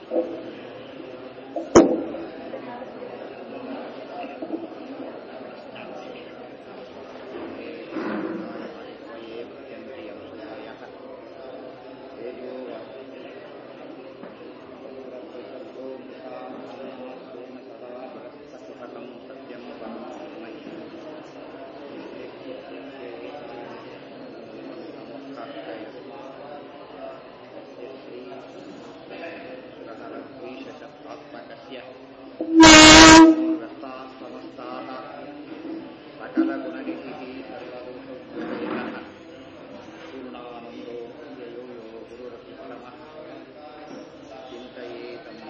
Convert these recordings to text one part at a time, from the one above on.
सकलगुणनिधिः सर्वदोषोद्योगिनः पूर्णानन्दो व्ययो यो गुरुरपि परमः चिन्तयेतम्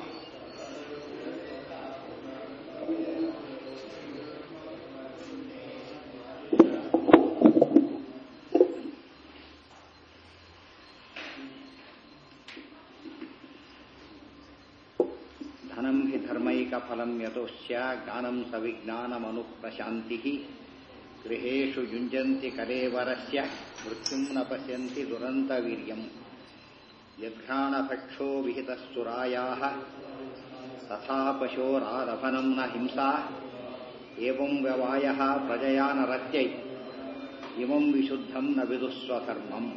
धनं हि धर्मैकफलं यतोस्य ज्ञानं सविज्ञानमनुप्रशान्तिः गृहेषु युञ्जन्ति कलेवरस्य मृत्युं न पश्यन्ति दुरन्तवीर्यम् यद्घ्राणभक्षो विहितस्तुरायाः तथा पशोरारभनं न हिंसा एवं व्यवायः प्रजया नरत्यै इमं विशुद्धं न विदुस्वधर्मम्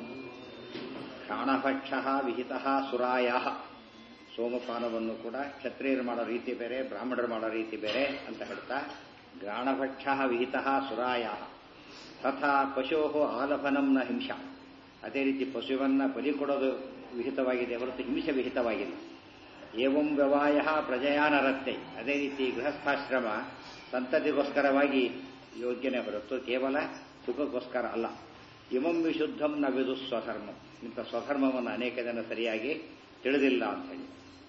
ಘ್ರಾಣಭಕ್ಷ ವಿಹಿತ ಸುರಾಯ ಸೋಮಪಾನವನ್ನು ಕೂಡ ಕ್ಷತ್ರಿಯರು ಮಾಡೋ ರೀತಿ ಬೇರೆ ಬ್ರಾಹ್ಮಣರು ಮಾಡೋ ರೀತಿ ಬೇರೆ ಅಂತ ಹೇಳ್ತಾ ಘ್ರಾಣಭಕ್ಷ ವಿಹಿತ ಸುರಾಯ ತಥಾ ಪಶೋ ಆಲಭನಂ ನ ಹಿಂಸ ಅದೇ ರೀತಿ ಪಶುವನ್ನ ಬಲಿ ಕೊಡೋದು ವಿಹಿತವಾಗಿದೆ ಹೊರತು ಹಿಂಸೆ ವಿಹಿತವಾಗಿಲ್ಲ ಏವಂ ವ್ಯವಾಯ ಪ್ರಜಯಾನರತ್ತೆ ಅದೇ ರೀತಿ ಗೃಹಸ್ಥಾಶ್ರಮ ಸಂತತಿಗೋಸ್ಕರವಾಗಿ ಯೋಗ್ಯನೇ ಹೊರತು ಕೇವಲ ಸುಖಕ್ಕೋಸ್ಕರ ಅಲ್ಲ ಇಮಂ ವಿಶುದ್ಧಂ ನ ವಿದು ಸ್ವಧರ್ಮಂ ಇಂಥ ಸ್ವಧರ್ಮವನ್ನು ಅನೇಕ ಜನ ಸರಿಯಾಗಿ ತಿಳಿದಿಲ್ಲ ಅಂತೇಳಿ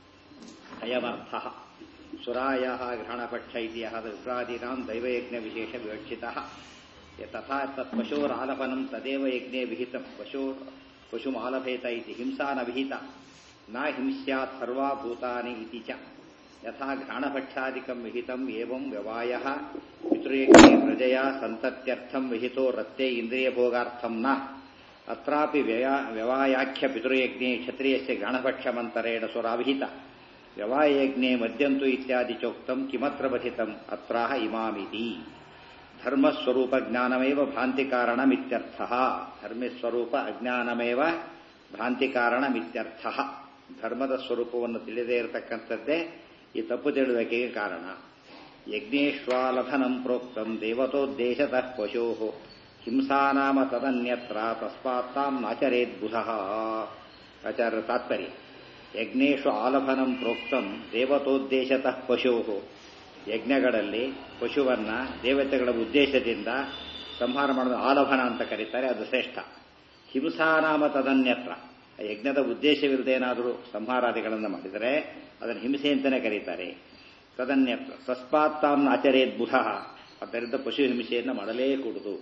ಅಯಮರ್ಥ ಸುರಾಯ ಗ್ರಹಣಪಕ್ಷ ಇತಿಹಾದ ವಿಪ್ರಾದೀನಾಂ ದೈವಯಜ್ಞ ವಿಶೇಷ ವಿವಕ್ಷಿತ ತಥಾ ತತ್ ಪಶೋರಾಲಪನಂ ತದೇವ ಯಜ್ಞೆ ವಿಹಿತಂ ಪಶೋ ಪಶುಮಾಲಭೇತ ಇತಿ ಹಿಂಸಾ ನ ವಿಹಿತ ನ ಹಿಂಸ್ಯಾತ್ ಸರ್ವಾಭೂತಾನಿ ಇತಿ ಚ ಯಥಾ ಘ್ರಾಣಭಕ್ಷಾದಿಕಂ ವಿಹಿತಂ ಏವಂ ವ್ಯವಾಯಃ ಪಿತೃಯಜ್ಞೆ ಪ್ರಜಯಾ ಸಂತತ್ಯರ್ಥಂ ವಿಹಿತೋ ರತ್ತೆ ಇಂದ್ರಿಯಭೋಗಾರ್ಥಂ ನ ಅತ್ರಾಪಿ ವ್ಯವಾಯಾಖ್ಯ ಪಿತೃಯಜ್ಞೆ ಕ್ಷತ್ರಿಯಸ್ಯ ಘ್ರಾಣಭಕ್ಷಮಂತರೇಣ ಸುರಾವಿಹಿತ ವ್ಯವಾಯಜ್ಞೆ ಮದ್ಯಂತು ಇತ್ಯಾದಿ ಚೋಕ್ತಂ ಕಿಮತ್ರ ಬಧಿತಂ ಅತ್ರಾಹ ಇಮಾಮಿತಿ ಧರ್ಮಸ್ವರೂಪ ಜ್ಞಾನಮೇವ ಭ್ರಾಂತಿಕಾರಣಮಿತ್ಯರ್ಥ ಧರ್ಮಸ್ವರೂಪ ಅಜ್ಞಾನಮೇವ ಭ್ರಾಂತಿಕಾರಣಮಿತ್ಯರ್ಥ ಧರ್ಮದ ಸ್ವರೂಪವನ್ನು ತಿಳಿದೇ ಇರತಕ್ಕಂಥದ್ದೇ ಈ ತಪ್ಪು ತಿಳುವಳಿಕೆಗೆ ಕಾರಣ ಯಜ್ಞೇಶ್ವಾಲಭನಂ ಪ್ರೋಕ್ತಂ ದೇವತೋದ್ದೇಶತಃ ಪಶೋ ಹಿಂಸಾನಾಮ ತದನ್ಯತ್ರ ತಸ್ಮಾತ್ತಾಂ ನಾಚರೇದ್ಬುಧ ಆಚಾರ್ಯ ತಾತ್ಪರ್ಯ ಯಜ್ಞೇಶು ಆಲಭನಂ ಪ್ರೋಕ್ತಂ ದೇವತೋದ್ದೇಶತಃ ಪಶೋ ಯಜ್ಞಗಳಲ್ಲಿ ಪಶುವನ್ನ ದೇವತೆಗಳ ಉದ್ದೇಶದಿಂದ ಸಂಹಾರ ಮಾಡೋದು ಆಲಭನ ಅಂತ ಕರೀತಾರೆ ಅದು ಶ್ರೇಷ್ಠ ಹಿಂಸಾನಾಮ ತದನ್ಯತ್ರ ಯಜ್ಞದ ಉದ್ದೇಶವಿಲ್ಲದೇನಾದರೂ ಸಂಹಾರಾದಿಗಳನ್ನು ಮಾಡಿದರೆ ಅದನ್ನು ಹಿಂಸೆ ಅಂತಲೇ ಕರೀತಾರೆ ತದನ್ಯತ್ರ ತಸ್ಮಾತ್ತಾಂ ಆಚರೇದ್ ಬುಧ ಅದರಿಂದ ಪಶು ಹಿಂಸೆಯನ್ನು ಮಾಡಲೇ ಕೂಡುದು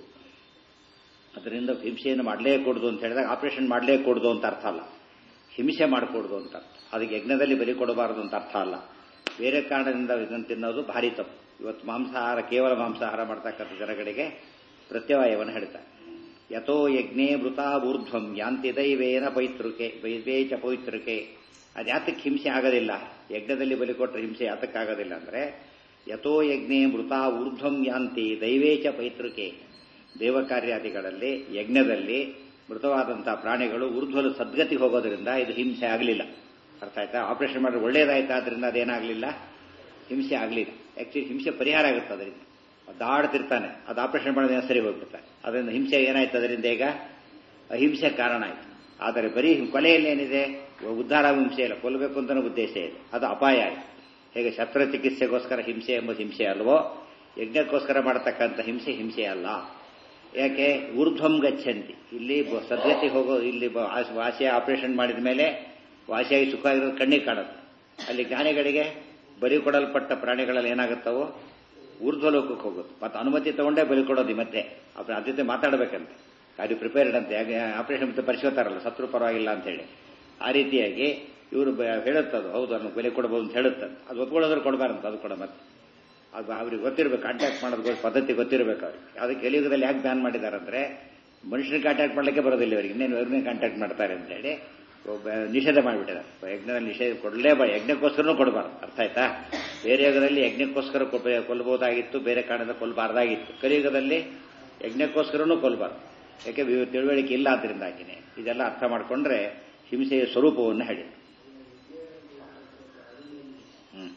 ಅದರಿಂದ ಹಿಂಸೆಯನ್ನು ಮಾಡಲೇ ಕೂಡುದು ಅಂತ ಹೇಳಿದಾಗ ಆಪರೇಷನ್ ಮಾಡಲೇ ಕೂಡುದು ಅಂತ ಅರ್ಥ ಅಲ್ಲ ಹಿಂಸೆ ಮಾಡಿಕೊಡುದು ಅಂತ ಅರ್ಥ ಅದಕ್ಕೆ ಯಜ್ಞದಲ್ಲಿ ಬಲಿ ಕೊಡಬಾರದು ಅಂತ ಅರ್ಥ ಅಲ್ಲ ಬೇರೆ ಕಾರಣದಿಂದ ಇದನ್ನು ತಿನ್ನೋದು ಭಾರಿ ತಪ್ಪು ಇವತ್ತು ಮಾಂಸಾಹಾರ ಕೇವಲ ಮಾಂಸಾಹಾರ ಮಾಡ್ತಕ್ಕಂಥ ಜನಗಳಿಗೆ ಪ್ರತ್ಯವಾಯವನ್ನು ಹೇಳ್ತಾರೆ ಯಥೋ ಯಜ್ಞೇ ಮೃತಾ ಊರ್ಧ್ವಂ ಯಾಂತಿ ದೈವೇನ ಪೈತೃಕೆ ವೈದೇ ಚ ಪವಿತೃಕೆ ಅದು ಯಾತಕ್ಕೆ ಹಿಂಸೆ ಆಗೋದಿಲ್ಲ ಯಜ್ಞದಲ್ಲಿ ಬಲಿ ಕೊಟ್ಟರೆ ಹಿಂಸೆ ಯಾತಕ್ಕಾಗೋದಿಲ್ಲ ಅಂದರೆ ಯಥೋ ಯಜ್ಞೇ ಮೃತಾ ಊರ್ಧ್ವಂ ಯಾಂತಿ ದೈವೇ ಚ ಪೈತೃಕೆ ದೇವಕಾರ್ಯಾದಿಗಳಲ್ಲಿ ಯಜ್ಞದಲ್ಲಿ ಮೃತವಾದಂತಹ ಪ್ರಾಣಿಗಳು ಊರ್ಧ್ವಲು ಸದ್ಗತಿ ಹೋಗೋದ್ರಿಂದ ಇದು ಹಿಂಸೆ ಆಗಲಿಲ್ಲ ಅರ್ಥ ಆಯ್ತಾ ಆಪರೇಷನ್ ಮಾಡಿದ್ರೆ ಒಳ್ಳೇದಾಯ್ತಾ ಅದರಿಂದ ಅದೇನಾಗಲಿಲ್ಲ ಹಿಂಸೆ ಆಗಲಿಲ್ಲ ಆಕ್ಚುಲಿ ಹಿಂಸೆ ಪರಿಹಾರ ಆಗುತ್ತೆ ಅದರಿಂದ ದಾಡ್ತಿರ್ತಾನೆ ಅದು ಆಪರೇಷನ್ ಮಾಡೋದೇನೋ ಸರಿ ಹೋಗ್ಬಿಡ್ತಾನೆ ಅದರಿಂದ ಹಿಂಸೆ ಏನಾಯ್ತು ಅದರಿಂದ ಈಗ ಅಹಿಂಸೆ ಕಾರಣ ಆಯ್ತು ಆದರೆ ಬರೀ ಕೊಲೆಯಲ್ಲಿ ಏನಿದೆ ಉದ್ಧಾರ ಹಿಂಸೆ ಇಲ್ಲ ಕೊಲ್ಲಬೇಕು ಅಂತಲೂ ಉದ್ದೇಶ ಇದೆ ಅದು ಅಪಾಯ ಆಯ್ತು ಹೇಗೆ ಶಸ್ತ್ರಚಿಕಿತ್ಸೆಗೋಸ್ಕರ ಹಿಂಸೆ ಎಂಬುದು ಹಿಂಸೆ ಅಲ್ವೋ ಯಜ್ಞಕ್ಕೋಸ್ಕರ ಮಾಡತಕ್ಕಂಥ ಹಿಂಸೆ ಹಿಂಸೆ ಅಲ್ಲ ಯಾಕೆ ಊರ್ಧ್ವಂ ಗಚ್ಚಂತಿ ಇಲ್ಲಿ ಸದ್ಗತಿ ಹೋಗೋ ಇಲ್ಲಿ ವಾಸಿಯ ಆಪರೇಷನ್ ಮಾಡಿದ ಮೇಲೆ ವಾಸಿಯಾಗಿ ಸುಖ ಆಗಿರೋದು ಕಣ್ಣಿಗೆ ಕಾಣುತ್ತೆ ಅಲ್ಲಿ ಜ್ಞಾನಿಗಳಿಗೆ ಬಲಿ ಕೊಡಲ್ಪಟ್ಟ ಪ್ರಾಣಿಗಳಲ್ಲಿ ಏನಾಗುತ್ತವೋ ಊರ್ಧ್ವಲೋಕಕ್ಕೆ ಹೋಗುತ್ತೆ ಮತ್ತೆ ಅನುಮತಿ ತಗೊಂಡೇ ಬಲಿ ಕೊಡೋದು ಮತ್ತೆ ಅದ್ರ ಜೊತೆ ಮಾತಾಡಬೇಕಂತೆ ಅದು ಪ್ರಿಪೇರ್ಡ್ ಅಂತ ಆಪರೇಷನ್ ಮತ್ತೆ ಪರಿಶೋತಾರಲ್ಲ ಸತ್ರು ಪರವಾಗಿಲ್ಲ ಅಂತ ಹೇಳಿ ಆ ರೀತಿಯಾಗಿ ಇವರು ಹೇಳುತ್ತದು ಹೌದು ಅದನ್ನು ಬೆಲೆ ಕೊಡಬಹುದು ಅಂತ ಹೇಳುತ್ತದೆ ಅದು ಒಪ್ಕೊಳ್ಳೋದ್ರೆ ಕೊಡಬಾರಂತ ಅದು ಕೂಡ ಮತ್ತೆ ಅದು ಅವ್ರಿಗೆ ಗೊತ್ತಿರಬೇಕು ಕಾಂಟ್ಯಾಕ್ಟ್ ಮಾಡೋದು ಪದ್ಧತಿ ಗೊತ್ತಿರಬೇಕು ಅವ್ರಿಗೆ ಅದಕ್ಕೆ ಕಲಿಯುಗದಲ್ಲಿ ಯಾಕೆ ಬ್ಯಾನ್ ಮಾಡಿದ್ದಾರೆ ಅಂದ್ರೆ ಮನುಷ್ಯರಿಗೆ ಕಾಂಟ್ಯಾಕ್ಟ್ ಮಾಡ್ಲಿಕ್ಕೆ ಬರೋದಿಲ್ಲ ಇವರಿಗೆ ಇನ್ನೇನು ಇವ್ರನ್ನೇ ಕಾಂಟ್ಯಾಕ್ಟ್ ಮಾಡ್ತಾರೆ ಅಂತ ಹೇಳಿ ಒಬ್ಬ ನಿಷೇಧ ಮಾಡಿಬಿಟ್ಟಿದ್ದಾರೆ ಯಜ್ಞದಲ್ಲಿ ನಿಷೇಧ ಕೊಡಲೇಬಾರ ಯಜ್ಞಕ್ಕೋಸ್ಕರನೂ ಕೊಡಬಾರ್ದು ಅರ್ಥ ಆಯ್ತಾ ಬೇರೆ ಯುಗದಲ್ಲಿ ಯಜ್ಞಕ್ಕೋಸ್ಕರ ಕೊಬ್ಬ- ಕೊಲ್ಲಬಹುದಾಗಿತ್ತು ಬೇರೆ ಕಾರಣದಿಂದ ಕೊಲ್ಲಬಾರ್ದಾಗಿತ್ತು ಕಲಿಯುಗದಲ್ಲಿ ಯಜ್ಞಕ್ಕೋಸ್ಕರನೂ ಕೊಲ್ಲಬಾರ್ದು ಯಾಕೆ ಇವು ತಿಳುವಳಿಕೆ ಇಲ್ಲ ಆದ್ರಿಂದಾಗಿನೇ ಇದೆಲ್ಲ ಅರ್ಥ ಮಾಡಿಕೊಂಡ್ರೆ ಹಿಂಸೆಯ ಸ್ವರೂಪವನ್ನು ಹೇಳಿ ಹ್ಮ್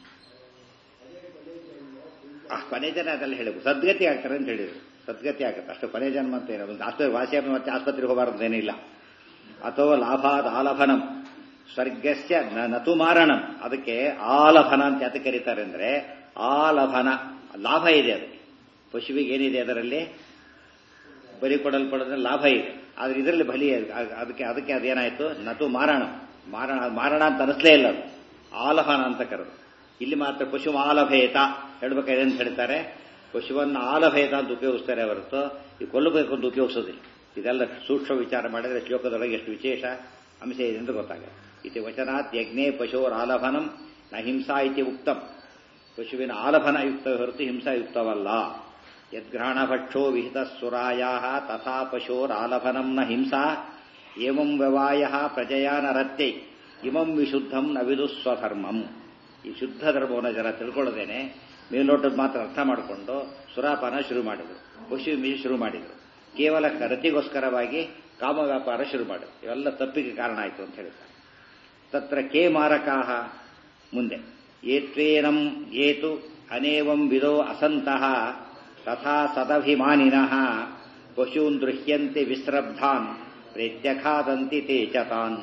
ಆ ಕೊನೆ ಜನ ಅದೆಲ್ಲ ಹೇಳಿದ್ರು ಸದ್ಗತಿ ಆಗ್ತಾರೆ ಅಂತ ಹೇಳಿದ್ರು ಸದ್ಗತಿ ಆಗುತ್ತೆ ಅಷ್ಟು ಕೊನೆ ಜನ್ಮ ಅಂತ ಏನೋ ಒಂದು ಆಸ್ಪತ್ರೆ ವಾಸಿ ಆದ್ಮೇಲೆ ಮತ್ತೆ ಆಸ್ಪತ್ರೆಗೆ ಹೋಗಬಾರ್ದು ಏನಿಲ್ಲ ಅಥವಾ ಲಾಭಾದ ಆಲಭನಂ ಸ್ವರ್ಗಸ್ಯ ನ- ನತು ಮಾರಣಂ ಅದಕ್ಕೆ ಆಲಭನ ಅಂತ ಯಾತಕ್ಕೆ ಕರೀತಾರೆ ಅಂದ್ರೆ ಆಲಭನ ಲಾಭ ಇದೆ ಅದಕ್ಕೆ ಪಶುವಿಗೆ ಏನಿದೆ ಅದರಲ್ಲಿ ಬಲಿ ಕೊಡಲ್ಪಡೋದ್ರ ಲಾಭ ಇದೆ ಆದ್ರೆ ಇದರಲ್ಲಿ ಬಲಿ ಅ- ಅದಕ್ಕೆ ಅದಕ್ಕೆ ಅದೇನಾಯ್ತು ನತು ಮಾರಣ ಮಾರಣ ಮಾರಣ ಅಂತ ಅನಿಸ್ಲೇ ಇಲ್ಲ ಅದು ಆಲಭನ ಅಂತ ಕರೆದು ಇಲ್ಲಿ ಮಾತ್ರ ಪಶು ಆಲಭೇತ ಹೇಳ್ಬೇಕಾದ್ರೆ ಅಂತ ಹೇಳ್ತಾರೆ ಪಶುವನ್ನು ಆಲಭೇತ ಅಂತ ಉಪಯೋಗಿಸ್ತಾರೆ ಹೊರತು ಈ ಕೊಲ್ಲಬೇಕು ಅಂತ ಉಪಯೋಗಿಸೋದಿಲ್ಲ ಇದೆಲ್ಲ ಸೂಕ್ಷ್ಮ ವಿಚಾರ ಮಾಡಿದ್ರೆ ಶ್ಲೋಕದೊಳಗೆ ಎಷ್ಟು ವಿಶೇಷ ಅಂಶ ಇದೆ ಅಂತ ಗೊತ್ತಾಗುತ್ತೆ ಇತಿ ವಚನಾತ್ ಯಜ್ಞೆ ಪಶುವರ ಆಲಭನಂ ನ ಹಿಂಸಾ ಇತಿ ಉಕ್ತಂ ಪಶುವಿನ ಆಲಭನ ಯುಕ್ತ ಹೊರತು ಹಿಂಸಾಯುಕ್ತವಲ್ಲ ಯದ್ಗ್ರಹಣ ಭಕ್ಷೋ ವಿಹಿತ ಸುರಾಯ ತಥಾ ಪಶೋರಾಲಭನಂ ನ ಹಿಂಸಾ ಏವಂ ವ್ಯವಾಯ ಪ್ರಜಯಾ ನರತ್ಯೈ ಇಮಂ ವಿಶುದ್ಧಂ ನ ವಿದು ಸ್ವಧರ್ಮಂ ಈ ಶುದ್ಧ ಧರ್ಮವನ್ನು ಜನ ತಿಳ್ಕೊಳ್ಳೋದೇನೆ ಮೇಲ್ನೋಟದ ಮಾತ್ರ ಅರ್ಥ ಮಾಡಿಕೊಂಡು ಸುರಾಪಾನ ಶುರು ಮಾಡಿದರು ಪಶು ಮೀಸು ಶುರು ಮಾಡಿದರು ಕೇವಲ ರತಿಗೋಸ್ಕರವಾಗಿ ಕಾಮ ವ್ಯಾಪಾರ ಶುರು ಮಾಡಿದ್ರು ಇವೆಲ್ಲ ತಪ್ಪಿಗೆ ಕಾರಣ ಆಯಿತು ಅಂತ ಹೇಳ್ತಾರೆ ತತ್ರ ಕೇ ಮಾರಕಾಹ ಮುಂದೆ ಏತ್ವೇನಂ ಏತು ಅನೇವಂ ವಿದೋ ಅಸಂತಹ ತಥಾ ಸದಭಿಮಾನಿನಃ ಪಶೂನ್ ದೃಶ್ಯಂತೆ ವಿಸ್ರಬ್ಧಾನ್ ಪ್ರೇತ್ಯಖಾದಂತಿ ತೇ ಚ ತಾನ್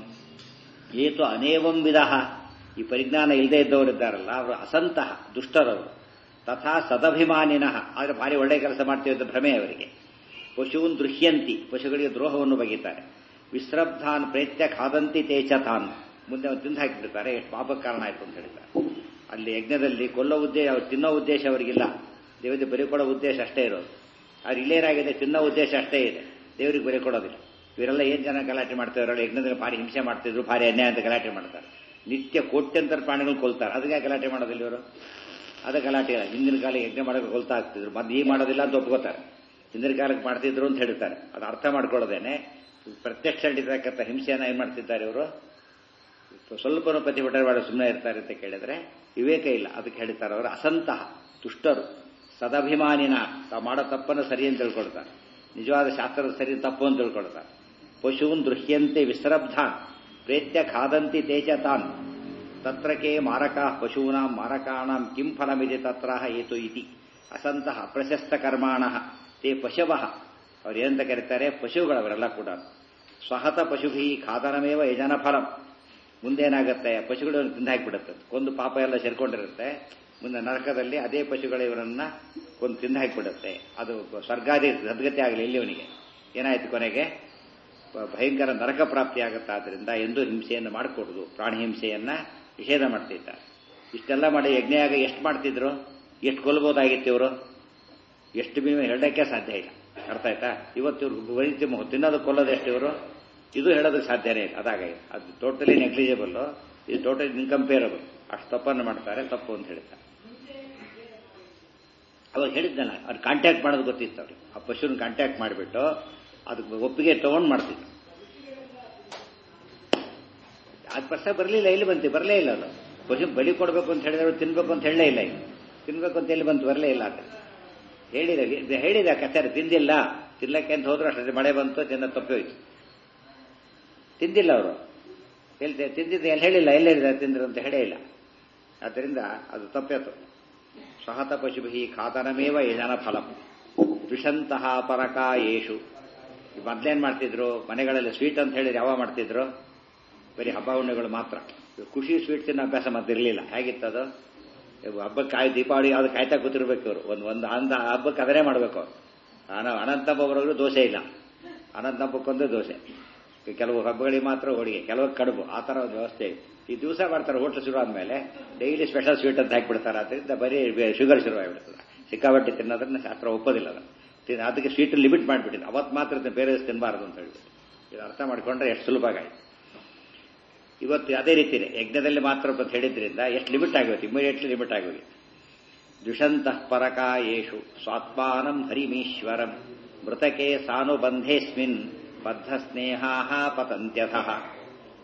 ಏತು ಅನೇವಂ ವಿಧ ಈ ಪರಿಜ್ಞಾನ ಇಲ್ಲದೆ ಇದ್ದವರಿದ್ದಾರಲ್ಲ ಅವರು ಅಸಂತಹ ದುಷ್ಟರವರು ತಥಾ ಸದಭಿಮಾನಿನಃ ಆದರೆ ಭಾರಿ ಒಳ್ಳೆಯ ಕೆಲಸ ಮಾಡ್ತೀವಿ ಅಂತ ಭ್ರಮೆ ಅವರಿಗೆ ಪಶೂನ್ ದೃಶ್ಯಂತಿ ಪಶುಗಳಿಗೆ ದ್ರೋಹವನ್ನು ಬಗೆತಾರೆ ವಿಸ್ರಬ್ಧಾನ್ ಪ್ರೇತ್ಯ ಖಾದಂತಿ ತೇಚ ತಾನ್ ಮುಂದೆ ಅವ್ರು ತಿಂದು ಹಾಕಿಬಿಡ್ತಾರೆ ಎಷ್ಟು ಪಾಪಕ್ಕೆ ಕಾರಣ ಆಯಿತು ಅಂತ ಹೇಳ್ತಾರೆ ಅಲ್ಲಿ ಯಜ್ಞದಲ್ಲಿ ಕೊಲ್ಲೋ ಉದ್ದೇಶ ಅವ್ರು ತಿನ್ನೋ ಉದ್ದೇಶ ಅವರಿಗಿಲ್ಲ ದೇವರಿಗೆ ಬಲಿ ಕೊಡೋ ಉದ್ದೇಶ ಅಷ್ಟೇ ಇರೋದು ಆದ್ರೆ ಇಲ್ಲೇನಾಗಿದೆ ತಿನ್ನೋ ಉದ್ದೇಶ ಅಷ್ಟೇ ಇದೆ ದೇವರಿಗೆ ಬಲಿ ಕೊಡೋದಿಲ್ಲ ಇವರೆಲ್ಲ ಏನ್ ಜನ ಗಲಾಟೆ ಮಾಡ್ತಾರೆ ಯಜ್ಞದಲ್ಲಿ ಭಾರಿ ಹಿಂಸೆ ಮಾಡ್ತಿದ್ರು ಭಾರಿ ಅನ್ಯಾಯ ಅಂತ ಗಲಾಟೆ ಮಾಡ್ತಾರೆ ನಿತ್ಯ ಕೋಟ್ಯಂತರ ಪ್ರಾಣಿಗಳು ಕೊಲ್ತಾರೆ ಅದಕ್ಕೆ ಗಲಾಟೆ ಮಾಡೋದಿಲ್ಲ ಇವರು ಅದ ಗಲಾಟೆ ಇಲ್ಲ ಹಿಂದಿನ ಕಾಲ ಯಜ್ಞ ಮಾಡೋಕೆ ಕೊಲ್ತಾ ಆಗ್ತಿದ್ರು ಮತ್ತೆ ಈ ಮಾಡೋದಿಲ್ಲ ಅಂತ ಒಪ್ಕೋತಾರೆ ಹಿಂದಿನ ಕಾಲಕ್ಕೆ ಮಾಡ್ತಿದ್ರು ಅಂತ ಹೇಳ್ತಾರೆ ಅದು ಅರ್ಥ ಮಾಡ್ಕೊಳ್ಳೋದೇನೆ ಪ್ರತ್ಯಕ್ಷ ನಡೀತಕ್ಕಂಥ ಹಿಂಸೆಯನ್ನ ಏನ್ ಮಾಡ್ತಿದ್ದಾರೆ ಇವರು ಸ್ವಲ್ಪನೂ ಪ್ರತಿಭಟನೆ ಮಾಡಿ ಸುಮ್ಮನೆ ಇರ್ತಾರೆ ಅಂತ ಕೇಳಿದ್ರೆ ವಿವೇಕ ಇಲ್ಲ ಅದಕ್ಕೆ ಹೇಳ್ತಾರೆ ಅವರು ಅಸಂತಹ ದುಷ್ಟರು ಸದಭಿಮಾನಿನ ತಾವು ಮಾಡೋ ತಪ್ಪನ್ನು ಸರಿ ಅಂತ ತಿಳ್ಕೊಳ್ತಾರೆ ನಿಜವಾದ ಶಾಸ್ತ್ರದ ಸರಿ ತಪ್ಪು ಅಂತ ತಿಳ್ಕೊಳ್ತಾರೆ ಪಶೂನ್ ದೃಶ್ಯಂತೆ ವಿಸ್ರಬ್ಧಾನ್ ಪ್ರೇತ್ಯ ಖಾದಂತಿ ತೇಜ ತಾನ್ ತತ್ರ ಕೇ ಮಾರಕಾ ಪಶೂನಾಂ ಮಾರಕಾಣಾಂ ಕಿಂ ಫಲಮಿದೆ ತತ್ರ ಏತು ಇತಿ ಅಸಂತಹ ಅಪ್ರಶಸ್ತ ಕರ್ಮಾಣ ತೇ ಪಶವಃ ಅವ್ರು ಏನಂತ ಕರೀತಾರೆ ಪಶುಗಳವರೆಲ್ಲ ಕೂಡ ಸ್ವಹತ ಪಶುಭಿ ಖಾದನಮೇವ ಯಜನ ಫಲಂ ಮುಂದೇನಾಗುತ್ತೆ ಪಶುಗಳು ತಿಂದು ಹಾಕಿಬಿಡುತ್ತೆ ಕೊಂದು ಪಾಪ ಎಲ್ಲ ಸೇರ್ಕೊಂಡಿರುತ್ತೆ ಮುಂದೆ ನರಕದಲ್ಲಿ ಅದೇ ಪಶುಗಳು ಇವರನ್ನ ಕೊಂದು ತಿಂದು ಹಾಕಿಬಿಡುತ್ತೆ ಅದು ಸ್ವರ್ಗಾದಿ ಸದ್ಗತಿ ಆಗಲಿ ಇಲ್ಲಿ ಅವನಿಗೆ ಏನಾಯ್ತು ಕೊನೆಗೆ ಭಯಂಕರ ನರಕ ಪ್ರಾಪ್ತಿ ಆಗುತ್ತಾದ್ರಿಂದ ಎಂದು ಹಿಂಸೆಯನ್ನು ಮಾಡಿಕೊಡುದು ಪ್ರಾಣಿ ಹಿಂಸೆಯನ್ನ ನಿಷೇಧ ಮಾಡ್ತಿದ್ದಾರೆ ಇಷ್ಟೆಲ್ಲ ಮಾಡಿ ಯಜ್ಞಯಾಗ ಎಷ್ಟು ಮಾಡ್ತಿದ್ರು ಎಷ್ಟು ಕೊಲ್ಬೋದಾಗಿತ್ತು ಇವರು ಎಷ್ಟು ಭೀಮೆ ಹೇಳಕ್ಕೆ ಸಾಧ್ಯ ಇಲ್ಲ ಅರ್ಥ ಆಯ್ತಾ ಇವತ್ತು ಇವ್ರು ವೈದ್ಯ ತಿನ್ನೋದು ಕೊಲ್ಲೋದು ಎಷ್ಟು ಇವರು ಇದು ಹೇಳೋದಕ್ಕೆ ಸಾಧ್ಯನೇ ಇಲ್ಲ ಅದಾಗ ಅದು ಟೋಟಲಿ ನೆಗ್ಲಿಜಿಬಲ್ ಇದು ಟೋಟಲಿ ಇನ್ಕಂಪೇರಬಲ್ ಅಷ್ಟು ತಪ್ಪನ್ನು ಮಾಡ್ತಾರೆ ತಪ್ಪು ಅಂತ ಹೇಳ್ತಾರೆ ಅವಾಗ ಹೇಳಿದ್ದಲ್ಲ ಅವ್ರು ಕಾಂಟ್ಯಾಕ್ಟ್ ಮಾಡೋದು ಗೊತ್ತಿತ್ತು ಅವ್ರಿಗೆ ಆ ಪಶುನ ಕಾಂಟ್ಯಾಕ್ಟ್ ಮಾಡಿಬಿಟ್ಟು ಅದಕ್ಕೆ ಒಪ್ಪಿಗೆ ತಗೊಂಡು ಮಾಡ್ತಿದ್ರು ಅದು ಪ್ರಶ್ನೆ ಬರಲಿಲ್ಲ ಇಲ್ಲಿ ಬಂತು ಬರಲೇ ಇಲ್ಲ ಅದು ಪಶು ಬಲಿ ಕೊಡಬೇಕು ಅಂತ ಹೇಳಿದ್ರೆ ತಿನ್ಬೇಕು ಅಂತ ಹೇಳಲೇ ಇಲ್ಲ ಈಗ ತಿನ್ಬೇಕು ಅಂತ ಎಲ್ಲಿ ಬಂತು ಬರಲೇ ಇಲ್ಲ ಅದು ಹೇಳಿದ ಹೇಳಿದ ಕಚಾರ ತಿಂದಿಲ್ಲ ತಿನ್ಲಕ್ಕೆ ಅಂತ ಹೋದ್ರು ಅಷ್ಟೇ ಮಳೆ ಬಂತು ತಿನ್ನ ತಪ್ಪೋಯ್ತು ತಿಂದಿಲ್ಲ ಅವರು ಹೇಳ್ತೆ ತಿಂದಿದ್ದು ಎಲ್ಲಿ ಹೇಳಿಲ್ಲ ಎಲ್ಲಿದೆ ತಿಂದ್ರು ಅಂತ ಹೇಳೇ ಇಲ್ಲ ಆದ್ದರಿಂದ ಅದು ತಪ್ಪೇತು ಸಹತ ಪಶುಭಿ ಖಾತನಮೇವ ಯಜನ ಫಲಂ ದ್ವಿಷಂತಹ ಪರಕಾಯೇಷು ಮೊದ್ಲೇನ್ ಮಾಡ್ತಿದ್ರು ಮನೆಗಳಲ್ಲಿ ಸ್ವೀಟ್ ಅಂತ ಹೇಳಿದ್ರೆ ಯಾವ ಮಾಡ್ತಿದ್ರು ಬರೀ ಹಬ್ಬ ಹುಣ್ಣೆಗಳು ಮಾತ್ರ ಖುಷಿ ಸ್ವೀಟ್ ತಿನ್ನೋ ಅಭ್ಯಾಸ ಮತ್ತಿರಲಿಲ್ಲ ಹೇಗಿತ್ತದು ಹಬ್ಬಕ್ಕೆ ಕಾಯಿ ದೀಪಾವಳಿ ಯಾವ್ದು ಕಾಯ್ತಾ ಕೂತಿರ್ಬೇಕು ಇವರು ಒಂದು ಒಂದು ಅಂದ ಹಬ್ಬಕ್ಕೆ ಅದನ್ನೇ ಮಾಡಬೇಕು ಅನ ಅನಂತಪ್ಪ ಬರೋರು ದೋಸೆ ಇಲ್ಲ ಅನಂತಪ್ಪಕ್ಕೊಂದು ದೋಸೆ ಕೆಲವು ಹಬ್ಬಗಳಿಗೆ ಮಾತ್ರ ಹೋಳಿಗೆ ಕೆಲವು ಕಡುಬು ಆ ಥರ ಒಂದು ವ್ಯವಸ್ಥೆ ಇದೆ ಈ ದಿವಸ ಮಾಡ್ತಾರೆ ಹೋಟ್ಲು ಶುರು ಆದ್ಮೇಲೆ ಡೈಲಿ ಸ್ಪೆಷಲ್ ಸ್ವೀಟ್ ಅಂತ ಹಾಕಿಬಿಡ್ತಾರೆ ಅದರಿಂದ ಬರೀ ಶುಗರ್ ಶುರುವಾಗಿಬಿಡ್ತದೆ ಸಿಕ್ಕಾಬಟ್ಟೆ ತಿನ್ನೋದನ್ನ ಶಾಸ್ತ್ರ ಒಪ್ಪೋದಿಲ್ಲ ಅದು ಅದಕ್ಕೆ ಸ್ವೀಟ್ ಲಿಮಿಟ್ ಮಾಡಿಬಿಟ್ಟಿದೆ ಅವತ್ತು ಮಾತ್ರ ಬೇರೆ ತಿನ್ನಬಾರದು ಅಂತ ಹೇಳ್ಬಿಟ್ಟು ಇದು ಅರ್ಥ ಮಾಡಿಕೊಂಡ್ರೆ ಎಷ್ಟು ಸುಲಭ ಆಗಾಯ್ತು ಇವತ್ತು ಅದೇ ರೀತಿನೇ ಯಜ್ಞದಲ್ಲಿ ಮಾತ್ರ ಅಂತ ಹೇಳಿದ್ರಿಂದ ಎಷ್ಟು ಲಿಮಿಟ್ ಆಗೋಯ್ತು ಇಮಿಡಿಯೇಟ್ಲಿ ಲಿಮಿಟ್ ಆಗೋಗಿ ದ್ವಿಷಂತಃ ಪರಕಾಯೇಷು ಸ್ವಾತ್ಮಾನಂ ಹರಿಮೀಶ್ವರಂ ಮೃತಕೆ ಸಾನುಬಂಧೇಸ್ಮಿನ್ ಬದ್ಧ ಸ್ನೇಹಾ ಪತಂತ್ಯಥ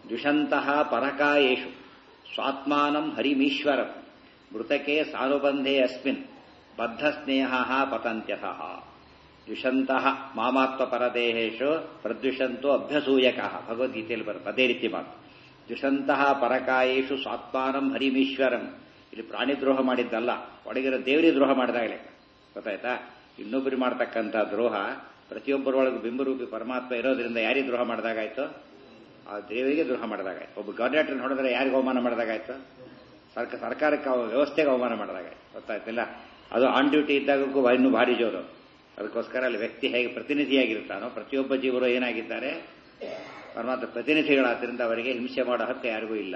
ದ್ವಿಷಂತಹ ಪರಕಾಯೇಷು ಸ್ವಾತ್ಮಾನಂ ಹರಿಮೀಶ್ವರಂ ಮೃತಕೆ ಸಾನುಬಂಧೆ ಅಸ್ಮಿನ್ ಬದ್ಧಸ್ನೇಹ ಪತಂತ್ಯಥಃ ದ್ವಿಷಂತಹ ಮಾಮಾತ್ಮ ಪರದೇಹೇಶು ಪ್ರದ್ವಿಷಂತೋ ಅಭ್ಯಸೂಯಕ ಭಗವದ್ಗೀತೆಯಲ್ಲಿ ಬರುತ್ತೆ ಅದೇ ರೀತಿ ಮಾತು ದ್ವಿಷಂತಹ ಪರಕಾಯೇಷು ಸ್ವಾತ್ಮಾನಂ ಹರಿಮೀಶ್ವರಂ ಇಲ್ಲಿ ಪ್ರಾಣಿ ದ್ರೋಹ ಮಾಡಿದ್ದಲ್ಲ ಒಳಗಿರೋ ದೇವರಿಗೆ ದ್ರೋಹ ಮಾಡಿದಾಗಲೇ ಗೊತ್ತಾಯ್ತಾ ಇನ್ನೊಬ್ಬರು ಮಾಡ್ತಕ್ಕಂಥ ದ್ರೋಹ ಪ್ರತಿಯೊಬ್ಬರೊಳಗೆ ಬಿಂಬರೂಪಿ ಪರಮಾತ್ಮ ಇರೋದ್ರಿಂದ ಯಾರಿಗೆ ದ್ರೋಹ ಮಾಡಿದಾಗಾಯ್ತು ಆ ದೇವರಿಗೆ ದ್ರೋಹ ಮಾಡಿದಾಗಾಯ್ತು ಒಬ್ಬ ಗವರ್ನೇಟರ್ ನೋಡಿದ್ರೆ ಯಾರಿಗೆ ಅವಮಾನ ಮಾಡಿದಾಗಾಯ್ತು ಸರ್ಕ ಸರ್ಕಾರಕ್ಕೆ ಅವ ವ್ಯವಸ್ಥೆಗೆ ಅವಮಾನ ಮಾಡಿದಾಗಾಯ್ತು ಗೊತ್ತಾಯ್ತಿಲ್ಲ ಅದು ಆನ್ ಡ್ಯೂಟಿ ಇದ್ದಾಗಕ್ಕೂ ಇನ್ನೂ ಭಾರಿ ಜೋರು ಅದಕ್ಕೋಸ್ಕರ ಅಲ್ಲಿ ವ್ಯಕ್ತಿ ಹೇಗೆ ಪ್ರತಿನಿಧಿಯಾಗಿರ್ತಾನೋ ಪ್ರತಿಯೊಬ್ಬ ಜೀವರು ಏನಾಗಿದ್ದಾರೆ ಪರಮಾತ್ಮ ಪ್ರತಿನಿಧಿಗಳಾದ್ರಿಂದ ಅವರಿಗೆ ಹಿಂಸೆ ಮಾಡೋ ಹಕ್ಕು ಯಾರಿಗೂ ಇಲ್ಲ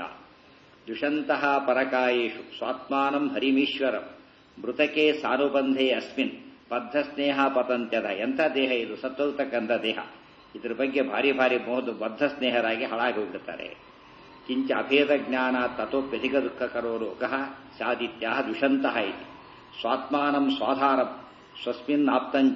ದುಷಂತಹ ಪರಕಾಯೇಷು ಸ್ವಾತ್ಮಾನಂ ಹರಿಮೀಶ್ವರಂ ಮೃತಕೆ ಸಾನುಬಂಧೆ ಅಸ್ಮಿನ್ ಬದ್ಧ ಸ್ನೇಹ ಪತಂತ್ಯದ ಎಂಥ ದೇಹ ಇದು ಸತ್ತೋಗ್ತಕ್ಕಂಥ ದೇಹ ಇದ್ರ ಬಗ್ಗೆ ಭಾರಿ ಭಾರಿ ಮೋಹದ ಬದ್ಧ ಸ್ನೇಹರಾಗಿ ಹಾಳಾಗಿ ಹೋಗ್ಬಿಡ್ತಾರೆ ಕಿಂಚ ಅಭೇದ ಜ್ಞಾನ ತಥೋಪ್ಯಧಿಕ ದುಃಖಕರೋ ಲೋಕಃ ಸಾದಿತ್ಯ ದುಷಂತಹ ಇತಿ ಸ್ವಾತ್ಮಾನಂ ಸ್ವಾಧಾರಂ ಸ್ವಸ್ಮಿನ್ ಆಪ್ತಂಚ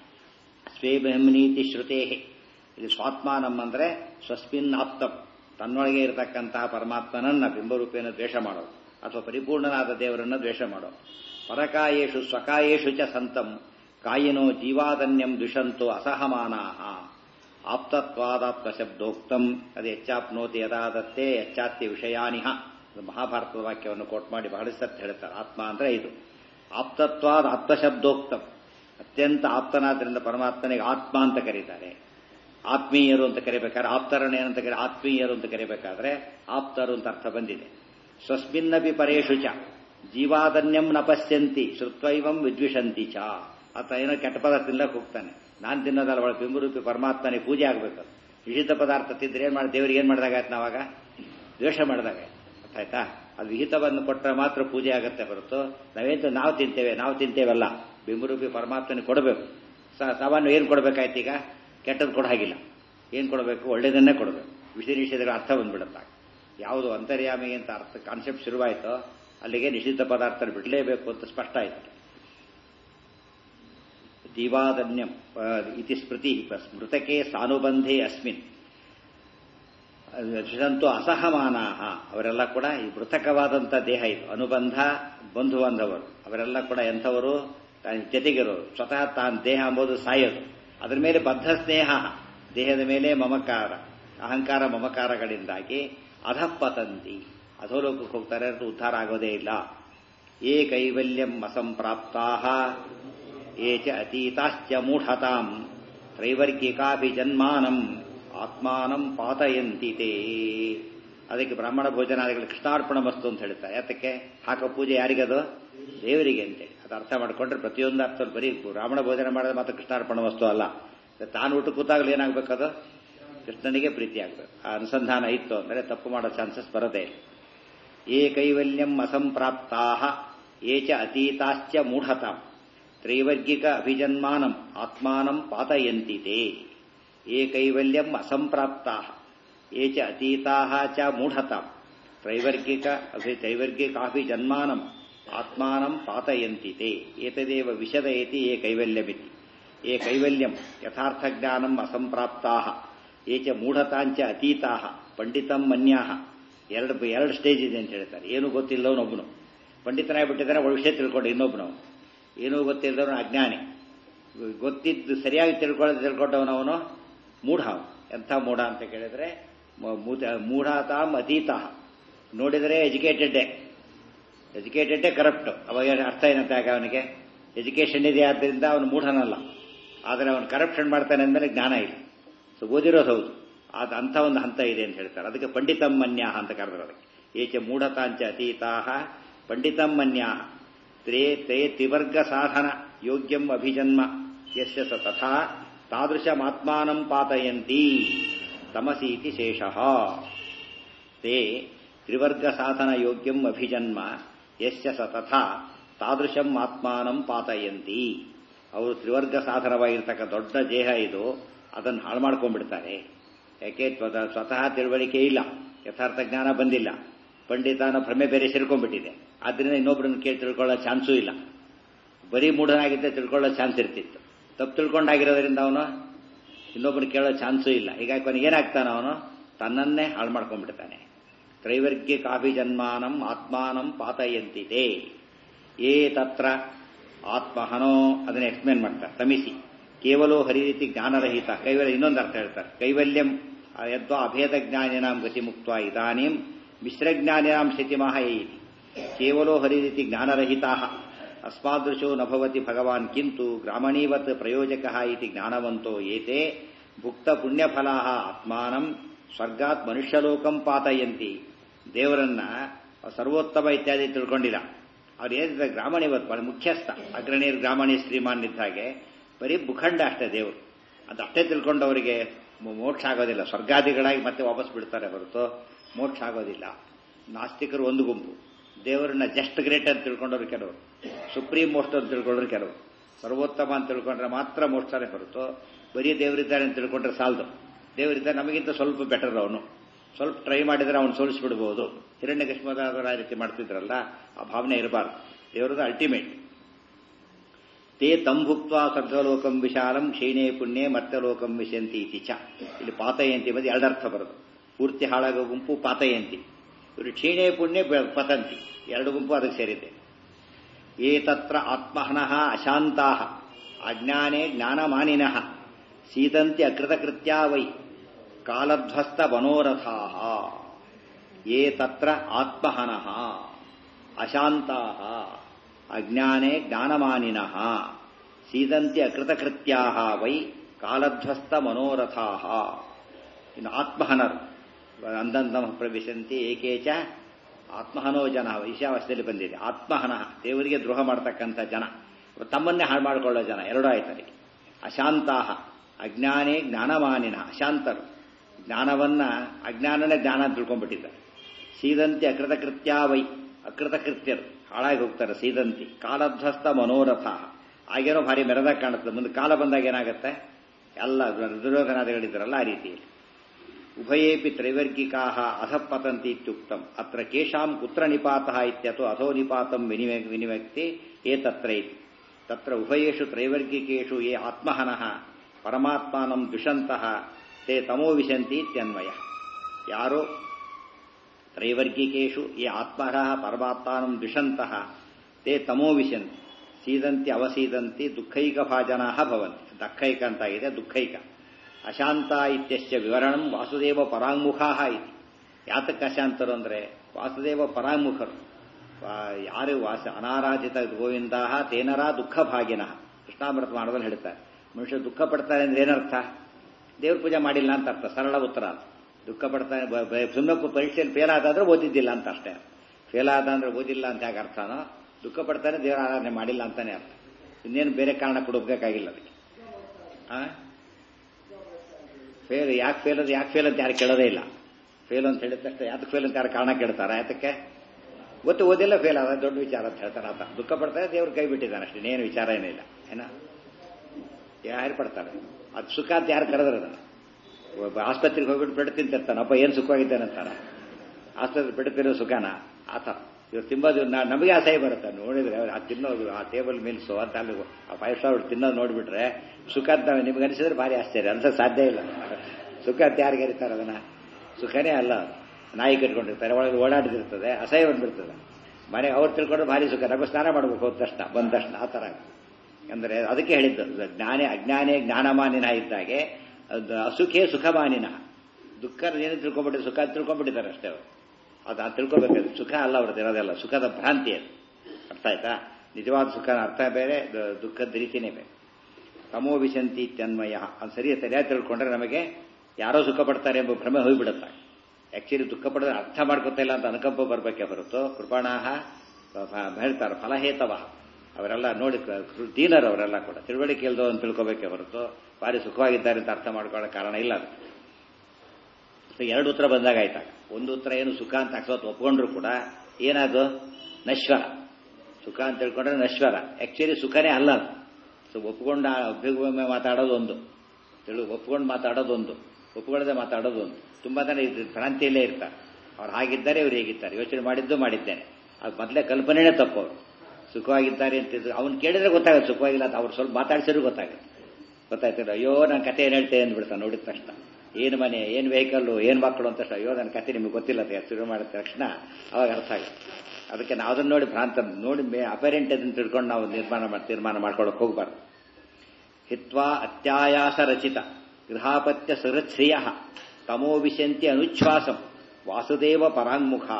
ಸ್ವೇಬೆಹಮ್ನೀತಿ ಶ್ರುತೇ ಇದು ಸ್ವಾತ್ಮಾನಂ ಅಂದ್ರೆ ಸ್ವಸ್ಮಿನ್ ಆಪ್ತಂ ತನ್ನೊಳಗೆ ಇರತಕ್ಕಂತಹ ಪರಮಾತ್ಮನನ್ನ ಬಿಂಬರೂಪೇನ ದ್ವೇಷ ಮಾಡೋದು ಅಥವಾ ಪರಿಪೂರ್ಣನಾದ ದೇವರನ್ನ ದ್ವೇಷ ಮಾಡೋದು ಪರಕಾಯೇಷು ಸ್ವಕಾಯೇಷು ಚ ಸಂತಂ ಕಾಯಿನೋ ಜೀವಾದನ್ಯಂ ದುಷಂತೋ ಅಸಹಮಾನಾ ಆಪ್ತತ್ವಾದಾಪ್ತ ಶಬ್ದೋಕ್ತಂ ಅದು ಹೆಚ್ಚಾಪ್ನೋತಿ ಯದಾದತ್ತೆ ಹೆಚ್ಚಾತ್ಯ ವಿಷಯಾನಿಹ ಮಹಾಭಾರತದ ವಾಕ್ಯವನ್ನು ಕೋಟ್ ಮಾಡಿ ಬಹಳ ಸತ್ಯ ಹೇಳ್ತಾರೆ ಆತ್ಮ ಅಂದ್ರೆ ಇದು ಆಪ್ತತ್ವಾದ ಆಪ್ತಶಬ್ದೋಕ್ತಂ ಅತ್ಯಂತ ಆಪ್ತನಾದ್ರಿಂದ ಪರಮಾತ್ಮನಿಗೆ ಆತ್ಮ ಅಂತ ಕರೀತಾರೆ ಆತ್ಮೀಯರು ಅಂತ ಕರಿಬೇಕಾದ್ರೆ ಆಪ್ತರಣ ಏನಂತ ಕರಿ ಆತ್ಮೀಯರು ಅಂತ ಕರಿಬೇಕಾದ್ರೆ ಆಪ್ತರು ಅಂತ ಅರ್ಥ ಬಂದಿದೆ ಸ್ವಸ್ಮಿನ್ನಪಿ ಪರೇಶು ಚ ಜೀವಾದನ್ಯಂ ನ ಪಶ್ಯಂತಿ ಶ್ರುತ್ವೈವಂ ವಿದ್ವಿಷಂತಿ ಚ ಆತ ಏನೋ ಕೆಟ್ಟ ಪದಾರ್ಥ ತಿನ್ನಕ್ಕೆ ಹೋಗ್ತಾನೆ ನಾನು ತಿನ್ನೋದಲ್ಲ ಒಳ ಬಿಂಬರೂಪಿ ಪರಮಾತ್ಮನಿಗೆ ಪೂಜೆ ಆಗಬೇಕು ನಿಷಿದ್ಧ ಪದಾರ್ಥ ತಿಂದ್ರೆ ಏನು ಮಾಡಿ ದೇವರಿಗೆ ಏನು ಮಾಡಿದಾಗಾಯ್ತು ನಾವಾಗ ದ್ವೇಷ ಮಾಡಿದಾಗ ಆಯ್ತಾ ಅದು ವಿಹಿತವನ್ನು ಕೊಟ್ಟರೆ ಮಾತ್ರ ಪೂಜೆ ಆಗುತ್ತೆ ಹೊರತು ನಾವೇನು ನಾವು ತಿಂತೇವೆ ನಾವು ತಿಂತೇವಲ್ಲ ಬಿಂಬರೂಪಿ ಪರಮಾತ್ಮನಿಗೆ ಕೊಡಬೇಕು ಸಾಮಾನ್ಯ ಏನು ಕೊಡಬೇಕಾಯ್ತು ಈಗ ಕೆಟ್ಟದ್ದು ಕೊಡ ಹಾಗಿಲ್ಲ ಏನು ಕೊಡಬೇಕು ಒಳ್ಳೇದನ್ನೇ ಕೊಡಬೇಕು ವಿಷಯ ನಿಷೇಧಗಳ ಅರ್ಥ ಬಂದ್ಬಿಡುತ್ತೆ ಯಾವುದು ಅಂತರ್ಯಾಮಿ ಅಂತ ಅರ್ಥ ಕಾನ್ಸೆಪ್ಟ್ ಶುರುವಾಯಿತೋ ಅಲ್ಲಿಗೆ ನಿಷಿದ್ಧ ಪದಾರ್ಥ ಬಿಡಲೇಬೇಕು ಅಂತ ಸ್ಪಷ್ಟ ಆಯ್ತು ಜೀವಾದನ್ಯಂ ಇತಿ ಸ್ಮೃತಿ ಸ್ಮೃತಕೆ ಸಾನುಬಂಧೆ ಅಸ್ಮಿನ್ ಶ್ರೀರಂತೂ ಅಸಹಮಾನಾ ಅವರೆಲ್ಲ ಕೂಡ ಈ ಮೃತಕವಾದಂಥ ದೇಹ ಇದು ಅನುಬಂಧ ಬಂಧು ಬಾಂಧವರು ಅವರೆಲ್ಲ ಕೂಡ ಎಂಥವರು ಜೊತೆಗಿರೋರು ಸ್ವತಃ ತಾನು ದೇಹ ಎಂಬುದು ಸಾಯೋದು ಅದರ ಮೇಲೆ ಬದ್ಧ ಸ್ನೇಹ ದೇಹದ ಮೇಲೆ ಮಮಕಾರ ಅಹಂಕಾರ ಮಮಕಾರಗಳಿಂದಾಗಿ ಅಧಪತಂತಿ ಅಧೋಲೋಕಕ್ಕೆ ಹೋಗ್ತಾರೆ ಅಂತ ಉದ್ಧಾರ ಆಗೋದೇ ಇಲ್ಲ ಏ ಕೈವಲ್ಯಂ ಅಸಂಪ್ರಾಪ್ತಾ ಏ ಚ ಅತೀತಾಶ್ಚ ಮೂಢತಾಂ ತ್ರೈವರ್ಗಿಕಾಭಿಜನ್ಮಾನಂ ಆತ್ಮಾನಂ ಪಾತಯಂತಿತೆ ಅದಕ್ಕೆ ಬ್ರಾಹ್ಮಣ ಭೋಜನಾದಿಗಳು ಕೃಷ್ಣಾರ್ಪಣ ವಸ್ತು ಅಂತ ಹೇಳ್ತಾರೆ ಯಾತಕ್ಕೆ ಹಾಕೋ ಪೂಜೆ ಯಾರಿಗದು ದೇವರಿಗೆ ಅಂತೇಳಿ ಅದು ಅರ್ಥ ಮಾಡ್ಕೊಂಡ್ರೆ ಪ್ರತಿಯೊಂದು ಅರ್ಥದಲ್ಲಿ ಬರೀ ಬ್ರಾಹ್ಮಣ ಭೋಜನ ಮಾಡೋದು ಮಾತ್ರ ಕೃಷ್ಣಾರ್ಪಣ ವಸ್ತು ಅಲ್ಲ ತಾನು ಊಟ ಕೂತಾಗಲೂ ಏನಾಗಬೇಕದು ಕೃಷ್ಣನಿಗೆ ಪ್ರೀತಿ ಆಗಬೇಕು ಆ ಅನುಸಂಧಾನ ಇತ್ತು ಅಂದರೆ ತಪ್ಪು ಮಾಡೋ ಚಾನ್ಸಸ್ ಬರದೇ ಏ ಕೈವಲ್ಯಂ ಅಸಂಪ್ರಾಪ್ತಾ ಏ ಚ ಅತೀತಾಶ್ಚ ಮೂಢತಾಂ ತ್ರೈವರ್ಗಿಕ ಅಭಿಜನ್ಮಾನಂ ಆತ್ಮಾನಂ ಪಾತಯಂತಿತೆ ಏ ಕೈವಲ್ಯಂ ಅಸಂಪ್ರಾಪ್ತಾ ಏ ಚ ಅತೀತಾ ಚ ಮೂಢತಾಂ ತ್ರೈವರ್ಗಿಕ ಅಭಿ ತ್ರೈವರ್ಗಿಕಾಭಿಜನ್ಮಾನಂ ಆತ್ಮಾನಂ ಪಾತಯಂತಿತೆ ಏತದೇವ ವಿಶದಯತಿ ಏ ಕೈವಲ್ಯಮಿತಿ ಏ ಕೈವಲ್ಯಂ ಯಥಾರ್ಥಜ್ಞಾನಂ ಅಸಂಪ್ರಾಪ್ತಾ ಏ ಚ ಮೂಢತಾಂಚ ಅತೀತಾ ಪಂಡಿತಂ ಮನ್ಯಾ ಎರಡು ಎರಡು ಸ್ಟೇಜ್ ಇದೆ ಅಂತ ಹೇಳ್ತಾರೆ ಏನೂ ಗೊತ್ತಿಲ್ಲವನೊಬ್ಬನು ಪಂಡಿತನಾಗ್ಬಿಟ್ಟಿದ್ದಾನೆ ಒಳ್ಳೆ ವಿಷಯ ತಿಳ್ಕೊಂಡು ಇನ್ನೊಬ್ಬನು ಏನೂ ಗೊತ್ತಿಲ್ಲದವನು ಅಜ್ಞಾನಿ ಗೊತ್ತಿದ್ದು ಸರಿಯಾಗಿ ತಿಳ್ಕೊಳ್ಳೋದು ತಿಳ್ಕೊಂಡವನವನು ಮೂಢ ಎಂಥ ಮೂಢ ಅಂತ ಕೇಳಿದ್ರೆ ಮೂಢಾತಾಂ ಅತೀತ ನೋಡಿದರೆ ಎಜುಕೇಟೆಡ್ಡೇ ಎಜುಕೇಟೆಡ್ಡೇ ಕರಪ್ಟ್ ಅವಾಗ ಅರ್ಥ ಏನಂತ ಆಗ ಅವನಿಗೆ ಎಜುಕೇಷನ್ ಇದೆ ಆದ್ದರಿಂದ ಅವನು ಮೂಢನಲ್ಲ ಆದರೆ ಅವನು ಕರಪ್ಷನ್ ಮಾಡ್ತಾನೆ ಅಂದಮೇಲೆ ಜ್ಞಾನ ಇಲ್ಲ ಸೊ ಓದಿರೋದು ಹೌದು ಅದು ಅಂಥ ಒಂದು ಹಂತ ಇದೆ ಅಂತ ಹೇಳ್ತಾರೆ ಅದಕ್ಕೆ ಪಂಡಿತಂ ಮನ್ಯಾಹ ಅಂತ ಕರೆದ್ರು ಅದಕ್ಕೆ ಏಚ ಮೂಢತಾಂಚ ಅತೀತಾ ಪಂಡಿತಂ ಮನ್ಯಾಹ ತ್ರೇ ತೇ ತ್ರಿವರ್ಗ ಸಾಧನ ಯೋಗ್ಯಂ ಅಭಿಜನ್ಮ ಯಶ ಸ ತಥಾ ತಾದೃಶಮಾತ್ಮಾನಂ ಪಾತಯಂತಿ ತಮಸೀತಿ ಶೇಷಃ ತೇ ತ್ರಿವರ್ಗ ಸಾಧನ ಯೋಗ್ಯಂ ಅಭಿಜನ್ಮ ಯಶ್ಚ ಸ ತಥಾ ತಾದೃಶಂ ಆತ್ಮಾನಂ ಪಾತಯಂತಿ ಅವರು ತ್ರಿವರ್ಗ ಸಾಧನವಾಗಿರ್ತಕ್ಕ ದೊಡ್ಡ ದೇಹ ಇದು ಅದನ್ನು ಹಾಳು ಮಾಡ್ಕೊಂಡ್ಬಿಡ್ತಾರೆ ಯಾಕೆ ಸ್ವತಃ ತಿಳುವಳಿಕೆ ಇಲ್ಲ ಯಥಾರ್ಥ ಜ್ಞಾನ ಬಂದಿಲ್ಲ ಪಂಡಿತನ ಭ್ರಮೆ ಬೇರೆ ಸೇರ್ಕೊಂಡ್ಬಿಟ್ಟಿದೆ ಆದ್ದರಿಂದ ಇನ್ನೊಬ್ಬರನ್ನು ಕೇಳಿ ತಿಳ್ಕೊಳ್ಳೋ ಚಾನ್ಸೂ ಇಲ್ಲ ಬರೀ ಮೂಢನಾಗಿದ್ದರೆ ತಿಳ್ಕೊಳ್ಳೋ ಚಾನ್ಸ್ ಇರ್ತಿತ್ತು ತಪ್ಪು ತಿಳ್ಕೊಂಡಾಗಿರೋದ್ರಿಂದ ಅವನು ಇನ್ನೊಬ್ಬರು ಕೇಳೋ ಚಾನ್ಸೂ ಇಲ್ಲ ಹೀಗಾಗಿ ಅವನಿಗೆ ಏನಾಗ್ತಾನೆ ಅವನು ತನ್ನನ್ನೇ ಹಾಳು ಮಾಡ್ಕೊಂಡ್ಬಿಡ್ತಾನೆ ತ್ರೈವರ್ಗಿಕಾಭಿಜನ್ಮಾನಂ ಆತ್ಮಾನಂ ಪಾತಯಂತಿದೆ ಏ ತತ್ರ ಆತ್ಮಹನೋ ಅದನ್ನ ಎಕ್ಸ್ಪ್ಲೇನ್ ಮಾಡ್ತಾರೆ ತಮಿಸಿ ಕೇವಲೋ ಹರಿರೀತಿ ಜ್ಞಾನರಹಿತ ಕೈವಲ್ಯ ಇನ್ನೊಂದು ಅರ್ಥ ಹೇಳ್ತಾರೆ ಕೈವಲ್ಯಂ ಯದ್ವಾ ಅಭೇದ ಜ್ಞಾನಿನಾಂ ಗತಿ ಮುಕ್ತ ಇದಾನೀಂ ಮಿಶ್ರಜ್ಞಾನಿನಾಂ ಸ್ಥಿತಿಮಹ ಏತಿ ಕೇವಲೋ ಹರಿರೀತಿ ಜ್ಞಾನರಹಿತಾ ಅಸ್ಮಾದೃಶೋ ನಭವತಿ ಭಗವಾನ್ ಕಿಂತು ಗ್ರಾಮಣೀವತ್ ಪ್ರಯೋಜಕ ಇತಿ ಜ್ಞಾನವಂತೋ ಏತೆ ಭುಕ್ತ ಪುಣ್ಯಫಲಾ ಆತ್ಮಾನಂ ಸ್ವರ್ಗಾತ್ ಮನುಷ್ಯಲೋಕಂ ಪಾತಯಂತಿ ದೇವರನ್ನ ಸರ್ವೋತ್ತಮ ಇತ್ಯಾದಿ ತಿಳ್ಕೊಂಡಿಲ್ಲ ಅವ್ರು ಏನಿದೆ ಗ್ರಾಮಣಿ ಇವತ್ತು ಬಹಳ ಮುಖ್ಯಸ್ಥ ಅಗ್ರಣೀರ್ ಗ್ರಾಮಣಿ ಶ್ರೀಮಾನ್ ಇದ್ದ ಹಾಗೆ ಬರೀ ಭೂಖಂಡ ಅಷ್ಟೇ ದೇವರು ಅದು ಅಷ್ಟೇ ತಿಳ್ಕೊಂಡವರಿಗೆ ಮೋಕ್ಷ ಆಗೋದಿಲ್ಲ ಸ್ವರ್ಗಾದಿಗಳಾಗಿ ಮತ್ತೆ ವಾಪಸ್ ಬಿಡ್ತಾರೆ ಹೊರತು ಮೋಕ್ಷ ಆಗೋದಿಲ್ಲ ನಾಸ್ತಿಕರು ಒಂದು ಗುಂಪು ದೇವರನ್ನ ಜಸ್ಟ್ ಗ್ರೇಟ್ ಅಂತ ತಿಳ್ಕೊಂಡವ್ರು ಕೆಲವರು ಸುಪ್ರೀಂ ಮೋಸ್ಟ್ ಅಂತ ತಿಳ್ಕೊಂಡ್ರು ಕೆಲವರು ಸರ್ವೋತ್ತಮ ಅಂತ ತಿಳ್ಕೊಂಡ್ರೆ ಮಾತ್ರ ಮೋಕ್ಷನೇ ಹೊರತು ಬರೀ ದೇವರಿದ್ದಾರೆ ಅಂತ ತಿಳ್ಕೊಂಡ್ರೆ ಸಾಲದು ದೇವರಿದ್ದಾರೆ ನಮಗಿಂತ ಸ್ವಲ್ಪ ಬೆಟರ್ ಅವನು ಸ್ವಲ್ಪ ಟ್ರೈ ಮಾಡಿದ್ರೆ ಅವನು ಸೋಲಿಸ್ಬಿಡ್ಬೋದು ಹಿರಣ್ಯ ಕಶ್ಮದಾದರ ಆ ರೀತಿ ಮಾಡ್ತಿದ್ರಲ್ಲ ಆ ಭಾವನೆ ಇರಬಾರ್ದು ದೇವರದ ಅಲ್ಟಿಮೇಟ್ ತೇ ತಂಭುಕ್ತ ಸ್ವರ್ಗಲೋಕಂ ವಿಶಾಲಂ ಕ್ಷೀಣೆ ಪುಣ್ಯೆ ಮರ್ತ್ಯಲೋಕಂ ವಿಶಂತಿ ಇತಿ ಚ ಇಲ್ಲಿ ಪಾತಯಂತಿ ಬಗ್ಗೆ ಎರಡರ್ಥ ಬರೋದು ಪೂರ್ತಿ ಹಾಳಾಗೋ ಗುಂಪು ಪಾತಯಂತಿ ಇವರು ಕ್ಷೀಣೆ ಪುಣ್ಯ ಪತಂತಿ ಎರಡು ಗುಂಪು ಅದಕ್ಕೆ ಸೇರಿದೆ ಏತತ್ರ ಆತ್ಮಹನಃ ಅಶಾಂತಾ ಅಜ್ಞಾನೇ ಜ್ಞಾನಮಾನಿನಃ ಸೀದಂತಿ ಅಕೃತಕೃತ್ಯಾ ವೈ ಕಾಲಧ್ವಸ್ತ ಮನೋರಥಾ ಯೇ ತತ್ರ ಆತ್ಮಹನಃ ಅಶಾಂತಾ ಅಜ್ಞಾನೇ ಜ್ಞಾನಮಾನಿನಃ ಸೀದಂತಿ ಅಕೃತಕೃತ್ಯಾ ವೈ ಕಾಲಧ್ವಸ್ತ ಮನೋರಥಾ ಇನ್ನು ಆತ್ಮಹನರು ಅಂದಂತಮ ಪ್ರವೇಶಂತಿ ಏಕೇಚ ಆತ್ಮಹನೋ ಜನ ಈಶಾವಾಸ್ಯದಲ್ಲಿ ಬಂದಿದೆ ಆತ್ಮಹನ ದೇವರಿಗೆ ದ್ರೋಹ ಮಾಡ್ತಕ್ಕಂಥ ಜನ ತಮ್ಮನ್ನೇ ಹಾಳು ಮಾಡಿಕೊಳ್ಳೋ ಜನ ಎರಡೂ ಆಯ್ತಲ್ಲಿ ಅಶಾಂತಾಹ ಅಜ್ಞಾನೇ ಜ್ಞಾನಮಾನಿನ ಅಶಾಂತರು ಜ್ಞಾನವನ್ನ ಅಜ್ಞಾನನೇ ಜ್ಞಾನ ಅಂತ ತಿಳ್ಕೊಂಡ್ಬಿಟ್ಟಿದ್ದಾರೆ ಸೀದಂತಿ ಅಕೃತಕೃತ್ಯ ವೈ ಅಕೃತಕೃತ್ಯರು ಹಾಳಾಗಿ ಹೋಗ್ತಾರೆ ಸೀದಂತಿ ಕಾಲಧ್ವಸ್ತ ಮನೋರಥ ಆಗೇನೋ ಭಾರಿ ಮೆರೆದಾಗ ಕಾಣುತ್ತೆ ಮುಂದೆ ಕಾಲ ಬಂದಾಗ ಏನಾಗುತ್ತೆ ಎಲ್ಲ ದುರ್ಯೋಧನಾದಿಗಳಿದ್ರಲ್ಲ ಆ ರೀತಿಯಲ್ಲಿ ಉಭಯೇಪಿ ತ್ರೈವರ್ಗಿಕಾ ಅಧಪತಂತಿ ಇತ್ಯುಕ್ತಂ ಅತ್ರ ಕೇಶಾಂ ಕುತ್ರ ನಿಪಾತಃ ಇತ್ಯಥೋ ಅಧೋ ನಿಪಾತಂ ವಿನಿವ್ಯಕ್ತಿ ಏತತ್ರ ಇತಿ ತತ್ರ ಉಭಯೇಷು ತ್ರೈವರ್ಗಿಕೇಷು ಯೇ ಆತ್ಮಹನಃ ಪರಮಾತ್ಮಾನಂ ದ್ವಿಷಂತಃ ತೇ ತಮೋ ವಿಶಂತಿ ಇತ್ಯನ್ವಯ ಯಾರೋ ತ್ರೈವರ್ಗಿಕೇಷು ಯೇ ಆತ್ಮಹನಃ ಪರಮಾತ್ಮಾನಂ ದ್ವಿಷಂತಃ ತೇ ತಮೋ ವಿಶಂತಿ ಸೀದಂತಿ ಅವಸೀದಂತಿ ದುಃಖೈಕ ಭಾಜನಾ ಭವಂತಿ ದಕ್ಕೈಕ ಅಂತಾಗಿದೆ ದುಃಖೈಕ ಅಶಾಂತ ಇತ್ಯಶ್ಚ ವಿವರಣಂ ವಾಸುದೇವ ಪರಾಂಗುಖಾ ಇತಿ ಯಾತಕ್ಕೆ ಅಶಾಂತರು ಅಂದರೆ ವಾಸುದೇವ ಪರಾಂಗುಖರು ಯಾರು ವಾಸ ಅನಾರಾಧಿತ ಗೋವಿಂದ ತೇನರ ದುಃಖ ಭಾಗಿನಃ ಕೃಷ್ಣಾಮೃತ ಮಾಡೋದಲ್ಲಿ ಹೇಳ್ತಾರೆ ಮನುಷ್ಯ ದುಃಖ ಪಡ್ತಾರೆ ಅಂದ್ರೆ ಏನರ್ಥ ದೇವ್ರ ಪೂಜೆ ಮಾಡಿಲ್ಲ ಅಂತ ಅರ್ಥ ಸರಳ ಉತ್ತರ ಅದು ದುಃಖ ಪಡ್ತಾನೆ ಸುಮ್ಮನೆ ಪರೀಕ್ಷೆಯಲ್ಲಿ ಫೇಲ್ ಆದಾದ್ರೆ ಓದಿದ್ದಿಲ್ಲ ಅಂತ ಅಷ್ಟೇ ಫೇಲ್ ಆದ ಅಂದ್ರೆ ಓದಿಲ್ಲ ಅಂತ ಯಾಕೆ ಅರ್ಥನೋ ದುಃಖ ಪಡ್ತಾನೆ ದೇವರ ಆರಾಧನೆ ಮಾಡಿಲ್ಲ ಅಂತಾನೆ ಅರ್ಥ ಇನ್ನೇನು ಬೇರೆ ಕಾರಣ ಕೊಡಬೇಕಾಗಿಲ್ಲ ಅದಕ್ಕೆ ಆ ಫೇಲ್ ಯಾಕೆ ಫೇಲ್ ಅದು ಯಾಕೆ ಫೇಲ್ ಅಂತ ಯಾರು ಕೇಳೋದೇ ಇಲ್ಲ ಫೇಲ್ ಅಂತ ಹೇಳಿದ ತಕ್ಷಣ ಯಾಕೆ ಫೇಲ್ ಅಂತ ಯಾರು ಕಾರಣ ಕೇಳ್ತಾರೆ ಯಾತಕ್ಕೆ ಗೊತ್ತು ಓದಿಲ್ಲ ಫೇಲ್ ಆದ ದೊಡ್ಡ ವಿಚಾರ ಅಂತ ಹೇಳ್ತಾರೆ ಆತ ದುಃಖ ಪಡ್ತಾರೆ ದೇವ್ರು ಕೈ ಬಿಟ್ಟಿದ್ದಾನೆ ಅಷ್ಟೇ ಏನು ವಿಚಾರ ಏನಿಲ್ಲ ಏನ ಯಾರು ಪಡ್ತಾರೆ ಅದು ಸುಖ ಅಂತ ಯಾರು ಕರೆದ್ರೆ ಅದನ್ನ ಒಬ್ಬ ಆಸ್ಪತ್ರೆಗೆ ಹೋಗ್ಬಿಟ್ಟು ಬೆಡ್ ತಿಂತಿರ್ತಾನೆ ಅಪ್ಪ ಏನು ಸುಖವಾಗಿದ್ದಾನೆ ಅಂತಾನೆ ಆಸ್ಪತ್ರೆ ಬೆಡ್ ತಿನ್ನೋ ಸುಖನ ಆತ ಇವ್ರು ತಿಂಬೋದು ನಮಗೆ ಅಸಹ್ಯ ಬರುತ್ತೆ ನೋಡಿದ್ರೆ ಆ ತಿನ್ನೋದು ಆ ಟೇಬಲ್ ಮೀಲ್ಸು ಅಂತ ಅಲ್ಲಿ ಆ ಫೈವ್ ಸ್ಟಾರ್ ತಿನ್ನೋದು ನೋಡ್ಬಿಟ್ರೆ ಸುಖ ಅಂತ ನಿಮ್ಗೆ ಅನಿಸಿದ್ರೆ ಭಾರಿ ಆಶ್ಚರ್ಯ ಅನ್ಸೋದು ಸಾಧ್ಯ ಇಲ್ಲ ಸುಖ ಅಂತ ಯಾರಿಗೆ ಅರಿತಾರೆ ಅದನ್ನ ಸುಖನೇ ಅಲ್ಲ ನಾಯಿ ಕಟ್ಕೊಂಡಿರ್ತಾರೆ ಒಳಗೆ ಓಡಾಡಿದಿರ್ತದೆ ಅಸಹ್ಯ ಬಂದಿರ್ತದೆ ಮನೆ ಅವ್ರು ತಿಳ್ಕೊಂಡ್ರೆ ಭಾರಿ ಸುಖ ನಮಗೆ ಸ್ನಾನ ಮಾಡ್ಬೇಕು ಹೋದ ತಕ್ಷಣ ಬಂದ ತಕ್ಷಣ ಆ ಥರ ಅಂದರೆ ಅದಕ್ಕೆ ಹೇಳಿದ್ದು ಜ್ಞಾನೇ ಅಜ್ಞಾನೇ ಜ್ಞಾನಮಾನಿನ ಇದ್ದಾಗೆ ಅಸುಖೇ ಸುಖಮಾನಿನ ದುಃಖ ಏನು ತಿಳ್ಕೊಂಡ್ಬಿಟ್ಟು ಸುಖ ತಿಳ್ಕೊಂಡ್ಬಿಟ್ಟಿದ್ದಾರೆ ಅಷ್ಟೇ ಅವರು ಅದು ಅದು ತಿಳ್ಕೊಬೇಕು ಸುಖ ಅಲ್ಲ ಅವ್ರದ್ದು ಇರೋದಲ್ಲ ಸುಖದ ಭ್ರಾಂತಿ ಅದು ಅರ್ಥ ಆಯ್ತಾ ನಿಜವಾದ ಸುಖದ ಅರ್ಥ ಬೇರೆ ದುಃಖದ ರೀತಿನೇ ಬೇರೆ ತಮೋ ವಿಶಂತಿ ಇತ್ಯನ್ವಯ ಅದು ಸರಿ ಸರಿಯಾಗಿ ತಿಳ್ಕೊಂಡ್ರೆ ನಮಗೆ ಯಾರೋ ಸುಖ ಪಡ್ತಾರೆ ಎಂಬ ಭ್ರಮೆ ಹೋಗಿಬಿಡುತ್ತೆ ಆಕ್ಚುಲಿ ದುಃಖ ಪಡೆದ್ರೆ ಅರ್ಥ ಮಾಡ್ಕೊತಾ ಇಲ್ಲ ಅಂತ ಅನುಕಂಪ ಬರಬೇಕೆ ಹೊರತು ಕೃಪಣಾಹ ಹೇಳ್ತಾರೆ ಫಲಹೇತವ ಅವರೆಲ್ಲ ನೋಡಿ ದೀನರ್ ಅವರೆಲ್ಲ ಕೂಡ ತಿಳುವಳಿಕೆ ಇಲ್ದೋ ಅಂತ ತಿಳ್ಕೊಬೇಕೆ ಹೊರತು ಭಾರಿ ಸುಖವಾಗಿದ್ದಾರೆ ಅಂತ ಅರ್ಥ ಮಾಡ್ಕೊಳ್ಳೋ ಕಾರಣ ಇಲ್ಲ ಅದು ಎರಡು ಉತ್ತರ ಬಂದಾಗ ಆಯ್ತಾಗ ಒಂದು ಉತ್ತರ ಏನು ಸುಖ ಅಂತ ಅಕಸ್ಮಾತ್ ಒಪ್ಕೊಂಡ್ರು ಕೂಡ ಏನದು ನಶ್ವರ ಸುಖ ಅಂತ ತಿಳ್ಕೊಂಡ್ರೆ ನಶ್ವರ ಆಕ್ಚುಲಿ ಸುಖನೇ ಅಲ್ಲ ಅದು ಸೊ ಒಪ್ಕೊಂಡ ಅಭ್ಯುಗಮೆ ಮಾತಾಡೋದು ಒಂದು ತಿಳು ಒಪ್ಕೊಂಡು ಮಾತಾಡೋದು ಒಂದು ಒಪ್ಕೊಳ್ಳದೆ ಮಾತಾಡೋದು ಒಂದು ತುಂಬಾ ಜನ ಇದು ಭ್ರಾಂತಿಯಲ್ಲೇ ಇರ್ತಾರೆ ಅವ್ರು ಹಾಗಿದ್ದಾರೆ ಇವ್ರು ಹೇಗಿದ್ದಾರೆ ಯೋಚನೆ ಮಾಡಿದ್ದು ಮಾಡಿದ್ದೇನೆ ಅದು ಮೊದಲೇ ಕಲ್ಪನೆನೇ ತಪ್ಪು ಅವರು ಸುಖವಾಗಿದ್ದಾರೆ ಅಂತಿದ್ರು ಅವ್ನು ಕೇಳಿದ್ರೆ ಗೊತ್ತಾಗುತ್ತೆ ಸುಖವಾಗಿಲ್ಲ ಅಂತ ಅವ್ರು ಸ್ವಲ್ಪ ಮಾತಾಡ್ಸಿದ್ರು ಗೊತ್ತಾಗುತ್ತೆ ಗೊತ್ತಾಯ್ತಿಲ್ಲ ಅಯ್ಯೋ ನಾನು ಕತೆ ಏನು ಹೇಳ್ತೇನೆ ಅಂದ್ಬಿಡ್ತಾನೆ ನೋಡಿದ ತಕ್ಷಣ ಏನು ಮನೆ ಏನು ವೆಹಿಕಲ್ಲು ಏನು ಮಕ್ಕಳು ಅಂತ ಅಷ್ಟು ಅಯ್ಯೋ ನನ್ನ ಕತೆ ನಿಮಗೆ ಗೊತ್ತಿಲ್ಲ ಅಂತ ಶುರು ಮಾಡಿದ ತಕ್ಷಣ ಅವಾಗ ಅರ್ಥ ಆಗುತ್ತೆ ಅದಕ್ಕೆ ನಾವು ಅದನ್ನು ನೋಡಿ ಭ್ರಾಂತ ನೋಡಿ ಮೇ ಅಪೆರೆಂಟ್ ಅದನ್ನು ತಿಳ್ಕೊಂಡು ನಾವು ನಿರ್ಮಾಣ ಮಾಡಿ ತೀರ್ಮಾನ ಮಾಡ್ಕೊಳ್ಳೋಕೆ ಹೋಗ್ಬಾರ್ದು ಹಿತ್ವಾ ಅತ್ಯಾಯಾಸ ರಚಿತ ಗೃಹಾಪತ್ಯ ಸುರಶ್ರಿಯ ತಮೋ ವಿಶಂತಿ ಅನುಚ್ಛ್ವಾಸಂ ವಾಸುದೇವ ಪರಾಂಗುಖಾ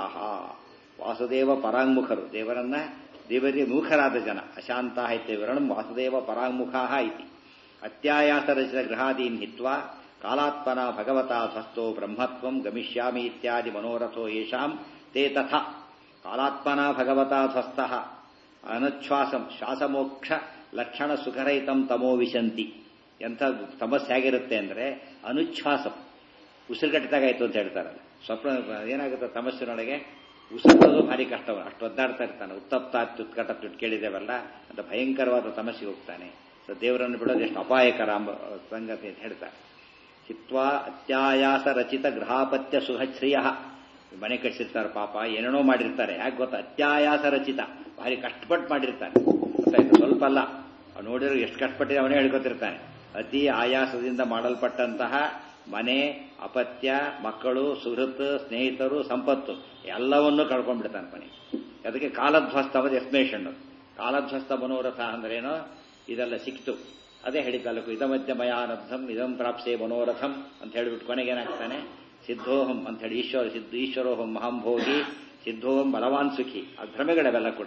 ವಾಸುದೇವ ಪರಾಂಗುಖರು ದೇವರನ್ನ ದೇವರಿಗೆ ಮುಖರಾದ ಜನ ಅಶಾಂತ ಇತ್ಯವರಣಂ ವಾಸುದೇವ ಪರಾಂಗುಖಾ ಇತಿ ಅತ್ಯಾಯಾಸ ರಚಿತ ಗೃಹಾದೀನ್ ಹಿತ್ವಾ ಕಾಲಾತ್ಮನ ಭಗವತಾ ಧ್ವಸ್ತೋ ಬ್ರಹ್ಮತ್ವಂ ಗಮಿಷ್ಯಾಮಿ ಇತ್ಯಾದಿ ಮನೋರಥೋ ಯೇಷಾಂ ತೇ ತಥಾ ಕಾಲಾತ್ಮನ ಭಗವತಾ ಧ್ವಸ್ತಃ ಅನಚ್ಛ್ವಾಸಂ ಶ್ವಾಸಮೋಕ್ಷ ಲಕ್ಷಣ ಸುಖರಹಿತಂ ತಮೋ ವಿಶಂತಿ ಎಂಥ ಸಮಸ್ಯೆ ಆಗಿರುತ್ತೆ ಅಂದರೆ ಅನುಚ್ಛ್ವಾಸಂ ಉಸಿರುಗಟ್ಟಿದಾಗಾಯ್ತು ಅಂತ ಹೇಳ್ತಾರಲ್ಲ ಸ್ವಪ್ನ ಏನಾಗುತ್ತೆ ತಮಸ್ಸಿನೊಳಗೆ ಉಸಿರೋದು ಭಾರಿ ಕಷ್ಟವ ಅಷ್ಟು ಒದ್ದಾಡ್ತಾ ಇರ್ತಾನೆ ಉತ್ತಪ್ತ ತುತ್ಕಟ ತುಟ್ ಕೇಳಿದೇವಲ್ಲ ಅಂತ ಭಯಂಕರವಾದ ತಮಸ್ಸಿಗೆ ಹೋಗ್ತಾನೆ ಸೊ ದೇವರನ್ನು ಬಿಡೋದು ಎಷ್ಟು ಅಪಾಯಕರ ಎಂಬ ಸಂಗತಿ ಅಂತ ಹೇಳ್ತಾರೆ ಹಿತ್ವಾ ಅತ್ಯಾಯಾಸ ರಚಿತ ಗೃಹಾಪತ್ಯ ಸುಖಶ್ರಿಯ ಮನೆ ಕಟ್ಟಿಸಿರ್ತಾರೆ ಪಾಪ ಏನೇನೋ ಮಾಡಿರ್ತಾರೆ ಯಾಕೆ ಗೊತ್ತಾ ಅತ್ಯಾಯಾಸ ರಚಿತ ಭಾರಿ ಕಷ್ಟಪಟ್ಟು ಮಾಡಿರ್ತಾನೆ ಗೊತ್ತಾಯ್ತು ಸ್ವಲ್ಪ ಅಲ್ಲ ಅವ್ನು ನೋಡಿದ್ರೆ ಎಷ್ಟು ಕಷ್ಟಪಟ್ಟಿದೆ ಅವನೇ ಹೇಳ್ಕೊತಿರ್ತಾನೆ ಅತಿ ಆಯಾಸದಿಂದ ಮಾಡಲ್ಪಟ್ಟಂತಹ ಮನೆ ಅಪತ್ಯ ಮಕ್ಕಳು ಸುಹೃತ್ ಸ್ನೇಹಿತರು ಸಂಪತ್ತು ಎಲ್ಲವನ್ನೂ ಕಳ್ಕೊಂಡ್ಬಿಡ್ತಾನೆ ಮನೆ ಅದಕ್ಕೆ ಕಾಲಧ್ವಸ್ತ ಅವದ ಎಸ್ಮೇಷನ್ ಕಾಲಧ್ವಸ್ತ ಮನೋರಥ ಅಂದ್ರೇನೋ ಇದೆಲ್ಲ ಸಿಕ್ತು ಅದೇ ಹೇಳಿದ್ದಲ್ಲಕು ಇದ ಮಧ್ಯ ಮಯಾನಬ್ಧಂ ಇದಂ ಪ್ರಾಪ್ಸೆ ಮನೋರಥಂ ಅಂತ ಹೇಳಿಬಿಟ್ಟು ಕೊನೆಗೇನಾಗ್ತಾನೆ ಸಿದ್ಧೋಹಂ ಅಂತ ಹೇಳಿ ಈಶ್ವರ ಸಿದ್ಧ ಈಶ್ವರೋಹಂ ಮಹಾಂಭೋಗಿ ಸಿದ್ಧೋಹಂ ಬಲವಾನ್ ಸುಖಿ ಆ ಭ್ರಮೆಗಳೆಲ್ಲ ಕೂಡ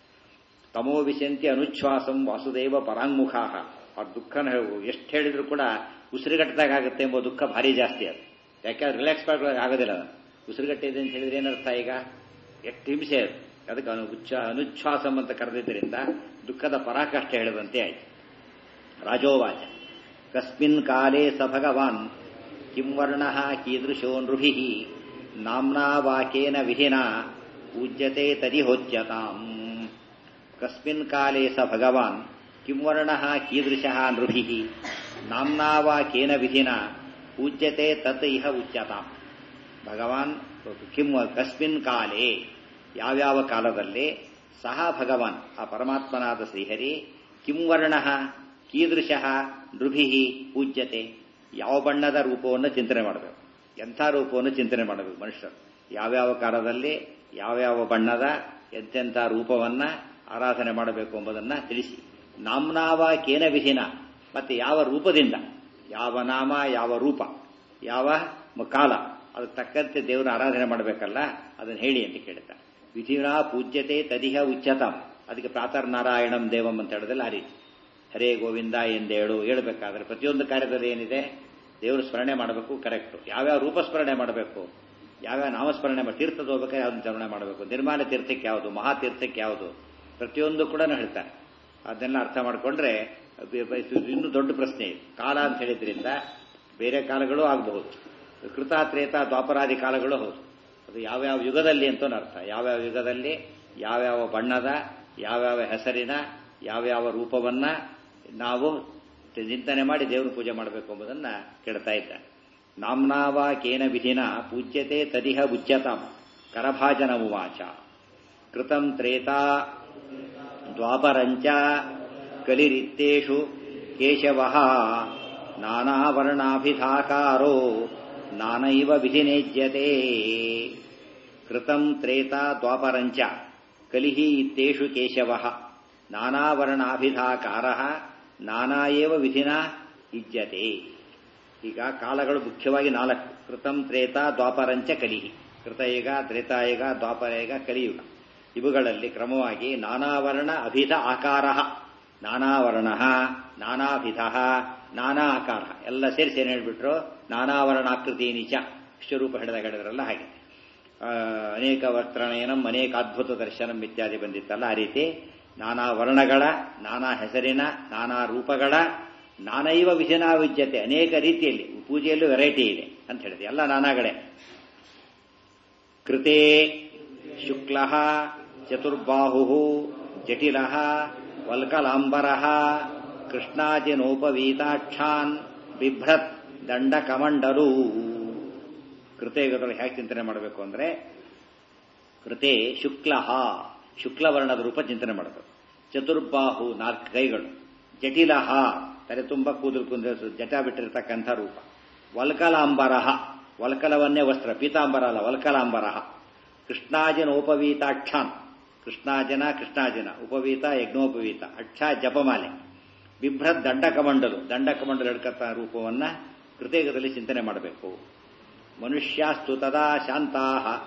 ತಮೋ ವಿಶಂತಿ ಅನುಚ್ಛ್ವಾಸಂ ವಾಸುದೇವ ಪರಾಂಗುಖಾ ಆ ದುಃಖನ ಎಷ್ಟು ಹೇಳಿದ್ರು ಕೂಡ ಉಸಿರುಗಟ್ಟದಾಗ ಆಗುತ್ತೆ ಎಂಬ ದುಃಖ ಭಾರಿ ಜಾಸ್ತಿ ಅದು ಯಾಕೆಂದ್ರೆ ರಿಲ್ಯಾಕ್ಸ್ ಮಾಡೋಕೆ ಆಗೋದಿಲ್ಲ ಅದು ಉಸಿರುಗಟ್ಟಿದೆ ಅಂತ ಹೇಳಿದ್ರೆ ಏನರ್ಥ ಈಗ ಎಷ್ಟು ಹಿಂಸೆ ಅದು ಅದಕ್ಕೆ ಅನು ಉಚ್ಛ ಅನುಚ್ಛ್ವಾಸಂ ಅಂತ ಕರೆದಿದ್ದರಿಂದ ದುಃಖದ ಪರಾಕಾಷ್ಠ ಹೇಳುವಂತೆ ಆಯಿತು ರಾಜೋವಾಚ ಕಸ್ಮಿನ್ ಕಾಲೇ ಸ ಭಗವಾನ್ ಕಿಂ ವರ್ಣ ಕೀದೃಶೋ ನೃಭಿ ನಾಮ್ನಾ ವಾಕೇನ ವಿಧಿನ ಪೂಜ್ಯತೆ ತದಿಹೋಚ್ಯತಾಂ ಕಸ್ಮಿನ್ ಕಾಲೇ ಸ ಭಗವಾನ್ ಕಿಂ ವರ್ಣ ಕೀದೃಶ ನೃಭಿ ನಾಮ್ನಾ ವಾಕೇನ ವಿಧಿನ ಪೂಜ್ಯತೆ ತತ್ ಇಹ ಉಚ್ಯತಾಂ ಭಗವಾನ್ ಕಿಂ ಕಸ್ಮಿನ್ ಕಾಲೇ ಯಾವ್ಯಾವ ಕಾಲದಲ್ಲಿ ಸಹ ಭಗವಾನ್ ಆ ಪರಮಾತ್ಮನಾದ ಶ್ರೀಹರಿ ಕಿಂ ವರ್ಣ ಕೀದೃಶ ನೃಭಿ ಪೂಜ್ಯತೆ ಯಾವ ಬಣ್ಣದ ರೂಪವನ್ನು ಚಿಂತನೆ ಮಾಡಬೇಕು ಎಂಥ ರೂಪವನ್ನು ಚಿಂತನೆ ಮಾಡಬೇಕು ಮನುಷ್ಯರು ಯಾವ್ಯಾವ ಕಾಲದಲ್ಲಿ ಯಾವ್ಯಾವ ಬಣ್ಣದ ಎಂತೆಂಥ ರೂಪವನ್ನ ಆರಾಧನೆ ಮಾಡಬೇಕು ಎಂಬುದನ್ನ ತಿಳಿಸಿ ನಾಮ್ನಾವ ಕೇನ ವಿಧಿನ ಮತ್ತೆ ಯಾವ ರೂಪದಿಂದ ಯಾವ ನಾಮ ಯಾವ ರೂಪ ಯಾವ ಕಾಲ ಅದಕ್ಕೆ ತಕ್ಕಂತೆ ದೇವರ ಆರಾಧನೆ ಮಾಡಬೇಕಲ್ಲ ಅದನ್ನು ಹೇಳಿ ಅಂತ ಕೇಳ್ತಾರೆ ವಿಧಿನ ಪೂಜ್ಯತೆ ತದಿಹ ಉಚ್ಚತಂ ಅದಕ್ಕೆ ಪ್ರಾತರ್ ನಾರಾಯಣಂ ದೇವಂ ಅಂತ ಹೇಳೋದಿಲ್ಲ ಆ ರೀತಿ ಹರೇ ಗೋವಿಂದ ಎಂದೇಳು ಹೇಳ್ಬೇಕಾದ್ರೆ ಪ್ರತಿಯೊಂದು ಕಾರ್ಯದಲ್ಲಿ ಏನಿದೆ ದೇವರು ಸ್ಮರಣೆ ಮಾಡಬೇಕು ಕರೆಕ್ಟು ಯಾವ್ಯಾವ ರೂಪ ಸ್ಮರಣೆ ಮಾಡಬೇಕು ಯಾವ್ಯಾವ ನಾಮಸ್ಮರಣೆ ಮಾಡಿ ತೀರ್ಥದ ಹೋಗ್ಬೇಕಾದ್ರೆ ಯಾವ್ದು ಸ್ಮರಣೆ ಮಾಡಬೇಕು ನಿರ್ಮಾಣ ತೀರ್ಥಕ್ಕೆ ಯಾವುದು ಮಹಾತೀರ್ಥಕ್ಕೆ ಯಾವುದು ಪ್ರತಿಯೊಂದು ಕೂಡ ಹೇಳ್ತಾರೆ ಅದನ್ನೆಲ್ಲ ಅರ್ಥ ಮಾಡಿಕೊಂಡ್ರೆ ಇನ್ನೂ ದೊಡ್ಡ ಪ್ರಶ್ನೆ ಇದೆ ಕಾಲ ಅಂತ ಹೇಳಿದ್ರಿಂದ ಬೇರೆ ಕಾಲಗಳು ಆಗಬಹುದು ಕೃತ ತ್ರೇತ ದ್ವಾಪರಾದಿ ಕಾಲಗಳು ಹೌದು ಅದು ಯಾವ್ಯಾವ ಯುಗದಲ್ಲಿ ಅಂತ ಅರ್ಥ ಯಾವ್ಯಾವ ಯುಗದಲ್ಲಿ ಯಾವ್ಯಾವ ಬಣ್ಣದ ಯಾವ್ಯಾವ ಹೆಸರಿನ ಯಾವ್ಯಾವ ರೂಪವನ್ನ ನಾವು ಚಿಂತನೆ ಮಾಡಿ ದೇವ್ರ ಪೂಜೆ ಮಾಡಬೇಕು ಎಂಬುದನ್ನ ಕೇಳ್ತಾ ಇದ್ದ ನಾಮ್ನಾವ ಕೇನ ವಿಧಿನ ಪೂಜ್ಯತೆ ತದಿಹ ಉಚ್ಯತಾಂ ಕರಭಾಜನ ಉವಾಚ ಕೃತಂ ತ್ರೇತಾ ದ್ವಾಪರಂಚ ಕಲಿರಿತ್ತೇಷು ಕೇಶವ ನಾನಾವರ್ಣಾಭಿಧಾಕಾರೋ ನಾನೈವ ವಿಧಿನೇಜ್ಯತೆ ಕೃತಂ ತ್ರೇತಾ ದ್ವಾಪರಂಚ ಕಲಿಹಿ ಇತ್ತೇಷು ಕೇಶವ ನಾನಾವರ್ಣಾಭಿಧಾಕಾರ ನಾನಾ ಏವ ವಿಧಿನ ಇಜ್ಯತೆ ಈಗ ಕಾಲಗಳು ಮುಖ್ಯವಾಗಿ ನಾಲ್ಕು ಕೃತಂ ತ್ರೇತಾ ದ್ವಾಪರಂಚ ಕಲಿಹಿ ಕೃತಯುಗ ತ್ರೇತಾಯುಗ ದ್ವಾಪರಯುಗ ಕಲಿಯುಗ ಇವುಗಳಲ್ಲಿ ಕ್ರಮವಾಗಿ ನಾನಾವರ್ಣ ಅಭಿಧ ಆಕಾರ ನಾನಾವರ್ಣ ನಾನಾಭಿಧ ನಾನಾ ಆಕಾರ ಎಲ್ಲ ಸೇರಿಸಿ ಏನು ಹೇಳ್ಬಿಟ್ರು ನಾನಾವರಣಾಕೃತಿ ನಿಚ ವಿಶ್ವರೂಪ ಹಿಡಿದಾಗ ಹೇಳಿದ್ರಲ್ಲ ಹಾಗೆ ಅನೇಕ ವಸ್ತ್ರಣಯನಂ ಅನೇಕ ಅದ್ಭುತ ದರ್ಶನಂ ಇತ್ಯಾದಿ ಬಂದಿತ್ತಲ್ಲ ಆ ರೀತಿ ನಾನಾ ವರ್ಣಗಳ ನಾನಾ ಹೆಸರಿನ ನಾನಾ ರೂಪಗಳ ನಾನೈವ ವಿಜನಾವಿಜ್ಯತೆ ಅನೇಕ ರೀತಿಯಲ್ಲಿ ಪೂಜೆಯಲ್ಲೂ ವೆರೈಟಿ ಇದೆ ಅಂತ ಹೇಳಿದೆ ಎಲ್ಲ ನಾನಾಗಡೆ ಕೃತೆ ಶುಕ್ಲ ಚತುರ್ಬಾಹು ಜಟಿಲ ವಲ್ಕಲಾಂಬರ ಕೃಷ್ಣಾಜಿನೋಪವೀತಾಕ್ಷಾನ್ ಬಿಭ್ರತ್ ದಂಡಕಮಂಡಲು ಕೃತೆಯುಗದಲ್ಲಿ ಹೇಗೆ ಚಿಂತನೆ ಮಾಡಬೇಕು ಅಂದ್ರೆ ಕೃತೆ ಶುಕ್ಲ ಶುಕ್ಲವರ್ಣದ ರೂಪ ಚಿಂತನೆ ಮಾಡಬೇಕು ಚತುರ್ಬಾಹು ನಾಲ್ಕು ಕೈಗಳು ಜಟಿಲ ತಲೆ ತುಂಬ ಕೂದಲು ಕುಂದ ಜಟ ಬಿಟ್ಟಿರ್ತಕ್ಕಂಥ ರೂಪ ವಲ್ಕಲಾಂಬರಹ ವಲ್ಕಲವನ್ನೇ ವಸ್ತ್ರ ಪೀತಾಂಬರ ಅಲ್ಲ ವಲ್ಕಲಾಂಬರಹ ಕೃಷ್ಣಾಜನ ಉಪವೀತಾಕ್ಷಾನ್ ಕೃಷ್ಣಾಜನ ಕೃಷ್ಣಾಜನ ಉಪವೀತ ಯಜ್ಞೋಪವೀತ ಅಕ್ಷ ಜಪಮಾಲೆ ಬಿಭ್ರದ್ ದಂಡಕಮಂಡಲು ದಂಡಕಮಂಡಲು ಹಿಡ್ಕತ್ತ ರೂಪವನ್ನ ಕೃತೇಗದಲ್ಲಿ ಚಿಂತನೆ ಮಾಡಬೇಕು ಮನುಷ್ಯಾಸ್ತು ತದಾ ಶಾಂತಾ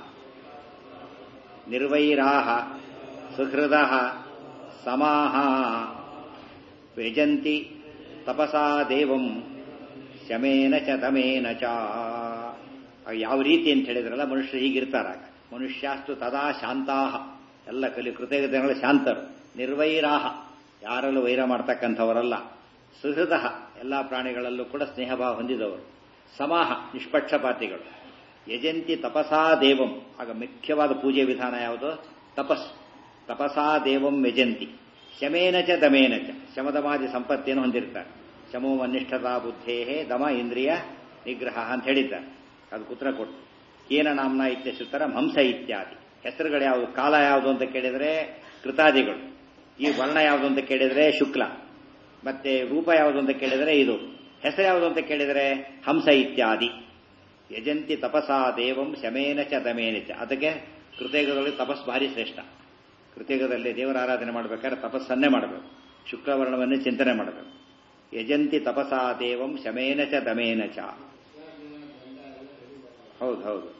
ನಿರ್ವೈರಾ ಸುಹೃದ ಸಮಾಹ ವ್ಯಜಂತಿ ತಪಸಾ ದೇವಂ ಶಮೇನ ಚ ತಮೇನ ಚ ಯಾವ ರೀತಿ ಅಂತ ಹೇಳಿದ್ರಲ್ಲ ಮನುಷ್ಯರು ಹೀಗಿರ್ತಾರಾಗ ಮನುಷ್ಯಾಸ್ತು ತದಾ ಶಾಂತಾಹ ಎಲ್ಲ ಕಲಿ ಕೃತಜ್ಞತೆಗಳ ಶಾಂತರು ನಿರ್ವೈರಾಹ ಯಾರಲ್ಲೂ ವೈರ ಮಾಡ್ತಕ್ಕಂಥವರಲ್ಲ ಸುಹೃದ ಎಲ್ಲ ಪ್ರಾಣಿಗಳಲ್ಲೂ ಕೂಡ ಸ್ನೇಹಭಾವ ಹೊಂದಿದವರು ಸಮಾಹ ನಿಷ್ಪಕ್ಷಪಾತಿಗಳು ಯಜಂತಿ ತಪಸಾ ದೇವಂ ಆಗ ಮುಖ್ಯವಾದ ಪೂಜೆ ವಿಧಾನ ಯಾವುದು ತಪಸ್ ತಪಸಾ ದೇವಂ ಯಜಂತಿ ಶಮೇನ ಚ ದಮೇನ ಚ ಶಮದಮಾದಿ ಸಂಪತ್ತಿಯನ್ನು ಹೊಂದಿರ್ತಾರೆ ಶಮೋ ಅನಿಷ್ಠತಾ ಬುದ್ಧೇ ದಮ ಇಂದ್ರಿಯ ನಿಗ್ರಹ ಅಂತ ಹೇಳಿದ್ದಾರೆ ಅದು ಉತ್ತರ ಕೊಟ್ಟು ಕೇನ ನಾಮ್ನ ಇತ್ಯಸುತ್ತರ ಹಂಸ ಇತ್ಯಾದಿ ಹೆಸರುಗಳು ಯಾವುದು ಕಾಲ ಯಾವುದು ಅಂತ ಕೇಳಿದರೆ ಕೃತಾದಿಗಳು ಈ ವರ್ಣ ಯಾವುದು ಅಂತ ಕೇಳಿದರೆ ಶುಕ್ಲ ಮತ್ತೆ ರೂಪ ಯಾವುದು ಅಂತ ಕೇಳಿದರೆ ಇದು ಹೆಸರು ಯಾವುದು ಅಂತ ಕೇಳಿದರೆ ಹಂಸ ಇತ್ಯಾದಿ ಯಜಂತಿ ತಪಸಾ ದೇವಂ ಶಮೇನ ಚ ದಮೇನ ಚ ಅದಕ್ಕೆ ಕೃತಯುಗದಲ್ಲಿ ತಪಸ್ ಭಾರಿ ಶ್ರೇಷ್ಠ ಕೃತಯುಗದಲ್ಲಿ ದೇವರ ಆರಾಧನೆ ಮಾಡಬೇಕಾದ್ರೆ ತಪಸ್ಸನ್ನೇ ಮಾಡಬೇಕು ಶುಕ್ಲವರ್ಣವನ್ನೇ ಚಿಂತನೆ ಮಾಡಬೇಕು ಯಜಂತಿ ತಪಸಾ ದೇವಂ ಶಮೇನ ಚ ದಮೇನ ಚ ಹೌದು ಹೌದು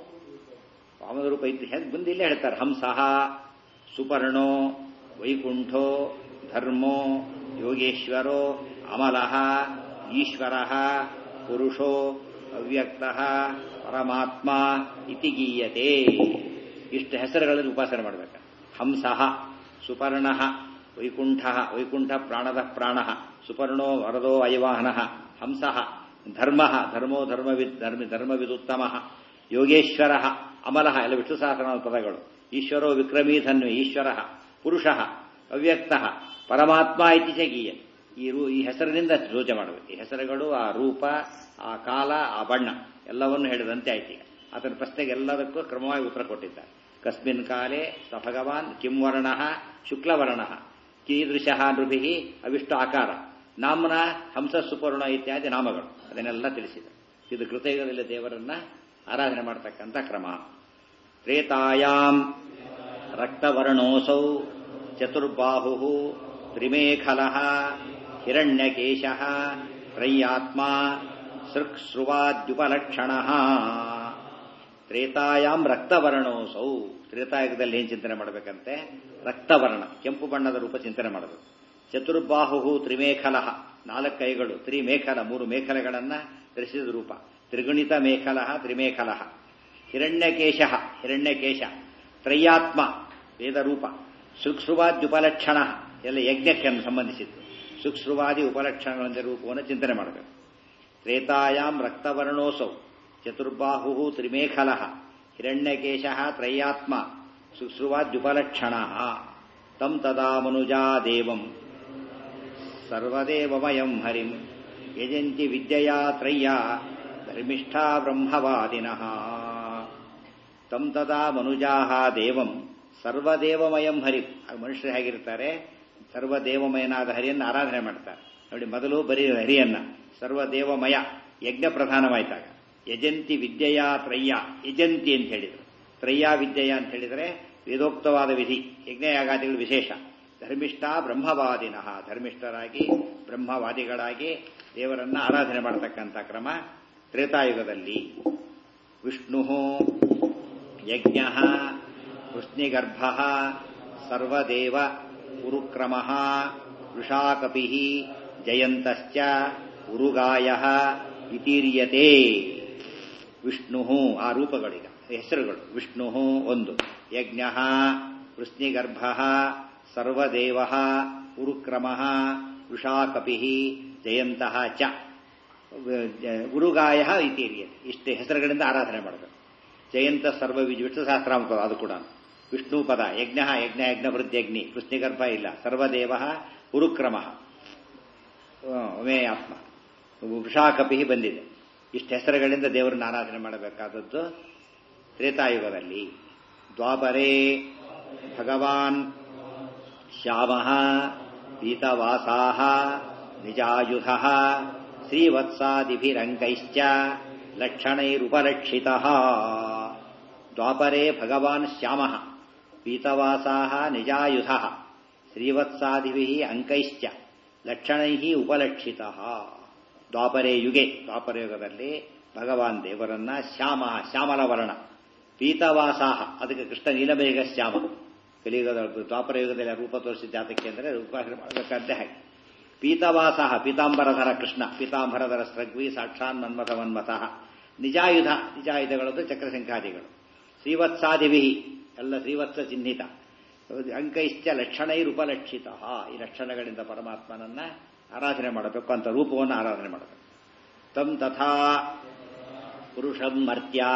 ವಾಮನ ರೂಪ ಇದ್ದು ಹೆಂಗ್ ಬಂದು ಇಲ್ಲೇ ಹೇಳ್ತಾರೆ ಹಂಸಃ ಸುಪರ್ಣೋ ವೈಕುಂಠೋ ಧರ್ಮೋ ಯೋಗೇಶ್ವರೋ ಅಮಲಃ ಈಶ್ವರ ಪುರುಷೋ ಅವ್ಯಕ್ತ ಪರಮಾತ್ಮ ಇತಿ ಗೀಯತೆ ಇಷ್ಟು ಹೆಸರುಗಳಲ್ಲಿ ಉಪಾಸನೆ ಮಾಡಬೇಕು ಹಂಸಃ ಸುಪರ್ಣ ವೈಕುಂಠ ವೈಕುಂಠ ಪ್ರಾಣದ ಪ್ರಾಣ ಸುಪರ್ಣೋ ವರದೋ ಅಯವಾಹನ ಹಂಸಃ ಧರ್ಮ ಧರ್ಮೋ ಧರ್ಮವಿದ್ ಧರ್ಮ ಧರ್ಮವಿದುತ್ತಮ ಯೋಗೇಶ್ವರ ಅಮಲಃ ಎಲ್ಲ ವಿಷ್ಣು ಸಹಸ್ರನಾಮ ಪದಗಳು ಈಶ್ವರೋ ವಿಕ್ರಮೀ ಧನ್ವಿ ಈಶ್ವರ ಪುರುಷ ಅವ್ಯಕ್ತ ಪರಮಾತ್ಮ ಇತಿ ಗೀಯ ಈ ರೂ ಈ ಹೆಸರಿನಿಂದ ಸೂಚನೆ ಮಾಡಬೇಕು ಈ ಹೆಸರುಗಳು ಆ ರೂಪ ಆ ಕಾಲ ಆ ಬಣ್ಣ ಎಲ್ಲವನ್ನು ಹೇಳಿದಂತೆ ಆಯ್ತು ಈಗ ಆತನ ಪ್ರಶ್ನೆಗೆ ಎಲ್ಲದಕ್ಕೂ ಕ್ರಮವಾಗಿ ಉತ್ತರ ಕೊಟ್ಟಿದ್ದಾರೆ ಕಸ್ಮಿನ್ ಕಾಲೇ ಸ ಭಗವಾನ್ ಕಿಂ ವರ್ಣ ಶುಕ್ಲವರ್ಣ ಕೀದೃಶ ನೃಭಿ ಅವಿಷ್ಟು ಆಕಾರ ನಾಮನ ಹಂಸ ಸುಪರ್ಣ ಇತ್ಯಾದಿ ನಾಮಗಳು ಅದನ್ನೆಲ್ಲ ತಿಳಿಸಿದೆ ಇದು ಕೃತಯುಗದಲ್ಲಿ ದೇವರನ್ನ ಆರಾಧನೆ ಮಾಡತಕ್ಕಂಥ ಕ್ರಮ ತ್ರೇತಾಯಾಮ್ ರಕ್ತವರ್ಣೋಸೌ ಚತುರ್ಬಾಹು ತ್ರಿಮೇಖಲ ಹಿರಣ್ಯಕೇಶ ತ್ರಯ್ಯಾತ್ಮ ಸೃಕ್ಸ್ರುವಾದ್ಯುಪಲಕ್ಷಣ ತ್ರೇತಾಯಾಮ್ ರಕ್ತವರ್ಣೋಸೌ ತ್ರೇತಾಯುಗದಲ್ಲಿ ಏನು ಚಿಂತನೆ ಮಾಡಬೇಕಂತೆ ರಕ್ತವರ್ಣ ಕೆಂಪು ಬಣ್ಣದ ರೂಪ ಚಿಂತನೆ ಮಾಡಬೇಕು ಚತುರ್ಬಾಹು ತ್ರಿಮೇಖಲ ನಾಲ್ಕು ಕೈಗಳು ತ್ರಿಮೇಖಲ ಮೂರು ಮೇಖಲೆಗಳನ್ನ ಧರಿಸಿದ ರೂಪ ತ್ರಿಗುಣಿತ ಮೇಖಲ ತ್ರಿಮೇಖಲ ಹಿರಣ್ಯಕೇಶ ಹಿರಣ್ಯಕೇಶ ತ್ರಯ್ಯಾತ್ಮ ವೇದರೂಪ ಸೂಕ್ಷ್ಮವಾದ್ಯುಪಲಕ್ಷಣ ಎಲ್ಲ ಯಜ್ಞಕ್ಕೆ ಸಂಬಂಧಿಸಿದ್ದು ಸೂಕ್ಷ್ಮವಾದಿ ಉಪಲಕ್ಷಣಗಳ ರೂಪವನ್ನು ಚಿಂತನೆ ಮಾಡಬೇಕು ತ್ರೇತಾಯಾಮ್ ರಕ್ತವರ್ಣೋಸೌ ಚತುರ್ಬಾಹು ತ್ರಿಮೇಖಲ ಹಿರಣ್ಯಕೇಶ ತ್ರಯ್ಯಾತ್ಮ ಸೂಕ್ಷ್ಮವಾದ್ಯುಪಲಕ್ಷಣ ತಂ ತದಾ ಮನುಜಾ ದೇವಂ ಸರ್ವದೇವಮಯಂ ಹರಿಂ ಯಜಂತಿ ವಿದ್ಯೆಯಾ ತ್ರಯ್ಯ ಧರ್ಮಿಷ್ಠಾ ಬ್ರಹ್ಮವಾದಿನಃ ತಂ ತದಾ ಮನುಜಾ ದೇವಂ ಸರ್ವದೇವಮಯಂ ಹರಿ ಮನುಷ್ಯರು ಹೇಗಿರ್ತಾರೆ ಸರ್ವದೇವಮಯನಾದ ಹರಿಯನ್ನು ಆರಾಧನೆ ಮಾಡ್ತಾರೆ ನೋಡಿ ಮೊದಲು ಬರೀ ಹರಿಯನ್ನ ಸರ್ವದೇವಮಯ ಯಜ್ಞ ಪ್ರಧಾನವಾಯ್ತಾಗ ಯಜಂತಿ ವಿದ್ಯೆಯಾ ತ್ರಯ್ಯ ಯಜಂತಿ ಅಂತ ಹೇಳಿದರು ತ್ರಯ್ಯ ವಿದ್ಯೆಯ ಅಂತ ಹೇಳಿದರೆ ವೇದೋಕ್ತವಾದ ವಿಧಿ ಯಜ್ಞಯಾಗಾದಿಗಳು ವಿಶೇಷ ಧರ್ಮಿಷ್ಠ ಬ್ರಹ್ಮವಾದಿನಃ ಧರ್ಮಿಷ್ಠರಾಗಿ ಬ್ರಹ್ಮವಾದಿಗಳಾಗಿ ದೇವರನ್ನ ಆರಾಧನೆ ಮಾಡತಕ್ಕಂಥ ಕ್ರಮ ತ್ರೇತಾಯುಗದಲ್ಲಿ ವಿಷ್ಣು ಯಜ್ಞ ವೃಷ್ಣಿಗರ್ಭ ಸರ್ವದೇವ ಉರುಕ್ರಮ ವೃಷಾಕಪಿ ಜಯಂತಶ್ಚ ಉರುಗಾಯ ಇತೀರ್ಯತೆ ವಿಷ್ಣು ಆ ರೂಪಗಳೀಗ ಹೆಸರುಗಳು ವಿಷ್ಣು ಒಂದು ಯಜ್ಞ ವೃಷ್ಣಿಗರ್ಭ ಸರ್ವದೇವ ಉರುಕ್ರಮ ವೃಷಾಕಪಿ ಜಯಂತಹ ಚ ಉರುಗಾಯ ಇತೀರ್ಯತೆ ಇಷ್ಟೇ ಹೆಸರುಗಳಿಂದ ಆರಾಧನೆ ಮಾಡಬೇಕು ಜಯಂತ ಸರ್ವ ವಿಷ್ಣು ಸಹಸ್ರಾಮ ಅದು ಕೂಡ ವಿಷ್ಣು ಪದ ಯಜ್ಞ ಯಜ್ಞ ಯಜ್ಞ ವೃದ್ಧಗ್ನಿ ವೃಷ್ಣಿಗರ್ಭ ಇಲ್ಲ ಸರ್ವದೇವ ಉರುಕ್ರಮ ಒಮೇ ಆತ್ಮ ವೃಷಾಕಪಿ ಬಂದಿದೆ ಇಷ್ಟು ಹೆಸರುಗಳಿಂದ ದೇವರನ್ನ ಆರಾಧನೆ ಮಾಡಬೇಕಾದದ್ದು ತ್ರೇತಾಯುಗದಲ್ಲಿ ದ್ವಾಪರೇ ಭಗವಾನ್ ಶ್ಯಾಮ ಪೀತವಾಸಾ ನಿಜಾಯುಧ ಶ್ರೀವತ್ಸಾದಿಭಿರಂಕೈಶ್ಚ ಲಕ್ಷಣೈರುಪಲಕ್ಷಿತಃ ದ್ವಾಪರೇ ಭಗವಾನ್ ಶ್ಯಾಮಃ ಪೀತವಾಸಾಹ ನಿಜಾಯುಧಃ ಶ್ರೀವತ್ಸಾದಿಭಿಃ ಅಂಕೈಶ್ಚ ಲಕ್ಷಣೈಃ ಉಪಲಕ್ಷಿತಃ ದ್ವಾಪರೇ ಯುಗೆ ದ್ವಾಪರ ಯುಗದಲ್ಲಿ ಭಗವಾನ್ ದೇವರನ್ನ ಶ್ಯಾಮ ಶ್ಯಾಮಲ ವರ್ಣ ಪೀತವಾಸಾಹ ಅದಕ್ಕೆ ಕೃಷ್ಣ ನೀಲಮೇಘ ಶ್ಯಾಮ ಕಲಿಯುಗದ ದ್ವಾಪರ ಯುಗದಲ್ಲಿ ರೂಪ ತೋರಿಸಿದ್ದ ಅದಕ್ಕೆ ಅಂದರೆ ರೂಪ ಮಾಡಬೇಕಂತೆ ಹಾಗೆ ಪೀತವಾಸಃ ಪೀತಾಂಬರಧರ ಕೃಷ್ಣ ಪೀತಾಂಬರಧರ ಸ್ರಗ್ವಿ ಸಾಕ್ಷಾನ್ ಮನ್ಮಥ ಮನ್ಮಥಃ ನಿಜಾಯುಧ ನಿಜಾಯುಧಗಳದ್ದು ಚಕ್ರಶಂಖಾದಿಗಳು ಶ್ರೀವತ್ಸಾದಿಭಿ ಎಲ್ಲ ಶ್ರೀವತ್ಸ ಚಿಹ್ನಿತ ಅಂಕೈಶ್ಚ ಲಕ್ಷಣೈರುಪಲಕ್ಷಿತ ಈ ಲಕ್ಷಣಗಳಿಂದ ಪರಮಾತ್ಮನನ್ನ ಆರಾಧನೆ ಮಾಡಬೇಕು ಅಂತ ರೂಪವನ್ನು ಆರಾಧನೆ ಮಾಡಬೇಕು ತಂ ತಥಾ ಪುರುಷಂ ಮರ್ತ್ಯಾ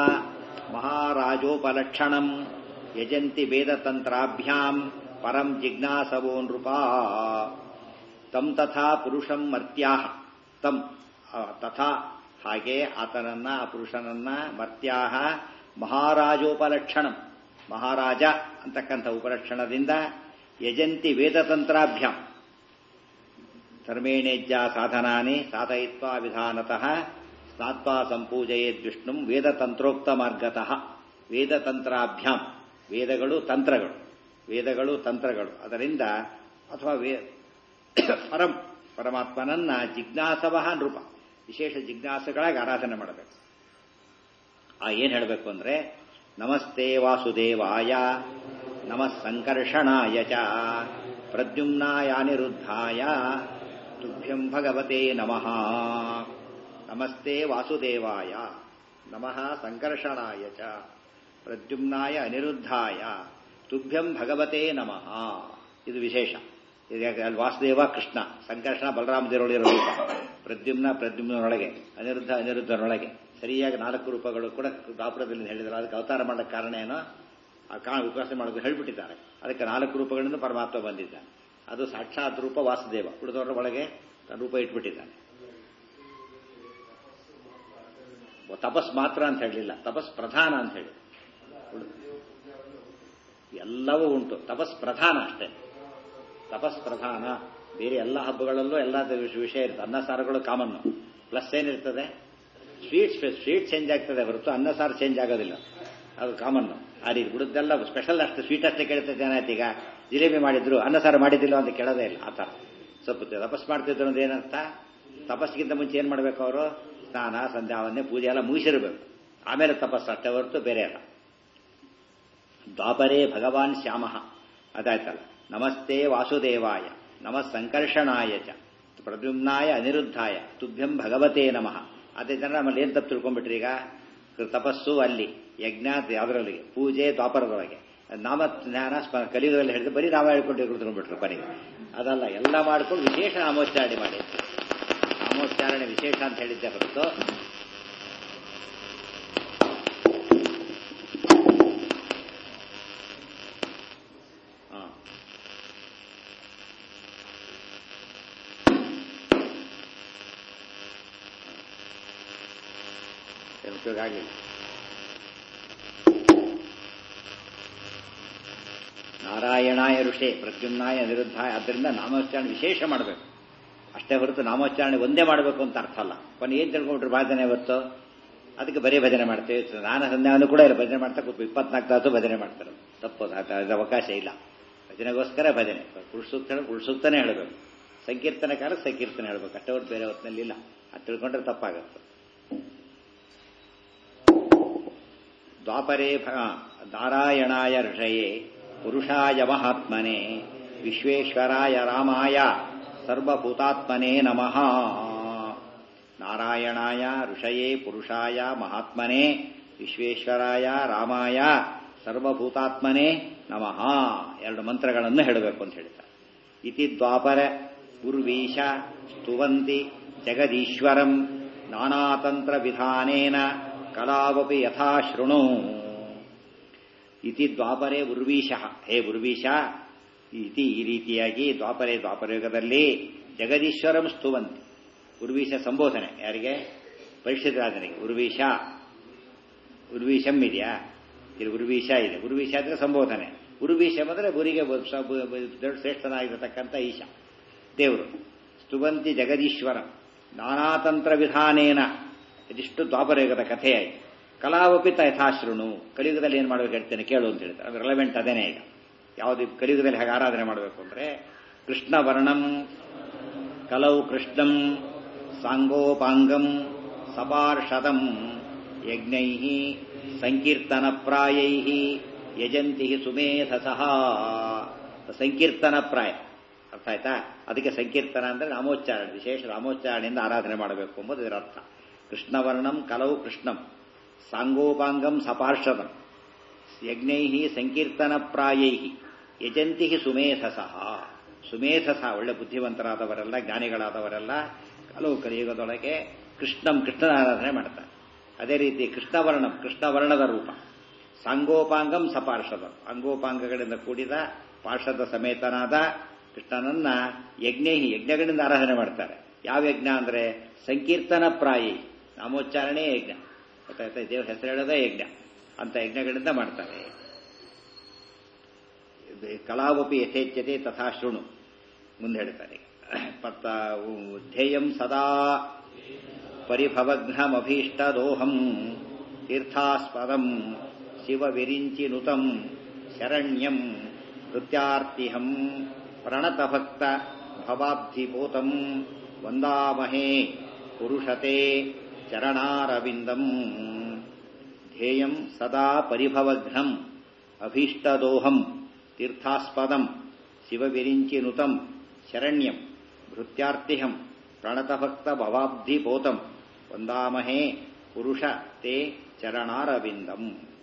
ಮಹಾರಾಜೋಪಲಕ್ಷಣಂ ಯಜಂತಿ ವೇದತಂತ್ರಾಭ್ಯಾಂ ಪರಂ ಜಿಜ್ಞಾಸವೋ ನೃಪಾ ತಂ ತಥಾ ಪುರುಷಂ ಮರ್ತ್ಯಾ ತಂ ತಥಾ ಹಾಗೆ ಆತನನ್ನ ಆ ಪುರುಷನನ್ನ ಮರ್ತ್ಯಾ ಮಹಾರಾಜೋಪಲಕ್ಷಣಂ ಮಹಾರಾಜ ಅಂತಕ್ಕಂಥ ಉಪಲಕ್ಷಣದಿಂದ ಯಜಂತಿ ವೇದತಂತ್ರಾಭ್ಯಾಂ ಧರ್ಮೇಣೇಜ್ಜ ಸಾಧನಾನಿ ಸಾಧಯಿತ್ವಾ ವಿಧಾನತಃ ಸ್ನಾತ್ವಾ ಸಂಪೂಜಯೇದ್ ವಿಷ್ಣು ವೇದತಂತ್ರೋಕ್ತ ಮಾರ್ಗತಃ ವೇದತಂತ್ರಾಭ್ಯಾಂ ವೇದಗಳು ತಂತ್ರಗಳು ವೇದಗಳು ತಂತ್ರಗಳು ಅದರಿಂದ ಅಥವಾ ವೇ ಪರಂ ಪರಮಾತ್ಮನನ್ನ ಜಿಜ್ಞಾಸವ ನೃಪ ವಿಶೇಷ ಜಿಜ್ಞಾಸಗಳಾಗಿ ಆರಾಧನೆ ಮಾಡಬೇಕು ಆ ಏನ್ ಹೇಳಬೇಕು ಅಂದ್ರೆ ನಮಸ್ತೆ ವಾಸುದೇವಾಯ ನಮಃ ಸಂಕರ್ಷಣಾಯ ಚ ಪ್ರದ್ಯುಮ್ನಾಯಾನಿರುದ್ಧಾಯ ತುಭ್ಯಂ ಭಗವತೆ ನಮಃ ನಮಸ್ತೆ ವಾಸುದೇವಾಯ ನಮಃ ಸಂಕರ್ಷಣಾಯ ಚ ಪ್ರದ್ಯುಮ್ನಾಯ ಅನಿರುದ್ಧಾಯ ತುಭ್ಯಂ ಭಗವತೆ ನಮಃ ಇದು ವಿಶೇಷ ಅಲ್ಲಿ ವಾಸುದೇವ ಕೃಷ್ಣ ಸಂಕರ್ಷಣ ಬಲರಾಮ ದೇವರೊಳಿರೋ ರೂಪ ಪ್ರದ್ಯುಮ್ನ ಪ್ರದ್ಯುಮ್ನೊಳಗೆ ಅನಿರುದ್ಧ ಅನಿರುದ್ಧನೊಳಗೆ ಸರಿಯಾಗಿ ನಾಲ್ಕು ರೂಪಗಳು ಕೂಡ ದಾಪುರದಲ್ಲಿ ಹೇಳಿದ್ರು ಅದಕ್ಕೆ ಅವತಾರ ಮಾಡಕ್ಕೆ ಕಾರಣ ಏನೋ ಆ ಕಾರಣ ಉಪವಾಸ ಮಾಡೋದು ಹೇಳಿಬಿಟ್ಟಿದ್ದಾರೆ ಅದಕ್ಕೆ ನಾಲ್ಕು ರೂಪಗಳಿಂದ ಪರಮಾತ್ಮ ಬಂದಿದ್ದಾನೆ ಅದು ಸಾಕ್ಷಾತ್ ರೂಪ ವಾಸುದೇವ ಉಳಿದವರ ಒಳಗೆ ತನ್ನ ರೂಪ ಇಟ್ಬಿಟ್ಟಿದ್ದಾನೆ ತಪಸ್ ಮಾತ್ರ ಅಂತ ಹೇಳಲಿಲ್ಲ ತಪಸ್ ಪ್ರಧಾನ ಅಂತ ಹೇಳಿ ಎಲ್ಲವೂ ಉಂಟು ತಪಸ್ ಪ್ರಧಾನ ಅಷ್ಟೇ ತಪಸ್ ಪ್ರಧಾನ ಬೇರೆ ಎಲ್ಲ ಹಬ್ಬಗಳಲ್ಲೂ ಎಲ್ಲ ವಿಷಯ ಇರುತ್ತೆ ಅನ್ನ ಸಾರುಗಳು ಕಾಮನ್ನು ಪ್ಲಸ್ ಏನಿರ್ತದೆ ಸ್ವೀಟ್ ಸ್ವೀಟ್ ಚೇಂಜ್ ಆಗ್ತದೆ ಹೊರತು ಅನ್ನ ಸಾರು ಚೇಂಜ್ ಆಗೋದಿಲ್ಲ ಅದು ಕಾಮನ್ನು ಆ ರೀತಿ ಬಿಡುದ್ದೆಲ್ಲ ಸ್ಪೆಷಲ್ ಅಷ್ಟು ಸ್ವೀಟ್ ಅಷ್ಟೇ ಕೇಳ್ತದೆ ಏನಾಯ್ತು ಈಗ ಜಿಲೇಬಿ ಮಾಡಿದ್ರು ಅನ್ನ ಸಾರು ಮಾಡಿದ್ದಿಲ್ಲ ಅಂತ ಕೇಳೋದೇ ಇಲ್ಲ ಆ ಥರ ಸ್ವಲ್ಪ ತಪಸ್ ಮಾಡ್ತಿದ್ರು ಅಂದ್ರೆ ಏನಂತ ತಪಸ್ಸಿಗಿಂತ ಮುಂಚೆ ಏನು ಮಾಡಬೇಕು ಅವರು ಸ್ನಾನ ಸಂಧ್ಯಾವನ್ನೇ ಪೂಜೆ ಎಲ್ಲ ಮುಗಿಸಿರ್ಬೇಕು ಆಮೇಲೆ ತಪಸ್ಸು ಅಷ್ಟೇ ಹೊರತು ಬೇರೆ ಅಲ್ಲ ದ್ವಾಪರೇ ಭಗವಾನ್ ಶ್ಯಾಮ ಅದಾಯ್ತಲ್ಲ ನಮಸ್ತೆ ವಾಸುದೇವಾಯ ನಮಃ ಸಂಕರ್ಷಣಾಯ ಚ ಪ್ರದ್ಯುಮ್ನಾಯ ಅನಿರುದ್ಧಾಯ ತುಭ್ಯಂ ಭಗವತೇ ನಮಃ ಅದೇ ಜನ ನಮ್ಮಲ್ಲಿ ಏನು ತಪ್ಪು ತಿಳ್ಕೊಂಡ್ಬಿಟ್ರಿ ಈಗ ತಪಸ್ಸು ಅಲ್ಲಿ ಯಜ್ಞ ಅದರಲ್ಲಿ ಪೂಜೆ ದ್ವಾಪರದೊಳಗೆ ನಾಮ ಜ್ಞಾನ ಕಲಿಯುಗದಲ್ಲಿ ಹೇಳಿದ್ರೆ ಬರೀ ನಾಮ ಹೇಳ್ಕೊಂಡು ಕುತ್ಕೊಂಡ್ಬಿಟ್ರು ಕೊನೆಗೆ ಅದಲ್ಲ ಎಲ್ಲ ಮಾಡ್ಕೊಂಡು ವಿಶೇಷ ನಾಮೋಚ್ಚಾರಣೆ ಮಾಡಿ ನಾಮೋಚ್ಚಾರಣೆ ವಿಶೇಷ ಅಂತ ಹೇಳಿದ್ದೆ ಹೊರತು ಉಪಯೋಗ ಆಗಲಿಲ್ಲ ನಾರಾಯಣಾಯ ಋಷೆ ಪ್ರದ್ಯುಮ್ನಾಯ ನಿರುದ್ಧಾಯ ಅದರಿಂದ ನಾಮೋಚ್ಚಾರಣೆ ವಿಶೇಷ ಮಾಡಬೇಕು ಅಷ್ಟೇ ಹೊರತು ನಾಮೋಚ್ಚಾರಣೆ ಒಂದೇ ಮಾಡಬೇಕು ಅಂತ ಅರ್ಥ ಅಲ್ಲ ಕೊನೆ ಏನ್ ತಿಳ್ಕೊಂಡ್ಬಿಟ್ರೆ ಭಾಜನೆ ಇವತ್ತು ಅದಕ್ಕೆ ಬರೀ ಭಜನೆ ಮಾಡ್ತೇವೆ ನಾನು ಸಂಧ್ಯಾವನ್ನು ಕೂಡ ಇಲ್ಲ ಭಜನೆ ಮಾಡ್ತಾ ಕೂತು ಇಪ್ಪತ್ನಾಲ್ಕು ತಾಸು ಭಜನೆ ಮಾಡ್ತಾರೆ ತಪ್ಪು ಅದು ಅವಕಾಶ ಇಲ್ಲ ಭಜನೆಗೋಸ್ಕರ ಭಜನೆ ಪುರುಷೂಕ್ತ ಪುರುಷೂಕ್ತನೇ ಹೇಳಬೇಕು ಸಂಕೀರ್ತನ ಕಾಲ ಸಂಕೀರ್ತನೆ ಹೇಳಬೇಕು ಅಷ್ಟೇ ಹೊರತು ಬೇರೆ ಹೊತ್ತಿನಲ್ಲಿ ಇಲ್ಲ ಅದು ತಿಳ್ಕೊಂಡ್ರೆ ತಪ್ಪಾಗುತ್ತೆ ದ್ವಾಪರೇ ನಾರಾಯಣಾಯ ಋಷಯೇ ಪುರುಷಾಯ ಮಹಾತ್ಮನೆ ವಿಶ್ವೇಶ್ವರಾಯ ರಾಮಾಯ ಸರ್ವಭೂತಾತ್ಮನೇ ನಮಃ ನಾರಾಯಣಾಯ ಋಷಯೇ ಪುರುಷಾಯ ಮಹಾತ್ಮನೆ ವಿಶ್ವೇಶ್ವರಾಯ ರಾಮಾಯ ಸರ್ವಭೂತಾತ್ಮನೇ ನಮಃ ಎರಡು ಮಂತ್ರಗಳನ್ನು ಹೇಳಬೇಕು ಅಂತ ಹೇಳ್ತಾರೆ ಇತಿ ದ್ವಾಪರ ಉರ್ವೀಶ ಸ್ತುವಂತಿ ಜಗದೀಶ್ವರಂ ನಾನಾತಂತ್ರ ವಿಧಾನೇನ ಕಲಾವಪಿ ಯಥಾ ಶೃಣು ಇತಿ ದ್ವಾಪರೇ ಉರ್ವೀಶ ಹೇ ಉರ್ವೀಶ ಇತಿ ಈ ರೀತಿಯಾಗಿ ದ್ವಾಪರೇ ದ್ವಾಪರಯುಗದಲ್ಲಿ ಜಗದೀಶ್ವರಂ ಸ್ತುವಂತಿ ಉರ್ವೀಶ ಸಂಬೋಧನೆ ಯಾರಿಗೆ ಪರೀಕ್ಷಿತ ರಾಜನಿಗೆ ಉರ್ವೀಶ ಉರ್ವೀಶಂ ಇದೆಯಾ ಇಲ್ಲಿ ಉರ್ವೀಶ ಇದೆ ಉರ್ವೀಶ ಅಂದ್ರೆ ಸಂಬೋಧನೆ ಉರ್ವೀಶ ಅಂದ್ರೆ ಗುರಿಗೆ ದೊಡ್ಡ ಶ್ರೇಷ್ಠನಾಗಿರತಕ್ಕಂಥ ಈಶ ದೇವರು ಸ್ತುವಂತಿ ಜಗದೀಶ್ವರ ನಾನಾತಂತ್ರ ವಿಧಾನೇನ ಇದಿಷ್ಟು ದ್ವಾಪರಯುಗದ ಕಥೆಯಾಯಿತು ಕಲಾವಪಿ ಯಥಾಶ್ರುಣು ಕಲಿಯುಗದಲ್ಲಿ ಏನು ಮಾಡ್ಬೇಕು ಹೇಳ್ತೇನೆ ಕೇಳು ಅಂತ ಹೇಳ್ತಾರೆ ಅದು ರೆಲೆವೆಂಟ್ ಅದೇನೇ ಈಗ ಯಾವುದು ಕಲಿಯುಗದಲ್ಲಿ ಹೇಗೆ ಆರಾಧನೆ ಮಾಡಬೇಕು ಅಂದರೆ ಕೃಷ್ಣ ವರ್ಣಂ ಕಲೌ ಕೃಷ್ಣಂ ಸಾಂಗೋಪಾಂಗಂ ಸಪಾರ್ಷದಂ ಯಜ್ಞೈ ಸಂಕೀರ್ತನ ಪ್ರಾಯೈ ಯಜಂತಿ ಸುಮೇಧಸಃ ಸಂಕೀರ್ತನ ಪ್ರಾಯ ಅರ್ಥ ಆಯ್ತಾ ಅದಕ್ಕೆ ಸಂಕೀರ್ತನ ಅಂದರೆ ನಾಮೋಚ್ಚಾರಣೆ ವಿಶೇಷ ನಾಮೋಚ್ಚಾರಣೆಯಿಂದ ಆರಾಧನೆ ಮಾಡಬೇಕು ಎಂಬುದು ಇದರ ಅರ್ಥ ಕೃಷ್ಣವರ್ಣಂ ಕಲವು ಕೃಷ್ಣಂ ಸಾಂಗೋಪಾಂಗಂ ಸಪಾರ್ಷದಂ ಯಜ್ಞೈ ಸಂಕೀರ್ತನ ಪ್ರಾಯೈ ಯಜಂತಿ ಸುಮೇಧಸಃ ಸುಮೇಧಸ ಒಳ್ಳೆ ಬುದ್ಧಿವಂತರಾದವರೆಲ್ಲ ಜ್ಞಾನಿಗಳಾದವರೆಲ್ಲ ಹಲವು ಕಲಿಯುಗದೊಳಗೆ ಕೃಷ್ಣಂ ಕೃಷ್ಣನ ಆರಾಧನೆ ಮಾಡ್ತಾರೆ ಅದೇ ರೀತಿ ಕೃಷ್ಣವರ್ಣಂ ಕೃಷ್ಣವರ್ಣದ ರೂಪ ಸಾಂಗೋಪಾಂಗಂ ಸಪಾರ್ಷದ ಅಂಗೋಪಾಂಗಗಳಿಂದ ಕೂಡಿದ ಪಾರ್ಷದ ಸಮೇತನಾದ ಕೃಷ್ಣನನ್ನ ಯಜ್ಞೇಹಿ ಯಜ್ಞಗಳಿಂದ ಆರಾಧನೆ ಮಾಡ್ತಾರೆ ಯಾವ ಯಜ್ಞ ಅಂದ್ರೆ ಸಂಕೀರ್ತನ ಪ್ರಾಯಿ ನಾಮೋಚ್ಚಾರಣೆ ಯಜ್ಞ ಗೊತ್ತಾಯ್ತಾ ದೇವ್ರ ಹೆಸರು ಹೇಳೋದೇ ಯಜ್ಞ ಅಂತ ಯಜ್ಞಗಳಿಂದ ಮಾಡ್ತಾರೆ ಕಲಾವಪಿ ಯಥೇಚ್ಛತೆ ತಥಾ ಶೃಣು ಮುಂದೆ ಹೇಳ್ತಾರೆ ಮತ್ತ ಧ್ಯೇಯಂ ಸದಾ ಪರಿಭವಘ್ನಮಭೀಷ್ಟದೋಹಂ ತೀರ್ಥಾಸ್ಪದಂ ಶಿವವಿರಿಂಚಿನುತಂ ಶರಣ್ಯಂ ನೃತ್ಯಾರ್ತಿಹಂ ಪ್ರಣತಭಕ್ತ ಭವಾಬ್ಧಿಭೂತಂ ವಂದಾಮಹೇ ಪುರುಷತೆ ಚರಣಾರವಿಂದಂ ಧ್ಯೇಯಂ ಸದಾ ಪರಿಭವಘ್ನಂ ಅಭೀಷ್ಟದೋಹಂ ತೀರ್ಥಾಸ್ಪದಂ ಶಿವವಿರಿಂಚಿನುತಂ ಶರಣ್ಯಂ ಭೃತ್ಯಾರ್ತಿಹಂ ಪ್ರಣತಭಕ್ತ ಭವಾಬ್ಧಿಭೂತಂ ವಂದಾಮಹೇ ಪುರುಷ ತೇ ಚರಣಾರವಿಂದಂ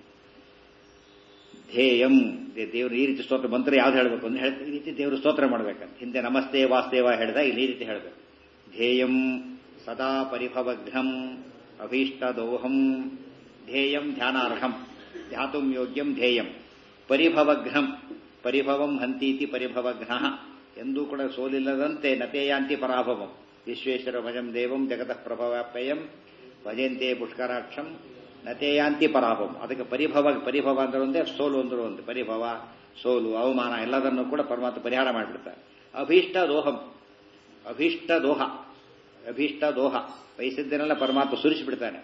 ಧ್ಯೇಯಂ ದೇವರು ಈ ರೀತಿ ಸ್ತೋತ್ರ ಮಂತ್ರ ಯಾವ್ದು ಹೇಳಬೇಕು ಅಂತ ಹೇಳಿ ಈ ರೀತಿ ದೇವರು ಸ್ತೋತ್ರ ಮಾಡ್ಬೇಕಂತ ಹಿಂದೆ ನಮಸ್ತೆ ವಾಸ್ತೇವ ಹೇಳ್ದ ಇಲ್ಲಿ ಈ ರೀತಿ ಹೇಳಬೇಕು ಧ್ಯೇಯಂ ಸದಾ ಪರಿಭವಘ್ನಂ ಅಭೀಷ್ಟದೋಹಂ ಧ್ಯೇಯಂ ಧ್ಯಾನಾರ್ಹಂ ಧ್ಯಾತುಂ ಯೋಗ್ಯಂ ಧ್ಯೇಯಂ ಪರಿಭವಘ್ನಂ ಪರಿಭವಂ ಹಂತೀತಿ ಪರಿಭವಘ್ನ ಎಂದೂ ಕೂಡ ಸೋಲಿಲ್ಲದಂತೆ ನತೇಯಾಂತಿ ಪರಾಭವಂ ವಿಶ್ವೇಶ್ವರ ಭಜಂ ದೇವಂ ಜಗತಃ ಪ್ರಭವಾಪ್ಯಯಂ ಭಜಂತೆ ಪುಷ್ಕರಾಕ್ಷಂ ನತೇಯಾಂತಿ ಪರಾಭವಂ ಅದಕ್ಕೆ ಪರಿಭವ ಪರಿಭವ ಅಂದ್ರೆ ಒಂದೇ ಸೋಲು ಅಂದ್ರೆ ಒಂದು ಪರಿಭವ ಸೋಲು ಅವಮಾನ ಎಲ್ಲದನ್ನು ಕೂಡ ಪರಮಾತ್ಮ ಪರಿಹಾರ ಮಾಡಿಬಿಡ್ತಾರೆ ಅಭೀಷ್ಟ ದೋಹಂ ಅಭೀಷ್ಟ ದೋಹ ಅಭೀಷ್ಟ ದೋಹ ಬಯಸಿದ್ದನ್ನೆಲ್ಲ ಪರಮಾತ್ಮ ಸುರಿಸಿಬಿಡ್ತಾನೆ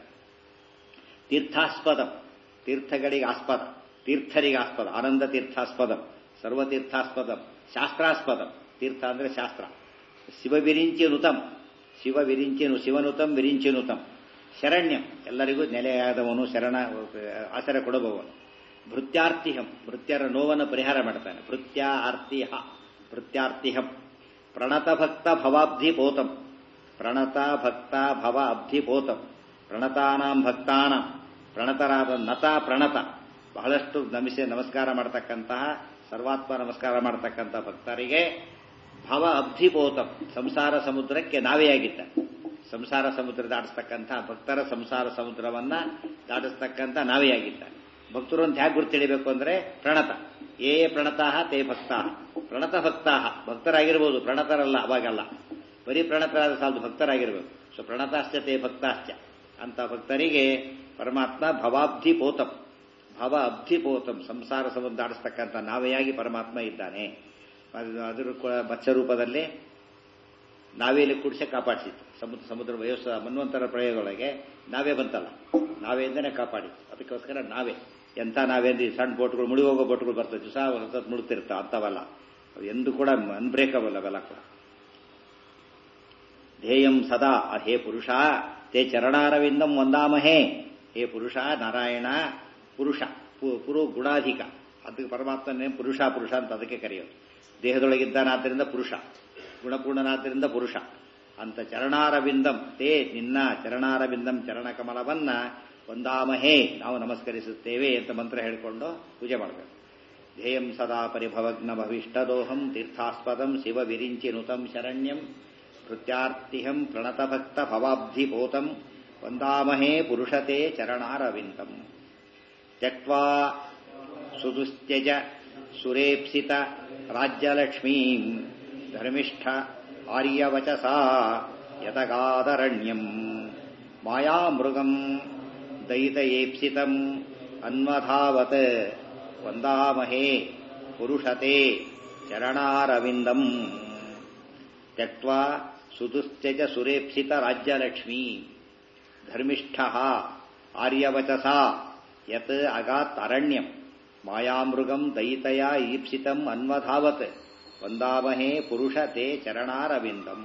ತೀರ್ಥಾಸ್ಪದಂ ತೀರ್ಥಗಳಿಗೆ ಆಸ್ಪದ ತೀರ್ಥರಿಗೆ ಆಸ್ಪದ ಆನಂದ ತೀರ್ಥಾಸ್ಪದಂ ಸರ್ವತೀರ್ಥಾಸ್ಪದಂ ಶಾಸ್ತ್ರಾಸ್ಪದಂ ತೀರ್ಥ ಅಂದ್ರೆ ಶಾಸ್ತ್ರ ಶಿವವಿರಿಂಚಿ ನುತಂ ಶಿವ ವಿರಿಂಚಿನು ಶಿವನುತಂ ವಿರಿಂಚಿನುತಂ ಶರಣ್ಯಂ ಎಲ್ಲರಿಗೂ ನೆಲೆಯಾದವನು ಶರಣ ಆಸರೆ ಕೊಡಬವನು ಭೃತ್ಯಾರ್ತಿಹಂ ಭೃತ್ಯರ ನೋವನ್ನು ಪರಿಹಾರ ಮಾಡ್ತಾನೆ ಭೃತ್ಯ ಆರ್ತಿಹ ಭೃತ್ಯಾರ್ತಿಹಂ ಪ್ರಣತ ಭಕ್ತ ಭವಾಬ್ಧಿ ಪೋತಂ ಪ್ರಣತ ಭಕ್ತ ಭವ ಅಬ್ಧಿ ಪೋತಂ ಪ್ರಣತಾನಾಂ ಭಕ್ತಾನಾಂ ಪ್ರಣತರಾದ ನತ ಪ್ರಣತ ಬಹಳಷ್ಟು ನಮಿಸಿ ನಮಸ್ಕಾರ ಮಾಡತಕ್ಕಂತಹ ಸರ್ವಾತ್ಮ ನಮಸ್ಕಾರ ಮಾಡತಕ್ಕಂಥ ಭಕ್ತರಿಗೆ ಭವ ಅಬ್ಧಿಪೋತಂ ಸಂಸಾರ ಸಮುದ್ರಕ್ಕೆ ನಾವೆಯಾಗಿದ್ದ ಸಂಸಾರ ಸಮುದ್ರ ದಾಟಿಸ್ತಕ್ಕಂಥ ಭಕ್ತರ ಸಂಸಾರ ಸಮುದ್ರವನ್ನ ದಾಟಿಸ್ತಕ್ಕಂಥ ನಾವೆಯಾಗಿದ್ದ ಭಕ್ತರು ಅಂತ ಹೇಗೆ ಗುರುತು ತಿಳಿಬೇಕು ಅಂದ್ರೆ ಪ್ರಣತ ಏ ಪ್ರಣತಾಹ ತೇ ಭಕ್ತಾ ಪ್ರಣತ ಭಕ್ತಾಹ ಭಕ್ತರಾಗಿರ್ಬೋದು ಪ್ರಣತರಲ್ಲ ಅವಾಗಲ್ಲ ಬರೀ ಪ್ರಣತರಾದ ಸಾಲದು ಭಕ್ತರಾಗಿರ್ಬೇಕು ಸೊ ಪ್ರಣತಾಶ್ಚ ತೇ ಭಕ್ತಾಶ್ಚ ಅಂತ ಭಕ್ತರಿಗೆ ಪರಮಾತ್ಮ ಭವಾಬ್ಧಿ ಪೋತಂ ಭವ ಅಬ್ಧಿಪೋತಂ ಸಂಸಾರ ಸಮುದ್ರ ದಾಟಿಸ್ತಕ್ಕಂಥ ನಾವೆಯಾಗಿ ಪರಮಾತ್ಮ ಇದ್ದಾನೆ ಅದ್ರ ಮತ್ಸ್ಯ ರೂಪದಲ್ಲಿ ನಾವೇಲಿ ಕುಡಿಸಿ ಕಾಪಾಡಿಸಿತ್ತು ಸಮುದ್ರ ಸಮುದ್ರ ವಯಸ್ಸ ಮನ್ವಂತರ ಪ್ರಯೋಗದೊಳಗೆ ನಾವೇ ಬಂತಲ್ಲ ನಾವೆಯಿಂದನೇ ಕಾಪಾಡಿತ್ತು ಅದಕ್ಕೋಸ್ಕರ ನಾವೇ ಎಂಥ ನಾವೇಂದು ಸಣ್ಣ ಬೋಟ್ಗಳು ಮುಳುಗಿ ಹೋಗೋ ಬೋಟ್ಗಳು ಬರ್ತವೆ ದಿವಸ ಹೊಸತ್ ಮುಳುಗ್ತಿರ್ತಾವ ಅಂಥವಲ್ಲ ಅವು ಎಂದು ಕೂಡ ಅನ್ಬ್ರೇಕಬಲ್ ಅವೆಲ್ಲ ಕೂಡ ಧ್ಯೇಯಂ ಸದಾ ಹೇ ಪುರುಷ ತೇ ಚರಣಾರವಿಂದಂ ವಂದಾಮಹೇ ಹೇ ಪುರುಷ ನಾರಾಯಣ ಪುರುಷ ಪುರು ಗುಣಾಧಿಕ ಅದಕ್ಕೆ ಪರಮಾತ್ಮನೇ ಪುರುಷ ಪುರುಷ ಅಂತ ಅದಕ್ಕೆ ಕರೆಯೋದು ದೇಹದೊಳಗಿದ್ದಾನಾದ್ದರಿಂದ ಪುರುಷ ಗುಣಪೂರ್ಣನಾದ್ದರಿಂದ ಪುರುಷ ಅಂತ ಚರಣಾರವಿಂದಂ ತೇ ನಿನ್ನ ಚರಣಾರವಿಂದಂ ಚರಣಕಮಲವನ್ನ ಒಂದಾಮಹೇ ನಾವು ನಮಸ್ಕರಿಸುತ್ತೇವೆ ಅಂತ ಮಂತ್ರ ಹೇಳಿಕೊಂಡು ಪೂಜೆ ಮಾಡಬೇಕು ಧ್ಯೇಯಂ ಸದಾ ಪರಿಭವಗ್ನ ಭವಿಷ್ಟದೋಹಂ ತೀರ್ಥಾಸ್ಪದಂ ಶಿವ ವಿರಿಂಚಿ ನುತಂ ಶರಣ್ಯಂ ಕೃತ್ಯಾರ್ತಿಹಂ ಪ್ರಣತಭಕ್ತ ಭವಾಬ್ಧಿಪೋತಂ ವಂದಾಮಹೇ ಪುರುಷತೆ ಚರಣಾರವಿಂದಂ ತ್ಯಕ್ವಾ ಸುದುಸ್ತ್ಯಜ ಸುರೇಪ್ಸಿತ ರಾಜ್ಯಲಕ್ಷ್ಮೀಂ ಧರ್ಮಿಷ್ಠ ಆರ್ಯವಚಸಾ ಯತಗಾದರಣ್ಯಂ ಮಾಯಾಮೃಗಂ ದಯಿತಯೇಪ್ಸಿತಂ ಅನ್ವಧಾವತ್ ವಂದಾಮಹೇ ಪುರುಷತೆ ಚರಣಾರವಿಂದಂ ತ್ಯಕ್ವಾ ಸುದುಶ್ಚಜ ಸುರೇಪ್ಸಿತ ರಾಜ್ಯಲಕ್ಷ್ಮೀ ಧರ್ಮಿಷ್ಠ ಆರ್ಯವಚಸ ಯತ್ ಅಗಾತ್ ಅರಣ್ಯಂ ಮಾಯಾಮೃಗಂ ದಯಿತಯ ಈಪ್ಸಿತಂ ಅನ್ವಧಾವತ್ ವಂದಾಮಹೇ ಪುರುಷ ತೇ ಚರಣಾರವಿಂದಂ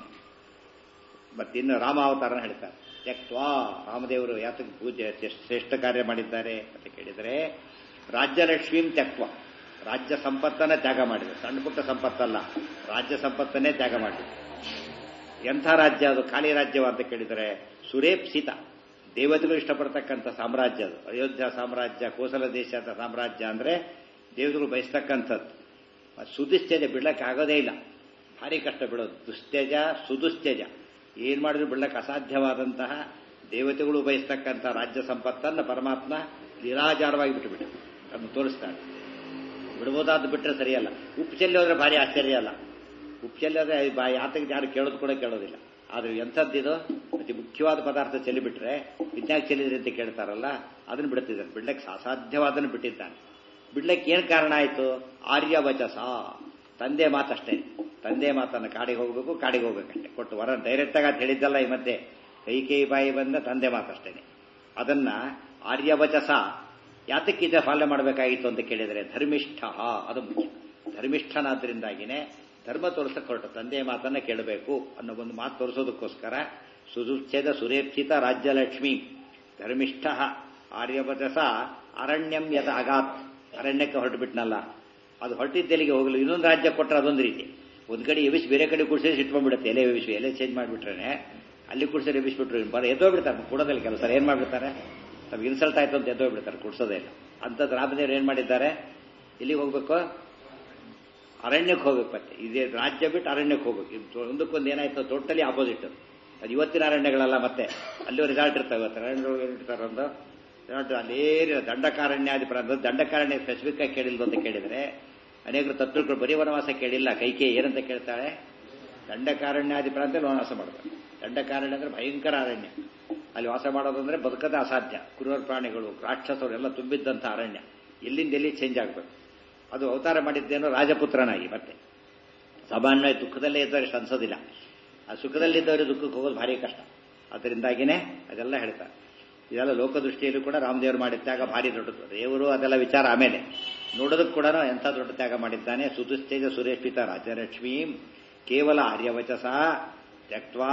ಮತ್ತಿನ್ನು ರಾಮಾವತಾರನ ಹೇಳ್ತಾರೆ ತ್ಯಕ್ವಾ ರಾಮದೇವರು ಯಾತಕ್ಕೆ ಪೂಜೆ ಶ್ರೇಷ್ಠ ಕಾರ್ಯ ಮಾಡಿದ್ದಾರೆ ಅಂತ ಕೇಳಿದರೆ ರಾಜ್ಯಲಕ್ಷ್ಮೀಂ ತ್ಯಕ್ವ ರಾಜ್ಯ ಸಂಪತ್ತನ್ನ ತ್ಯಾಗ ಮಾಡಿದೆ ಸಣ್ಣ ಪುಟ್ಟ ಸಂಪತ್ತಲ್ಲ ರಾಜ್ಯ ಸಂಪತ್ತನ್ನೇ ತ್ಯಾಗ ಮಾಡಿದೆ ಎಂಥ ರಾಜ್ಯ ಅದು ಖಾಲಿ ರಾಜ್ಯವ ಅಂತ ಕೇಳಿದರೆ ಸುರೇಪ್ಸಿತ ದೇವತೆಗಳು ಇಷ್ಟಪಡ್ತಕ್ಕಂಥ ಸಾಮ್ರಾಜ್ಯ ಅದು ಅಯೋಧ್ಯ ಸಾಮ್ರಾಜ್ಯ ಕೋಸಲ ದೇಶದ ಸಾಮ್ರಾಜ್ಯ ಅಂದ್ರೆ ದೇವತೆಗಳು ಬಯಸ್ತಕ್ಕಂಥದ್ದು ಸುದುಶ್ಚಜ ಬಿಡ್ಲಕ್ಕೆ ಆಗೋದೇ ಇಲ್ಲ ಭಾರಿ ಕಷ್ಟ ಬಿಡೋದು ದುಶ್ಚಜ ಸುದುಶ್ಚಜ ಏನ್ ಮಾಡಿದ್ರು ಬಿಡ್ಲಕ್ಕೆ ಅಸಾಧ್ಯವಾದಂತಹ ದೇವತೆಗಳು ಬಯಸ್ತಕ್ಕಂಥ ರಾಜ್ಯ ಸಂಪತ್ತನ್ನು ಪರಮಾತ್ಮ ನಿರಾಜಾರವಾಗಿ ಬಿಟ್ಟುಬಿಟ್ಟು ಅದನ್ನು ತೋರಿಸ್ತಾನೆ ಬಿಡ್ಬೋದಾದ್ದು ಬಿಟ್ಟರೆ ಸರಿಯಲ್ಲ ಉಪ್ಪು ಚೆಲ್ಲಿ ಹೋದ್ರೆ ಭಾರಿ ಆಶ್ಚರ್ಯ ಅಲ್ಲ ಉಪ್ಪು ಚೆಲ್ಲಿ ಹೋದ್ರೆ ಯಾತಕ್ಕೆ ಯಾರು ಕೇಳೋದು ಕೂಡ ಕೇಳೋದಿಲ್ಲ ಆದ್ರೆ ಎಂಥದ್ದಿದು ಅತಿ ಮುಖ್ಯವಾದ ಪದಾರ್ಥ ಚೆಲ್ಲಿಬಿಟ್ರೆ ವಿಜ್ಞಾನ ಚೆಲ್ಲಿದ್ರಿ ಅಂತ ಕೇಳ್ತಾರಲ್ಲ ಅದನ್ನು ಬಿಡುತ್ತಿದ್ದಾನೆ ಬಿಡ್ಲಕ್ಕೆ ಅಸಾಧ್ಯವಾದನ್ನು ಬಿಟ್ಟಿದ್ದಾನೆ ಬಿಡ್ಲಕ್ಕೆ ಏನು ಕಾರಣ ಆಯಿತು ಆರ್ಯವಚಸ ತಂದೆ ಮಾತಷ್ಟೇ ತಂದೆ ಮಾತನ್ನು ಕಾಡಿಗೆ ಹೋಗಬೇಕು ಕಾಡಿಗೆ ಹೋಗ್ಬೇಕಷ್ಟೇ ಕೊಟ್ಟು ವರ ಡೈರೆಕ್ಟಾಗಿ ಅದು ಹೇಳಿದ್ದಲ್ಲ ಈ ಮಧ್ಯೆ ಕೈ ಕೈ ಬಾಯಿ ಬಂದ ತಂದೆ ಮಾತಷ್ಟೇನೆ ಅದನ್ನ ಆರ್ಯವಚಸ ಯಾತಕ್ಕಿದೆ ಪಾಲನೆ ಮಾಡಬೇಕಾಗಿತ್ತು ಅಂತ ಕೇಳಿದರೆ ಧರ್ಮಿಷ್ಠ ಅದು ಮುಖ್ಯ ಧರ್ಮಿಷ್ಠನಾದ್ರಿಂದಾಗಿನೇ ಧರ್ಮ ತೋರಿಸಕ್ಕೆ ಹೊರಟು ತಂದೆಯ ಮಾತನ್ನ ಕೇಳಬೇಕು ಅನ್ನೋ ಒಂದು ಮಾತು ತೋರಿಸೋದಕ್ಕೋಸ್ಕರ ಸುದುಚ್ಛೇದ ಸುರೇಪ್ಸಿತ ರಾಜ್ಯಲಕ್ಷ್ಮಿ ಧರ್ಮಿಷ್ಠ ಆರ್ಯವಚಸ ಅರಣ್ಯಂ ಯಥ ಅಗಾತ್ ಅರಣ್ಯಕ್ಕೆ ಹೊರಟು ಬಿಟ್ನಲ್ಲ ಅದು ಹೊರಟಿದ್ದೆಲ್ಲಿಗೆ ಹೋಗಲು ಇನ್ನೊಂದು ರಾಜ್ಯ ಕೊಟ್ಟರೆ ಅದೊಂದು ರೀತಿ ಒಂದು ಕಡೆ ಎಬಿಸಿ ಬೇರೆ ಕಡೆ ಕುಡಿಸಿದ್ರೆ ಇಟ್ಕೊಂಡ್ಬಿಡುತ್ತೆ ಎಲೆ ಎಬಿಸಿ ಎಲೆ ಚೇಂಜ್ ಮಾಡಿಬಿಟ್ರೆ ಅಲ್ಲಿ ಕುಡಿಸಿದ್ರೆ ಎಬಿಸ್ಬಿಟ್ರು ಬರ ಎದ್ದೋಗ್ಬಿಡ್ತಾರೆ ಕೊಡೋದಿಲ್ಲ ಕೆಲಸ ಏನ್ ಮಾಡ್ಬಿಡ್ತಾರೆ ತಮ್ಗೆ ಇನ್ಸಲ್ಟ್ ಆಯ್ತು ಅಂತ ಎದ್ದೋಗ್ಬಿಡ್ತಾರೆ ಕುಡಿಸೋದೇ ಇಲ್ಲ ಅಂಥದ್ದು ರಾಮದೇವ್ರು ಏನ್ ಮಾಡಿದ್ದಾರೆ ಎಲ್ಲಿಗೆ ಹೋಗ್ಬೇಕು ಅರಣ್ಯಕ್ಕೆ ಹೋಗ್ಬೇಕು ಮತ್ತೆ ಇದೇ ರಾಜ್ಯ ಬಿಟ್ಟು ಅರಣ್ಯಕ್ಕೆ ಹೋಗ್ಬೇಕು ಒಂದಕ್ಕೊಂದು ಏನಾಯ್ತು ಟೋಟಲಿ ಆಪೋಸಿಟ್ ಅದು ಇವತ್ತಿನ ಅರಣ್ಯಗಳಲ್ಲ ಮತ್ತೆ ಅಲ್ಲಿ ರಿಸಾಲ್ಟ್ ಇರ್ತಾವೆ ಇವತ್ತು ಅರಣ್ಯ ಇರ್ತಾರೆ ಒಂದು ಅಲ್ಲೇ ದಂಡಕಾರಣ್ಯಾದಿ ಪ್ರಾಂತ ದಂಡಕಾರಣ್ಯ ಸ್ಪೆಸಿಫಿಕ್ ಆಗಿ ಕೇಳಿಲ್ದು ಅಂತ ಕೇಳಿದ್ರೆ ಅನೇಕರು ತತ್ವಗಳು ಬರೀ ವನವಾಸ ಕೇಳಿಲ್ಲ ಕೈಕೆ ಏನಂತ ಕೇಳ್ತಾಳೆ ದಂಡಕಾರಣ್ಯಾದಿ ಪ್ರಾಂತದಲ್ಲಿ ವನವಾಸ ಮಾಡ್ತಾರೆ ದಂಡಕಾರಣ್ಯ ಅಂದ್ರೆ ಭಯಂಕರ ಅರಣ್ಯ ಅಲ್ಲಿ ವಾಸ ಮಾಡೋದಂದ್ರೆ ಬದುಕದ ಅಸಾಧ್ಯ ಕ್ರೂರ ಪ್ರಾಣಿಗಳು ರಾಕ್ಷಸರು ಎಲ್ಲ ತುಂಬಿದ್ದಂಥ ಅರಣ್ಯ ಎಲ್ಲಿಂದ ಎಲ್ಲಿ ಚೇಂಜ್ ಆಗಬೇಕು ಅದು ಅವತಾರ ಮಾಡಿದ್ದೇನೋ ರಾಜಪುತ್ರನಾಗಿ ಮತ್ತೆ ಸಾಮಾನ್ಯ ದುಃಖದಲ್ಲೇ ಇದ್ದವರಿಗೆ ಅನ್ಸೋದಿಲ್ಲ ಆ ಸುಖದಲ್ಲಿದ್ದವರಿಗೆ ದುಃಖಕ್ಕೆ ಹೋಗೋದು ಭಾರಿ ಕಷ್ಟ ಅದರಿಂದಾಗಿನೇ ಅದೆಲ್ಲ ಹೇಳ್ತಾರೆ ಇದೆಲ್ಲ ಲೋಕದೃಷ್ಟಿಯಲ್ಲೂ ಕೂಡ ರಾಮದೇವರು ಮಾಡಿದ ತ್ಯಾಗ ಭಾರಿ ದೊಡ್ಡದು ದೇವರು ಅದೆಲ್ಲ ವಿಚಾರ ಆಮೇಲೆ ನೋಡೋದಕ್ಕೆ ಕೂಡ ಎಂಥ ದೊಡ್ಡ ತ್ಯಾಗ ಮಾಡಿದ್ದಾನೆ ಸುದುಸ್ತೇಜ ಸುರೇಶ್ಪಿತ ರಾಜ್ಯಲಕ್ಷ್ಮೀ ಕೇವಲ ಆರ್ಯವಚಸ ತ್ಯಕ್ವಾ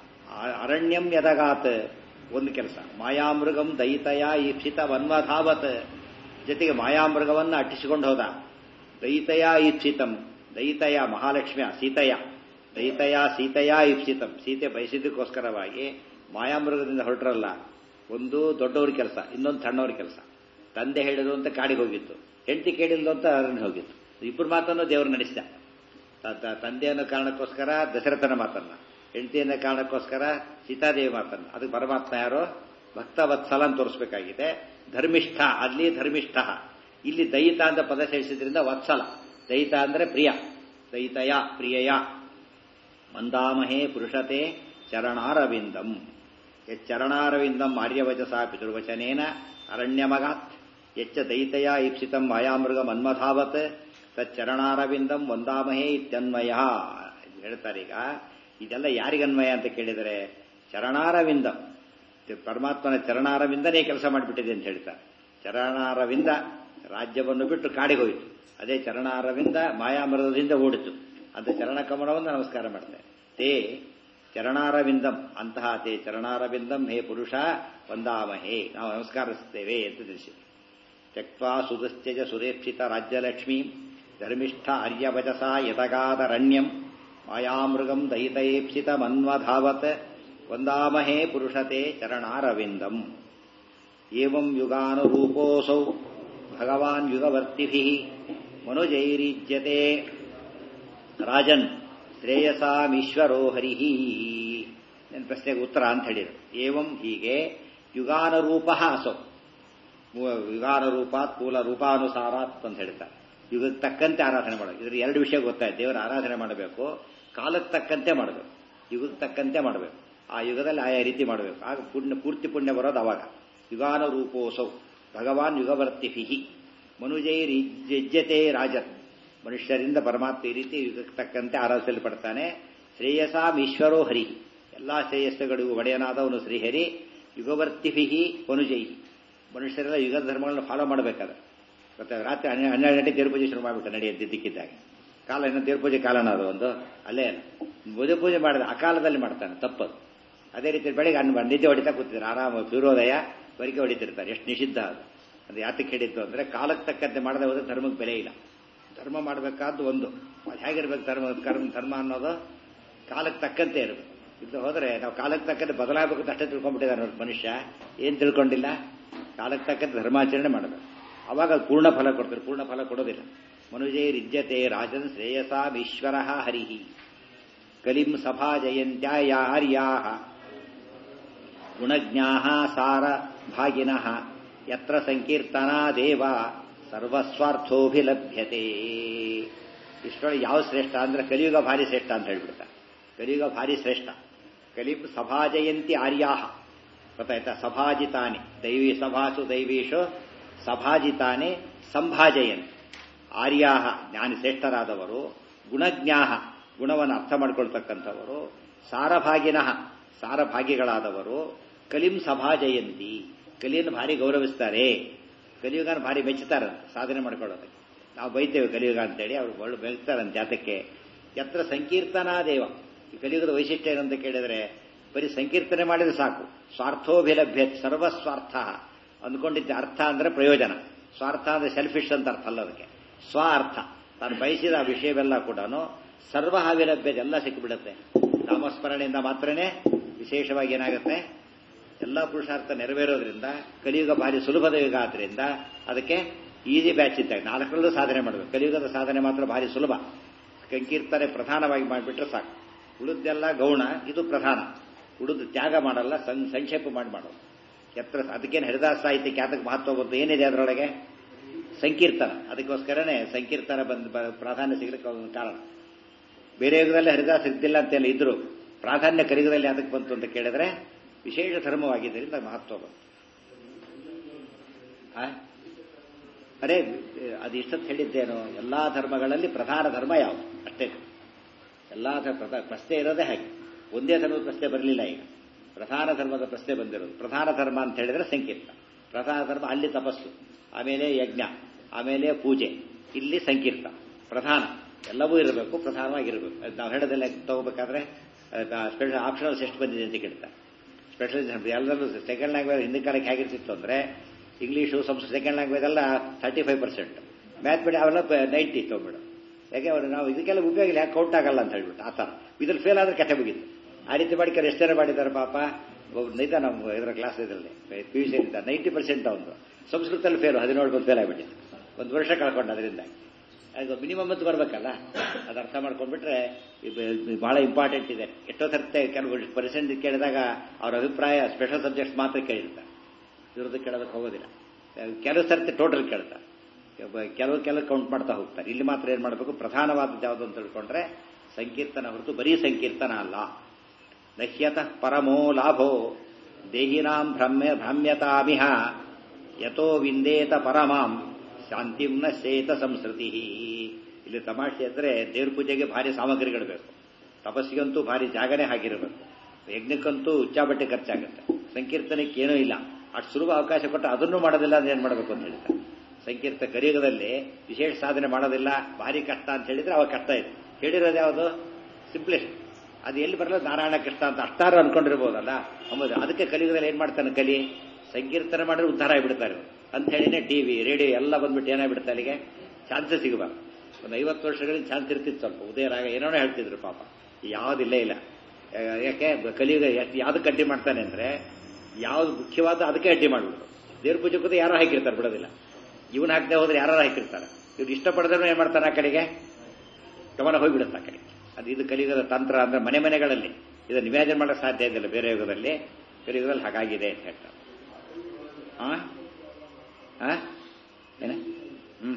ಅರಣ್ಯಂ ಯದಗಾತ್ ಒಂದು ಕೆಲಸ ಮಾಯಾಮೃಗಂ ದಯಿತಯ ಈಪ್ಸಿತ ವನ್ವಧಾವತ್ ಜೊತೆಗೆ ಮಾಯಾಮೃಗವನ್ನು ಅಟ್ಟಿಸಿಕೊಂಡು ಹೋದ ದಯಿತಯ ಈಪ್ಸಿತಂ ದಯಿತಯ ಮಹಾಲಕ್ಷ್ಮಿಯ ಸೀತಯ ದಯಿತಯ ಸೀತೆಯ ಈಪ್ಸಿತಂ ಸೀತೆ ಬಯಸಿದ್ದಕ್ಕೋಸ್ಕರವಾಗಿ ಮಾಯಾಮೃಗದಿಂದ ಹೊರಟ್ರಲ್ಲ ಒಂದು ದೊಡ್ಡವ್ರ ಕೆಲಸ ಇನ್ನೊಂದು ಸಣ್ಣವ್ರ ಕೆಲಸ ತಂದೆ ಹೇಳಿದ್ರು ಅಂತ ಕಾಡಿಗೆ ಹೋಗಿತ್ತು ಹೆಂಡತಿ ಕೇಳಿಲ್ಲ ಅಂತ ಅರಣ್ಯ ಹೋಗಿತ್ತು ಇಬ್ಬರು ಮಾತನ್ನು ದೇವರು ನಡೆಸಿದ ತಂದೆ ಅನ್ನೋ ಕಾರಣಕ್ಕೋಸ್ಕರ ದಶರಥನ ಮಾತನ್ನ ಹೆಂಡತಿ ಅನ್ನೋ ಕಾರಣಕ್ಕೋಸ್ಕರ ಸೀತಾದೇವಿ ಮಾತನ್ನ ಅದಕ್ಕೆ ಪರಮಾತ್ಮ ಯಾರೋ ಭಕ್ತ ವತ್ಸಲ ಅಂತ ತೋರಿಸಬೇಕಾಗಿದೆ ಧರ್ಮಿಷ್ಠ ಅಲ್ಲಿ ಧರ್ಮಿಷ್ಠ ಇಲ್ಲಿ ದಯಿತ ಅಂತ ಪದ ಸೇರಿಸಿದ್ರಿಂದ ವತ್ಸಲ ದಯಿತ ಅಂದ್ರೆ ಪ್ರಿಯ ದಯಿತಯ ಪ್ರಿಯಯ ಮಂದಾಮಹೇ ಪುರುಷತೆ ಚರಣಾರವಿಂದಂ ಯಚ್ಚರಣಾರವಿಂದಂ ಆರ್ಯವಚಸ ಪಿತೃವಚನೇನ ಅರಣ್ಯಮಗಾತ್ ಯಚ್ಚ ದಯಿತಯ ಈಪ್ಸಿತಂ ಮಾಯಾಮೃಗ ಮನ್ಮಧಾವತ್ ತಚ್ಚರಣಾರವಿಂದಂ ವಂದಾಮಹೇ ಇತ್ಯನ್ವಯ ಹೇಳ್ತಾರೀಗ ಇದೆಲ್ಲ ಯಾರಿಗನ್ವಯ ಅಂತ ಕೇಳಿದರೆ ಚರಣಾರವಿಂದಂ ಪರಮಾತ್ಮನ ಚರಣಾರವಿಂದನೇ ಕೆಲಸ ಮಾಡಿಬಿಟ್ಟಿದೆ ಅಂತ ಹೇಳ್ತಾರೆ ಚರಣಾರವಿಂದ ರಾಜ್ಯವನ್ನು ಬಿಟ್ಟು ಕಾಡಿಗೆ ಹೋಯಿತು ಅದೇ ಚರಣಾರವಿಂದ ಮಾಯಾಮೃಗದಿಂದ ಓಡಿತು ಅಂತ ಚರಣಕಮಲವನ್ನು ನಮಸ್ಕಾರ ಮಾಡ್ತಾರೆ ತೇ ಚರಣಾರವಿಂದಂ ಅಂತಹ ತೇ ಚರಣಾರವಿಂದಂ ಹೇ ಪುರುಷ ವಂದಾಮಹೇ ನಾವು ನಮಸ್ಕರಿಸುತ್ತೇವೆ ಅಂತ ತಿಳಿಸಿದೆ ತ್ಯಕ್ವಾ ಸುದಶ್ಚಜ ಸುರೇಕ್ಷಿತ ರಾಜ್ಯಲಕ್ಷ್ಮೀ ಧರ್ಮಿಷ್ಠ ಅರ್ಯವಚಸ ಯತಗಾದರಣ್ಯಂ ಮಾಯಾಮೃಗಂ ದಯಿತಯೇಪ್ಸಿತ ಮನ್ವಧಾವತ್ ವಂದಾಮಹೇ ಪುರುಷತೆ ಚರಣಾರವಿಂದಂ ಏವಂ ಯುಗಾನುರೂಪೋಸೌ ಭಗವಾನ್ ಯುಗವರ್ತಿಭಿ ಮನುಜೈರಿಜ್ಯತೆ ರಾಜನ್ ಶ್ರೇಯಸಾಮೀಶ್ವರೋ ಹರಿಹಿ ನನ್ನ ಪ್ರಶ್ನೆಗೆ ಉತ್ತರ ಅಂತ ಹೇಳಿದರು ಏವಂ ಹೀಗೆ ಯುಗಾನರೂಪ ಅಸೌ ಯುಗಾನರೂಪಾತ್ ಮೂಲ ರೂಪಾನುಸಾರಾತ್ ಅಂತ ಹೇಳ್ತಾರೆ ಯುಗಕ್ಕೆ ತಕ್ಕಂತೆ ಆರಾಧನೆ ಮಾಡಬೇಕು ಇದ್ರ ಎರಡು ವಿಷಯ ಗೊತ್ತಾಯ್ತು ದೇವರ ಆರಾಧನೆ ಮಾಡಬೇಕು ಕಾಲಕ್ಕೆ ತಕ್ಕಂತೆ ಮಾಡಬೇಕು ಯುಗಕ್ಕೆ ತಕ್ಕಂತೆ ಮಾಡಬೇಕು ಆ ಯುಗದಲ್ಲಿ ಆಯಾ ರೀತಿ ಮಾಡಬೇಕು ಆಗ ಪುಣ್ಯ ಪೂರ್ತಿ ಪುಣ್ಯ ಬರೋದು ಅವಾಗ ಯುಗಾನ ರೂಪೋಸೌ ಭಗವಾನ್ ಯುಗವರ್ತಿಭಿ ಮನುಜೈರ್ಯಜ್ಯತೆ ರಾಜನ್ ಮನುಷ್ಯರಿಂದ ಪರಮಾತ್ಮ ಈ ರೀತಿ ಯುಗಕ್ಕೆ ತಕ್ಕಂತೆ ಆರಾಧಿಸಲ್ಪಡ್ತಾನೆ ಶ್ರೇಯಸಾಂ ಈಶ್ವರೋ ಹರಿ ಎಲ್ಲಾ ಶ್ರೇಯಸ್ಸುಗಳಿಗೂ ಒಡೆಯನಾದವನು ಶ್ರೀಹರಿ ಯುಗವರ್ತಿಭಿ ಪನುಜೈ ಮನುಷ್ಯರೆಲ್ಲ ಯುಗ ಧರ್ಮಗಳನ್ನ ಫಾಲೋ ಮಾಡಬೇಕಾದ್ರೆ ಮತ್ತೆ ರಾತ್ರಿ ಹನ್ನೆರಡು ಹನ್ನೆರಡು ಗಂಟೆ ದೇವ್ರ ಪೂಜೆ ಶುರು ಮಾಡಿಬಿಟ್ಟು ನಡೆಯದ್ದು ದಿಕ್ಕಿದ್ದಾಗ ಕಾಲ ಇನ್ನೂ ದೇವ್ರ ಪೂಜೆ ಕಾಲನ ಅದು ಒಂದು ಅಲ್ಲೇ ಅಲ್ಲ ಪೂಜೆ ಪೂಜೆ ಮಾಡಿದ ಅಕಾಲದಲ್ಲಿ ಮಾಡ್ತಾನೆ ತಪ್ಪದು ಅದೇ ರೀತಿ ಬೆಳಿಗ್ಗೆ ಅನ್ನ ನಿದ್ದೆ ಹೊಡಿತಾ ಕೂತಿದ್ದಾರೆ ಆರಾಮ ಸೂರ್ಯೋದಯ ವರಿಕೆ ಹೊಡಿತಿರ್ತಾರೆ ಎಷ್ಟು ನಿಷಿದ್ಧ ಅದು ಅದು ಯಾತಕ್ಕೆ ಹೇಳಿದ್ದು ಅಂದ್ರೆ ಕಾಲಕ್ಕೆ ತಕ್ಕಂತೆ ಮಾಡದೆ ಹೋದ್ರೆ ಧರ್ಮಕ್ಕೆ ಬೆಲೆ ಇಲ್ಲ ಧರ್ಮ ಮಾಡಬೇಕಾದ್ದು ಒಂದು ಅದು ಹೇಗಿರ್ಬೇಕು ಧರ್ಮ ಕರ್ಮ ಧರ್ಮ ಅನ್ನೋದು ಕಾಲಕ್ಕೆ ತಕ್ಕಂತೆ ಇರಬೇಕು ಇದು ಹೋದ್ರೆ ನಾವು ಕಾಲಕ್ಕೆ ತಕ್ಕಂತೆ ಬದಲಾಗಬೇಕು ಅಷ್ಟೇ ತಿಳ್ಕೊಂಡ್ಬಿಟ್ಟಿದ್ದಾರೆ ನೋಡಿ ಮನುಷ್ಯ ಏನ್ ತಿಳ್ಕೊಂಡಿಲ್ಲ ಕಾಲಕ್ಕೆ ತಕ್ಕಂತೆ ಧರ್ಮಾಚರಣೆ ಮಾಡಬೇಕು ಅವಾಗ ಅದು ಪೂರ್ಣ ಫಲ ಕೊಡ್ತಾರೆ ಪೂರ್ಣ ಫಲ ಕೊಡೋದಿಲ್ಲ ಮನುಜೈರಿಜ್ಯತೆ ರಾಜನ್ ಶ್ರೇಯಸಾಮೀಶ್ವರ ಹರಿಹಿ ಕಲಿಂ ಸಭಾ ಜಯಂತ್ಯಾಯ ಆರ್ಯಾ ಗುಣಜ್ಞಾ ಸಾರ ಭಾಗಿನಃ ಯತ್ರ ಸಂಕೀರ್ತನಾ ದೇವ ಸರ್ವಸ್ವಾರ್ಥೋಭಿಲಭ್ಯತೆ ಇಷ್ಟೊಳಗೆ ಯಾವ ಶ್ರೇಷ್ಠ ಅಂದ್ರೆ ಕಲಿಯುಗ ಭಾರಿ ಶ್ರೇಷ್ಠ ಅಂತ ಹೇಳ್ಬಿಡ್ತಾರೆ ಕಲಿಯುಗ ಭಾರಿ ಶ್ರೇಷ್ಠ ಕಲಿ ಸಭಾಜಯಂತಿ ಆರ್ಯಾಹ ಗೊತ್ತಾಯ್ತಾ ಸಭಾಜಿತಾನಿ ದೈವಿ ಸಭಾಸು ದೈವೀಶು ಸಭಾಜಿತಾನಿ ಸಂಭಾಜಯನ್ ಆರ್ಯಾಹ ಜ್ಞಾನಿ ಶ್ರೇಷ್ಠರಾದವರು ಗುಣಜ್ಞಾಹ ಗುಣವನ್ನು ಅರ್ಥ ಮಾಡ್ಕೊಳ್ತಕ್ಕಂಥವರು ಸಾರಭಾಗಿನಃ ಸಾರಭಾಗಿಗಳಾದವರು ಕಲಿಂ ಸಭಾಜಯಂತಿ ಕಲಿಯನ್ನು ಭಾರಿ ಗೌರವಿಸ್ತಾರೆ ಕಲಿಯುಗನ ಭಾರಿ ಮೆಚ್ಚುತ್ತಾರೆ ಸಾಧನೆ ಮಾಡ್ಕೊಳ್ಳೋದಕ್ಕೆ ನಾವು ಬೈತೇವೆ ಕಲಿಯುಗ ಅಂತೇಳಿ ಅವರು ಒಳ್ಳೆ ಬೆಳೆಸ್ತಾರಂತೆ ಜಾತಕ್ಕೆ ಎತ್ರ ಸಂಕೀರ್ತನಾ ದೇವ ಈ ಕಲಿಯುಗದ ವೈಶಿಷ್ಟ್ಯ ಏನಂತ ಕೇಳಿದ್ರೆ ಬರೀ ಸಂಕೀರ್ತನೆ ಮಾಡಿದ್ರೆ ಸಾಕು ಸ್ವಾರ್ಥೋಭಿಲಭ್ಯ ಸರ್ವಸ್ವಾರ್ಥ ಅಂದ್ಕೊಂಡಿದ್ದ ಅರ್ಥ ಅಂದ್ರೆ ಪ್ರಯೋಜನ ಸ್ವಾರ್ಥ ಅಂದ್ರೆ ಸೆಲ್ಫಿಶ್ ಅಂತ ಅರ್ಥ ಅಲ್ಲ ಅದಕ್ಕೆ ಸ್ವಾರ್ಥ ತಾನು ಬಯಸಿದ ವಿಷಯವೆಲ್ಲ ಕೂಡ ಸರ್ವ ಅವಿಲಭ್ಯ ಎಲ್ಲ ಸಿಕ್ಕಿಬಿಡುತ್ತೆ ನಾಮಸ್ಮರಣೆಯಿಂದ ಮಾತ್ರನೇ ವಿಶೇಷವಾಗಿ ಏನಾಗುತ್ತೆ ಎಲ್ಲ ಪುರುಷಾರ್ಥ ನೆರವೇರೋದ್ರಿಂದ ಕಲಿಯುಗ ಭಾರಿ ಸುಲಭದ ಯುಗ ಆದ್ರಿಂದ ಅದಕ್ಕೆ ಈಸಿ ಬ್ಯಾಚ್ ಇದ್ದಾಗ ನಾಲ್ಕರಲ್ಲೂ ಸಾಧನೆ ಮಾಡಬೇಕು ಕಲಿಯುಗದ ಸಾಧನೆ ಮಾತ್ರ ಭಾರಿ ಸುಲಭ ಸಂಕೀರ್ತನೆ ಪ್ರಧಾನವಾಗಿ ಮಾಡಿಬಿಟ್ರೆ ಸಾಕು ಉಳಿದೆಲ್ಲ ಗೌಣ ಇದು ಪ್ರಧಾನ ಉಳಿದು ತ್ಯಾಗ ಮಾಡಲ್ಲ ಸಂಕ್ಷೇಪ ಮಾಡಿ ಮಾಡೋದು ಎತ್ರ ಅದಕ್ಕೇನು ಹರಿದಾಸ ಸಾಹಿತ್ಯಕ್ಕೆ ಯಾತಕ್ಕೆ ಮಹತ್ವ ಬಂತು ಏನಿದೆ ಅದರೊಳಗೆ ಸಂಕೀರ್ತನ ಅದಕ್ಕೋಸ್ಕರನೇ ಸಂಕೀರ್ತನ ಬಂದ್ ಪ್ರಾಧಾನ್ಯ ಸಿಗಲಿಕ್ಕೆ ಒಂದು ಕಾರಣ ಬೇರೆ ಯುಗದಲ್ಲಿ ಹರಿದಾಸ ಇದ್ದಿಲ್ಲ ಅಂತೆಲ್ಲ ಇದ್ರು ಪ್ರಾಧಾನ್ಯ ಕಲಿಯುಗದಲ್ಲಿ ಯಾತಕ್ಕೆ ಬಂತು ಅಂತ ಕೇಳಿದ್ರೆ ವಿಶೇಷ ಧರ್ಮವಾಗಿದ್ದರಿಂದ ಮಹತ್ವ ಬಂತು ಅರೆ ಅದು ಇಷ್ಟೊತ್ತು ಹೇಳಿದ್ದೇನು ಎಲ್ಲಾ ಧರ್ಮಗಳಲ್ಲಿ ಪ್ರಧಾನ ಧರ್ಮ ಯಾವುದು ಅಷ್ಟೇ ಎಲ್ಲಾ ಪ್ರಶ್ನೆ ಇರೋದೇ ಹಾಗೆ ಒಂದೇ ಧರ್ಮದ ಪ್ರಶ್ನೆ ಬರಲಿಲ್ಲ ಈಗ ಪ್ರಧಾನ ಧರ್ಮದ ಪ್ರಶ್ನೆ ಬಂದಿರೋದು ಪ್ರಧಾನ ಧರ್ಮ ಅಂತ ಹೇಳಿದ್ರೆ ಸಂಕೀರ್ತ ಪ್ರಧಾನ ಧರ್ಮ ಅಲ್ಲಿ ತಪಸ್ಸು ಆಮೇಲೆ ಯಜ್ಞ ಆಮೇಲೆ ಪೂಜೆ ಇಲ್ಲಿ ಸಂಕೀರ್ತ ಪ್ರಧಾನ ಎಲ್ಲವೂ ಇರಬೇಕು ಪ್ರಧಾನವಾಗಿರಬೇಕು ನಾವು ಹೇಳೋದೆಲ್ಲ ತಗೋಬೇಕಾದ್ರೆ ಸ್ಪೆಷಲ್ ಆಪ್ಷನಲ್ಸ್ ಎಷ್ಟು ಬಂದಿದೆ ಅಂತ ಕೇಳ್ತಾರೆ ಸ್ಪೆಷಲ್ ಎಲ್ಲರೂ ಸೆಕೆಂಡ್ ಲ್ಯಾಂಗ್ವೇಜ್ ಹಿಂದಿನ ಕಾಲಕ್ಕೆ ಹೇಗಿರ್ತಿತ್ತು ಅಂದ್ರೆ ಇಂಗ್ಲೀಷು ಸಂಸ್ಕೃತ ಸೆಕೆಂಡ್ ಲ್ಯಾಂಗ್ವೇಜ್ ಎಲ್ಲ ತರ್ಟಿ ಫೈವ್ ಪರ್ಸೆಂಟ್ ಮ್ಯಾಥ್ ಬಿಡಿ ಅವೆಲ್ಲ ನೈಂಟಿ ತೊಗೊಂಬಿಡು ಯಾಕೆ ಅವ್ರು ನಾವು ಇದಕ್ಕೆಲ್ಲ ಉಪಯೋಗ ಇಲ್ಲ ಯಾಕೆ ಕೌಂಟ್ ಆಗಲ್ಲ ಅಂತ ಹೇಳ್ಬಿಟ್ಟು ಆ ಥರ ಇದ್ರಲ್ಲಿ ಫೇಲ್ ಆದ್ರೆ ಕೆಟ್ಟ ಮುಗಿತು ಆ ರೀತಿ ಮಾಡಿಕೊಂಡು ಎಷ್ಟು ಜನ ಮಾಡಿದ್ದಾರೆ ಪಾಪ ನೈತ ನಮ್ಮ ಇದರ ಕ್ಲಾಸ್ ಇದರಲ್ಲಿ P U C ninety percent ಅವನು ಸಂಸ್ಕೃತದಲ್ಲಿ ಫೇಲ್ ಹದಿನೇಳು ಬಂದು ಫೇಲ್ ಆಗಿಬಿಟ್ಟಿದೆ ಒಂದು ವರ್ಷ ಕಳ್ಕೊಂಡು ಅದರಿಂದ ಅದು ಮಿನಿಮಮ್ ಅಂತ ಬರಬೇಕಲ್ಲ ಅದು ಅರ್ಥ ಮಾಡ್ಕೊಂಡ್ಬಿಟ್ರೆ ಬಹಳ ಇಂಪಾರ್ಟೆಂಟ್ ಇದೆ ಎಷ್ಟೋ ಸರ್ತೆ ಕೆಲವು ಪರ್ಸೆಂಟ್ ಕೇಳಿದಾಗ ಅವ್ರ ಅಭಿಪ್ರಾಯ ಸ್ಪೆಷಲ್ ಸಬ್ಜೆಕ್ಟ್ಸ್ ಮಾತ್ರ ಕೇಳಿರ್ತಾರೆ ಇವ್ರದ್ದು ಕೇಳೋದಕ್ಕೆ ಹೋಗೋದಿಲ್ಲ ಕೆಲವು ಸರ್ತಿ ಟೋಟಲ್ ಕೇಳ್ತಾರೆ ಕೆಲವು ಕೆಲವು ಕೌಂಟ್ ಮಾಡ್ತಾ ಹೋಗ್ತಾರೆ ಇಲ್ಲಿ ಮಾತ್ರ ಏನ್ ಮಾಡಬೇಕು ಪ್ರಧಾನವಾದದ್ದು ಯಾವುದು ಅಂತ ತಿಳ್ಕೊಂಡ್ರೆ ಸಂಕೀರ್ತನ ಹೊರತು ಬರೀ ಸಂಕೀರ್ತನ ಅಲ್ಲ ನಹ್ಯತಃ ಪರಮೋ ಲಾಭೋ ದೇಹಿನಾಂ ಭ್ರಮ್ಯ ಭ್ರಮ್ಯತಾಮಿಹ ಯಥೋ ವಿಂದೇತ ಪರಮಾಂ ಶಾಂತಿಂ ನ ಶೇತ ಸಂಸ್ಕೃತಿ ಇಲ್ಲಿ ತಮಾಷೆ ಅಂದ್ರೆ ದೇವ್ರ ಪೂಜೆಗೆ ಭಾರಿ ಸಾಮಗ್ರಿಗಳು ಬೇಕು ತಪಸ್ಸಿಗಂತೂ ಭಾರಿ ಜಾಗನೇ ಹಾಕಿರಬೇಕು ಯಜ್ಞಕ್ಕಂತೂ ಉಚ್ಚಾಬಟ್ಟೆ ಖರ್ಚಾಗುತ್ತೆ ಸಂಕೀರ್ತನಕ್ಕೆ ಏನೂ ಇಲ್ಲ ಅಷ್ಟು ಸುಲಭ ಅವಕಾಶ ಕೊಟ್ಟು ಅದನ್ನು ಮಾಡೋದಿಲ್ಲ ಅಂದ್ರೆ ಏನ್ ಮಾಡಬೇಕು ಅಂತ ಹೇಳ್ತಾರೆ ಸಂಕೀರ್ತ ಕಲಿಯುಗದಲ್ಲಿ ವಿಶೇಷ ಸಾಧನೆ ಮಾಡೋದಿಲ್ಲ ಭಾರಿ ಕಷ್ಟ ಅಂತ ಹೇಳಿದ್ರೆ ಅವಾಗ ಕಷ್ಟ ಇದೆ ಹೇಳಿರೋದು ಯಾವುದು ಸಿಂಪ್ಲೆಸ್ಟ್ ಅದು ಎಲ್ಲಿ ಬರಲ್ಲ ನಾರಾಯಣ ಕೃಷ್ಣ ಅಂತ ಅಷ್ಟಾರು ಅನ್ಕೊಂಡಿರ್ಬೋದಲ್ಲ ಅಂಬುದು ಅದಕ್ಕೆ ಕಲಿಯುಗದಲ್ಲಿ ಏನ್ ಮಾಡ್ತಾನೆ ಕಲಿ ಸಂಕೀರ್ತನೆ ಮಾಡಿದ್ರೆ ಉದ್ಧಾರ ಆಗಿಬಿಡ್ತಾರೆ ಅಂತ ಹೇಳಿನೇ ಟಿವಿ ರೇಡಿಯೋ ಎಲ್ಲ ಬಂದ್ಬಿಟ್ಟು ಏನಾಗ್ಬಿಡುತ್ತೆ ಅಲ್ಲಿಗೆ ಚಾನ್ಸಸ್ ಸಿಗಬಾರ್ದು ಒಂದು ಐವತ್ತು ವರ್ಷಗಳಿಂದ ಚಾನ್ಸ್ ಇರ್ತಿತ್ತು ಸ್ವಲ್ಪ ಉದಯರಾಗ ಏನೋ ಹೇಳ್ತಿದ್ರು ಪಾಪ ಯಾವುದಿಲ್ಲ ಇಲ್ಲ ಯಾಕೆ ಕಲಿಯುಗ ಯಾವ್ದು ಅಡ್ಡಿ ಮಾಡ್ತಾನೆ ಅಂದ್ರೆ ಯಾವ್ದು ಮುಖ್ಯವಾದ ಅದಕ್ಕೆ ಅಡ್ಡಿ ಮಾಡ್ಬಿಡುದು ದೇವ್ರ ಪೂಜೆ ಕೂತ ಯಾರೋ ಹಾಕಿರ್ತಾರೆ ಬಿಡೋದಿಲ್ಲ ಇವನ್ ಹಾಕದೆ ಹೋದ್ರೆ ಯಾರು ಹಾಕಿರ್ತಾರೆ ಇವ್ರು ಇಷ್ಟಪಡದ್ರು ಏನ್ ಮಾಡ್ತಾನೆ ಆ ಕಡೆಗೆ ಗಮನ ಹೋಗ್ಬಿಡುತ್ತೆ ಆ ಕಡೆ ಅದು ಇದು ಕಲಿಯುಗದ ತಂತ್ರ ಅಂದ್ರೆ ಮನೆ ಮನೆಗಳಲ್ಲಿ ಇದನ್ನು ನಿವೇದನೆ ಮಾಡಕ್ಕೆ ಸಾಧ್ಯ ಇದ್ದಿಲ್ಲ ಬೇರೆ ಯುಗದಲ್ಲಿ ಕಲಿಯುಗದಲ್ಲಿ ಹಾಗಾಗಿದೆ ಅಂತ ಹೇಳ್ತಾರೆ ಆ ಆ ಏನ ಹ್ಮ್